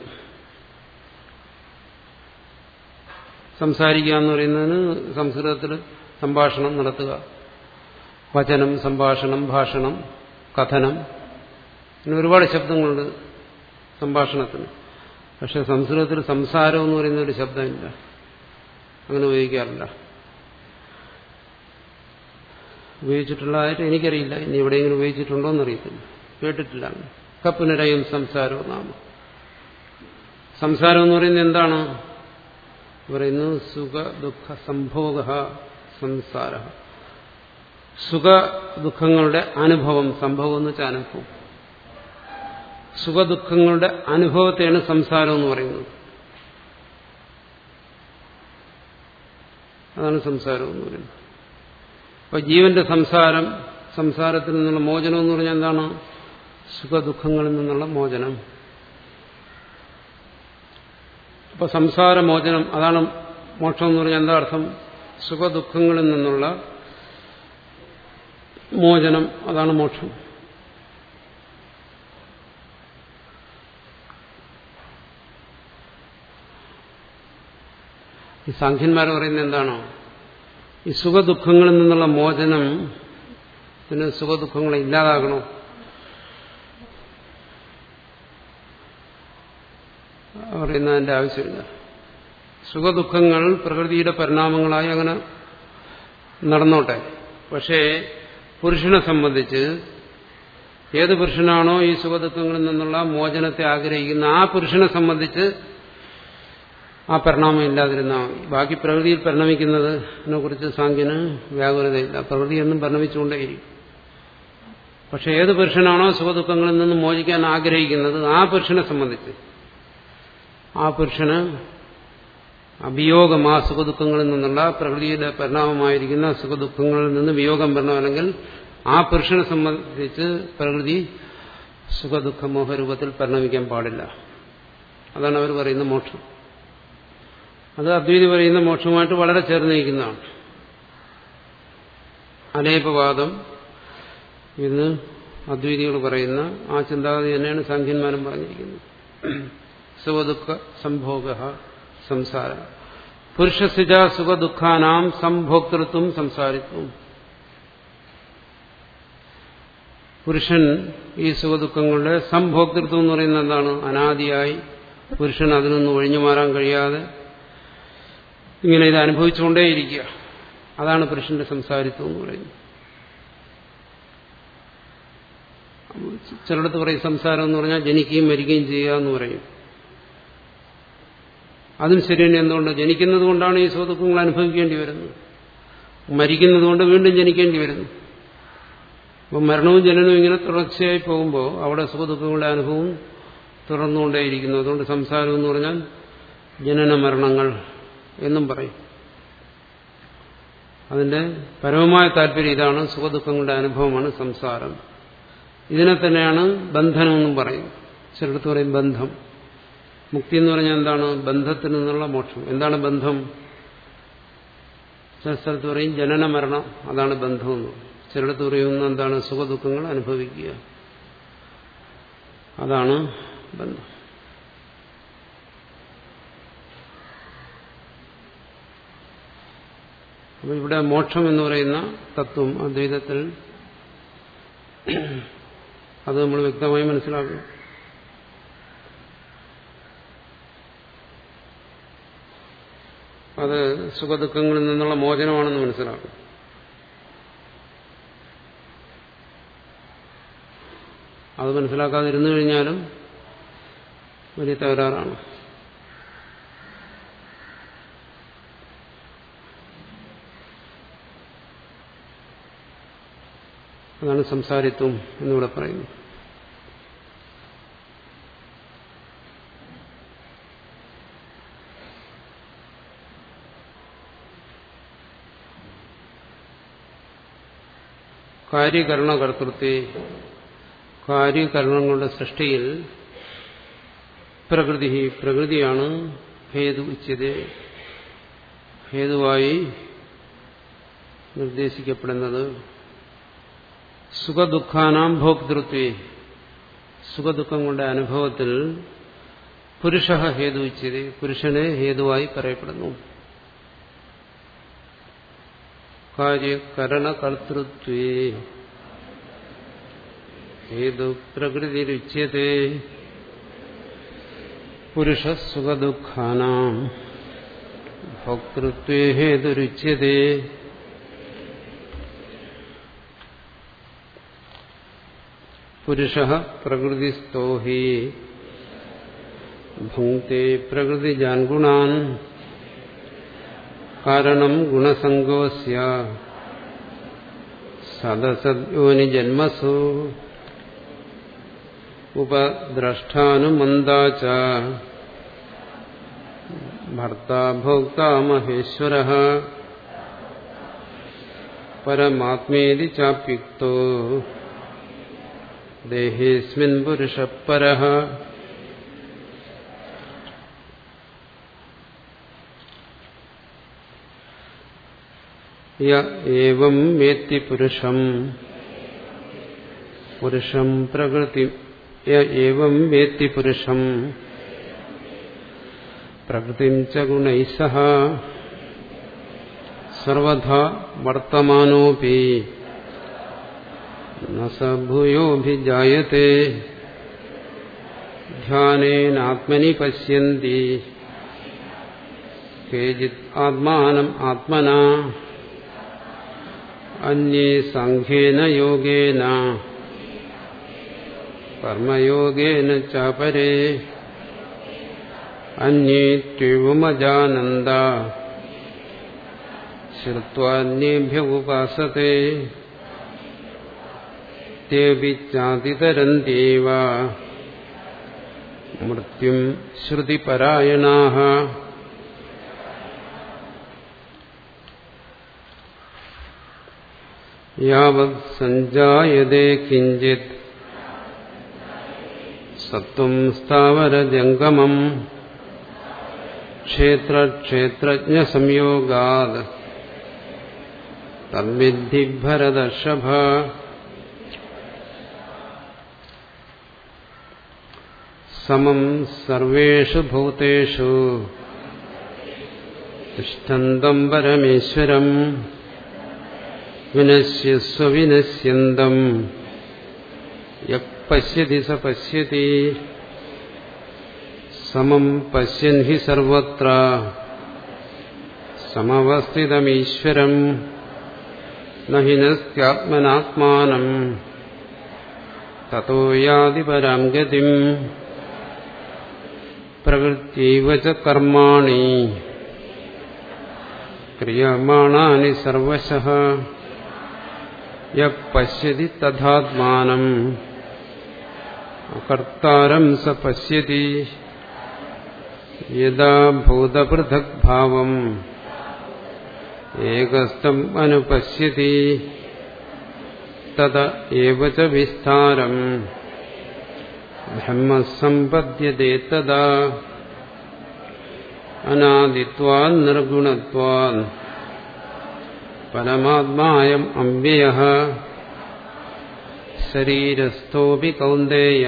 സംസാരിക്കുക എന്ന് പറയുന്നതിന് സംസ്കൃതത്തിൽ സംഭാഷണം നടത്തുക വചനം സംഭാഷണം ഭാഷണം കഥനം അങ്ങനെ ഒരുപാട് ശബ്ദങ്ങളുണ്ട് സംഭാഷണത്തിന് പക്ഷെ സംസ്കൃതത്തിൽ സംസാരം എന്ന് പറയുന്ന ഒരു ശബ്ദമില്ല അങ്ങനെ ഉപയോഗിക്കാറില്ല ഉപയോഗിച്ചിട്ടുള്ളതായിട്ട് എനിക്കറിയില്ല ഇനി എവിടെയെങ്കിലും ഉപയോഗിച്ചിട്ടുണ്ടോ എന്നറിയത്തില്ല കേട്ടിട്ടില്ല കപ്പുനരയും സംസാരവും നാമ സംസാരം എന്ന് പറയുന്നത് എന്താണ് പറയുന്നു സുഖ ദുഃഖ സംഭോഗ സംസാര സുഖ ദുഃഖങ്ങളുടെ അനുഭവം സംഭവം എന്ന് വെച്ചാൽ അനുഭവം സുഖദുഃഖങ്ങളുടെ അനുഭവത്തെയാണ് സംസാരം എന്ന് പറയുന്നത് അതാണ് സംസാരം എന്ന് പറയുന്നത് അപ്പൊ ജീവന്റെ സംസാരം സംസാരത്തിൽ നിന്നുള്ള മോചനം എന്ന് പറഞ്ഞാൽ എന്താണ് സുഖദുഃഖങ്ങളിൽ നിന്നുള്ള മോചനം അപ്പൊ സംസാരമോചനം അതാണ് മോക്ഷം എന്ന് പറഞ്ഞാൽ എന്താ അർത്ഥം സുഖദുഃഖങ്ങളിൽ നിന്നുള്ള മോചനം അതാണ് മോക്ഷം ഈ സാഖ്യന്മാർ പറയുന്നത് എന്താണോ ഈ സുഖദുഃഖങ്ങളിൽ നിന്നുള്ള മോചനം പിന്നെ സുഖദുഃഖങ്ങളെ ഇല്ലാതാകണോ പറയുന്നതിന്റെ ആവശ്യമില്ല സുഖദുഃഖങ്ങൾ പ്രകൃതിയുടെ പരിണാമങ്ങളായി അങ്ങനെ നടന്നോട്ടെ പക്ഷേ പുരുഷനെ സംബന്ധിച്ച് ഏത് പുരുഷനാണോ ഈ സുഖദുഃഖങ്ങളിൽ നിന്നുള്ള മോചനത്തെ ആഗ്രഹിക്കുന്ന ആ പുരുഷനെ സംബന്ധിച്ച് ആ പരിണാമം ഇല്ലാതിരുന്നാൽ മതി ബാക്കി പ്രകൃതിയിൽ പരിണമിക്കുന്നതിനെ കുറിച്ച് സാങ്കേന് വ്യാകുലതയില്ല പ്രകൃതി എന്നും പരിണമിച്ചുകൊണ്ടേയിരിക്കും പക്ഷെ ഏത് പുരുഷനാണോ സുഖദുഃഖങ്ങളിൽ നിന്ന് മോചിക്കാൻ ആഗ്രഹിക്കുന്നത് ആ പുരുഷനെ സംബന്ധിച്ച് ആ പുരുഷന് അഭിയോഗം ആ സുഖദുഃഖങ്ങളിൽ നിന്നുള്ള പ്രകൃതിയുടെ പരിണാമമായിരിക്കുന്ന സുഖദുഃഖങ്ങളിൽ നിന്ന് വിയോഗം വരണമെങ്കിൽ ആ പുരുഷനെ സംബന്ധിച്ച് പ്രകൃതി സുഖദുഃഖ മോഹരൂപത്തിൽ പരിണമിക്കാൻ പാടില്ല അതാണ് അവർ പറയുന്ന മോക്ഷം അത് അദ്വൈതി പറയുന്ന മോക്ഷമായിട്ട് വളരെ ചേർന്ന് നിൽക്കുന്നതാണ് അലേപവാദം ഇന്ന് അദ്വൈതികൾ പറയുന്ന ആ ചിന്താഗതി തന്നെയാണ് സാഖ്യന്മാരും പറഞ്ഞിരിക്കുന്നത് സുഖദുഃഖ സംഭോഗ സംസാരം പുരുഷസിജ സുഖദുഃഖാനാം സംഭോക്തൃത്വം സംസാരിത്വം പുരുഷൻ ഈ സുഖദുഃഖങ്ങളുടെ സംഭോക്തൃത്വം എന്ന് പറയുന്നത് എന്താണ് അനാദിയായി പുരുഷൻ അതിനൊന്നും ഒഴിഞ്ഞു മാറാൻ കഴിയാതെ ഇങ്ങനെ ഇത് അനുഭവിച്ചുകൊണ്ടേയിരിക്കുക അതാണ് പുരുഷന്റെ സംസാരിത്വം എന്ന് പറയുന്നത് ചിലടത്ത് പറയും സംസാരം എന്ന് പറഞ്ഞാൽ ജനിക്കുകയും മരിക്കുകയും ചെയ്യുക എന്ന് പറയും അതും ശരിയാണ് എന്തുകൊണ്ട് ജനിക്കുന്നത് കൊണ്ടാണ് ഈ സുഖദുഃഖങ്ങൾ അനുഭവിക്കേണ്ടി വരുന്നത് മരിക്കുന്നത് കൊണ്ട് വീണ്ടും ജനിക്കേണ്ടി വരുന്നു അപ്പം മരണവും ജനനവും ഇങ്ങനെ തുടർച്ചയായി പോകുമ്പോൾ അവിടെ സുഖദുഃഖങ്ങളുടെ അനുഭവം തുടർന്നുകൊണ്ടേയിരിക്കുന്നു അതുകൊണ്ട് സംസാരം എന്ന് പറഞ്ഞാൽ ജനന മരണങ്ങൾ എന്നും പറയും അതിന്റെ പരമമായ താല്പര്യം ഇതാണ് സുഖദുഃഖങ്ങളുടെ അനുഭവമാണ് സംസാരം ഇതിനെ തന്നെയാണ് ബന്ധനമെന്നും പറയും ചിലടത്ത് പറയും ബന്ധം മുക്തി എന്ന് പറഞ്ഞാൽ എന്താണ് ബന്ധത്തിൽ നിന്നുള്ള മോക്ഷം എന്താണ് ബന്ധം ചില സ്ഥലത്ത് പറയും ജനന മരണം അതാണ് ബന്ധം എന്ന് ചിലടത്ത് പറയുന്ന എന്താണ് സുഖദുഃഖങ്ങൾ അനുഭവിക്കുക അതാണ് ബന്ധം അപ്പോൾ ഇവിടെ മോക്ഷം എന്ന് പറയുന്ന തത്വം അദ്വൈതത്തിൽ അത് നമ്മൾ വ്യക്തമായി മനസ്സിലാക്കും അത് സുഖദുഃഖങ്ങളിൽ നിന്നുള്ള മോചനമാണെന്ന് മനസ്സിലാക്കും അത് മനസ്സിലാക്കാതിരുന്നു കഴിഞ്ഞാലും വലിയ തകരാറാണ് അതാണ് സംസാരിത്വം എന്നിവിടെ പറയുന്നു കാര്യകരണകർത്തൃത്വ കാര്യകരണങ്ങളുടെ സൃഷ്ടിയിൽ പ്രകൃതി പ്രകൃതിയാണ് ഹേതു ഉച്ചത് ഹേതുവായി നിർദ്ദേശിക്കപ്പെടുന്നത് സുഖദുഃഖാനാം ഭോക്തൃത്വേ സുഖദുഃഖങ്ങളുടെ അനുഭവത്തിൽ പുരുഷ ഹേതു ഉച്ചത് പുരുഷനെ ഹേതുവായി പറയപ്പെടുന്നു കാര്യകരണകർത്തൃത്വേ ഹേതു പ്രകൃതിരുച്യത്തെ പുരുഷ സുഖദുഃഖാനാം ഭോക്തൃത്വേ ഹേതുരുച്യത്തെ പുരുഷ പ്രകൃതിസ്ഥോ ഹി ഭുങ്ക്തെ പ്രകൃതിജാൻ ഗുണാൻ കാരണം ഗുണസംഗോസ്യ സദസദ്യോനി ജന്മസു ഉപദ്രഷ്ടാനുമന്ദാച ഭർത്താ ഭോക്താ മഹേശ്വര പരമാത്മേതി ചാപ്യുക്തോ ദേഹേസ്മിൻ പുരുഷപ്പര യം വേത്തി പുരുഷം പുരുഷം പ്രകൃതി യം വേത്തി പുരുഷം പ്രകൃതി ച ഗുണൈ സഹ സർവഥാ വർത്തമാനോപി ന സ ഭൂയോഭിജായത്തെ ധ്യാനേനാത്മനി പശ്യന്തി കേചിത് ആത്മാനം ആത്മനാ അന്യേ സാഖ്യേന യോഗേന കർമ്മയോഗേന ചാപരേ അന്യേത്വമജാനന്ദ ശ്രുവാന്യേഭ്യ ഉപാസത്തെ തേപി ചാതിതരന്ത്യേവ മൃത്യും ശ്രുതിപരായണാഃ യാവത് സഞ്ജായതേ കിഞ്ചിത് സത്വം സ്ഥാവരജംഗമം ക്ഷേത്രക്ഷേത്രജ്ഞസംയോഗാത് തദ്വിദ്ധി ഭരതർഷഭ സമം സർവേഷു ഭൂതേഷു തിഷ്ഠന്തം പരമേശ്വരം വിനശ്യസ്വ വിനശ്യന്തം യശ്യതി സ പശ്യതി സമം പശ്യൻ ഹി സർവത്ര സമവസ്ഥിതമീശ്വരം നഹിനസ്ത്യാത്മനാത്മാനം തോ യാതി പരാം ഗതിം പ്രകൃത്യൈവ ച കർമാണി ക്രിയമാണാനി സർവശഃ യ പശ്യതി തഥാത്മാനം അകർത്താരം സ പശ്യതി യഥാ ഭൂതപൃഥഗ്ഭാവം ഏകസ്ഥം അനുപശ്യതി തത ഏവ ച വിസ്താരം ബ്രഹ്മസമ്പദ്യത്തെ തദാ അനാദിത്വാൻ നിർഗുണത്വാൻ പരമാത്മായം അമ്പ്യയ ശരീരസ്ഥോപി കൗന്ദേയ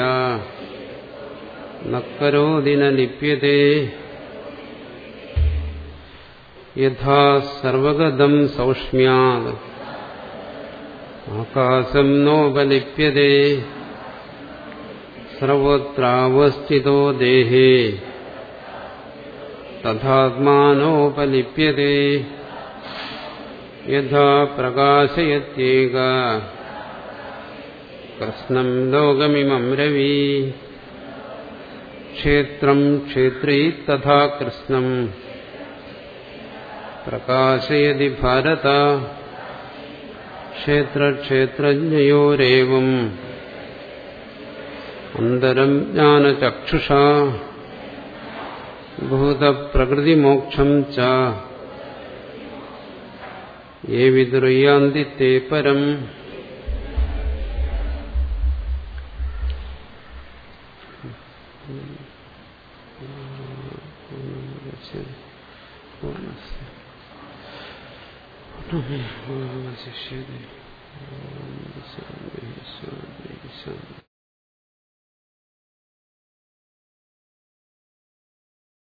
നക്കരോതി ന ലിപ്യത്തെ യഥാ സർവഗതം സൗഷ്മ്യാത് ആകാശം നോപലിപ്യതേ സർവത്രാവസ്ഥിതോ ദേഹേ തഥാത്മാനോപലിപ്യതേ യഥാ പ്രകാശയത്യേക കൃഷ്ണം ലോകമിമം രവി ക്ഷേത്രം ക്ഷേത്രൈ തഥാ കൃഷ്ണം പ്രകാശയതി ഭാരത ക്ഷേത്രക്ഷേത്രജ്ഞയോരേവം അന്തരം ജ്ഞാനചക്ഷുഷ ഭൂതപ്രകൃതിമോക്ഷം ച യേ വിദുര്യാന്തി തേ പരം ശിഷ്യതേ ശാന്തി ശാന്തി ശാന്തി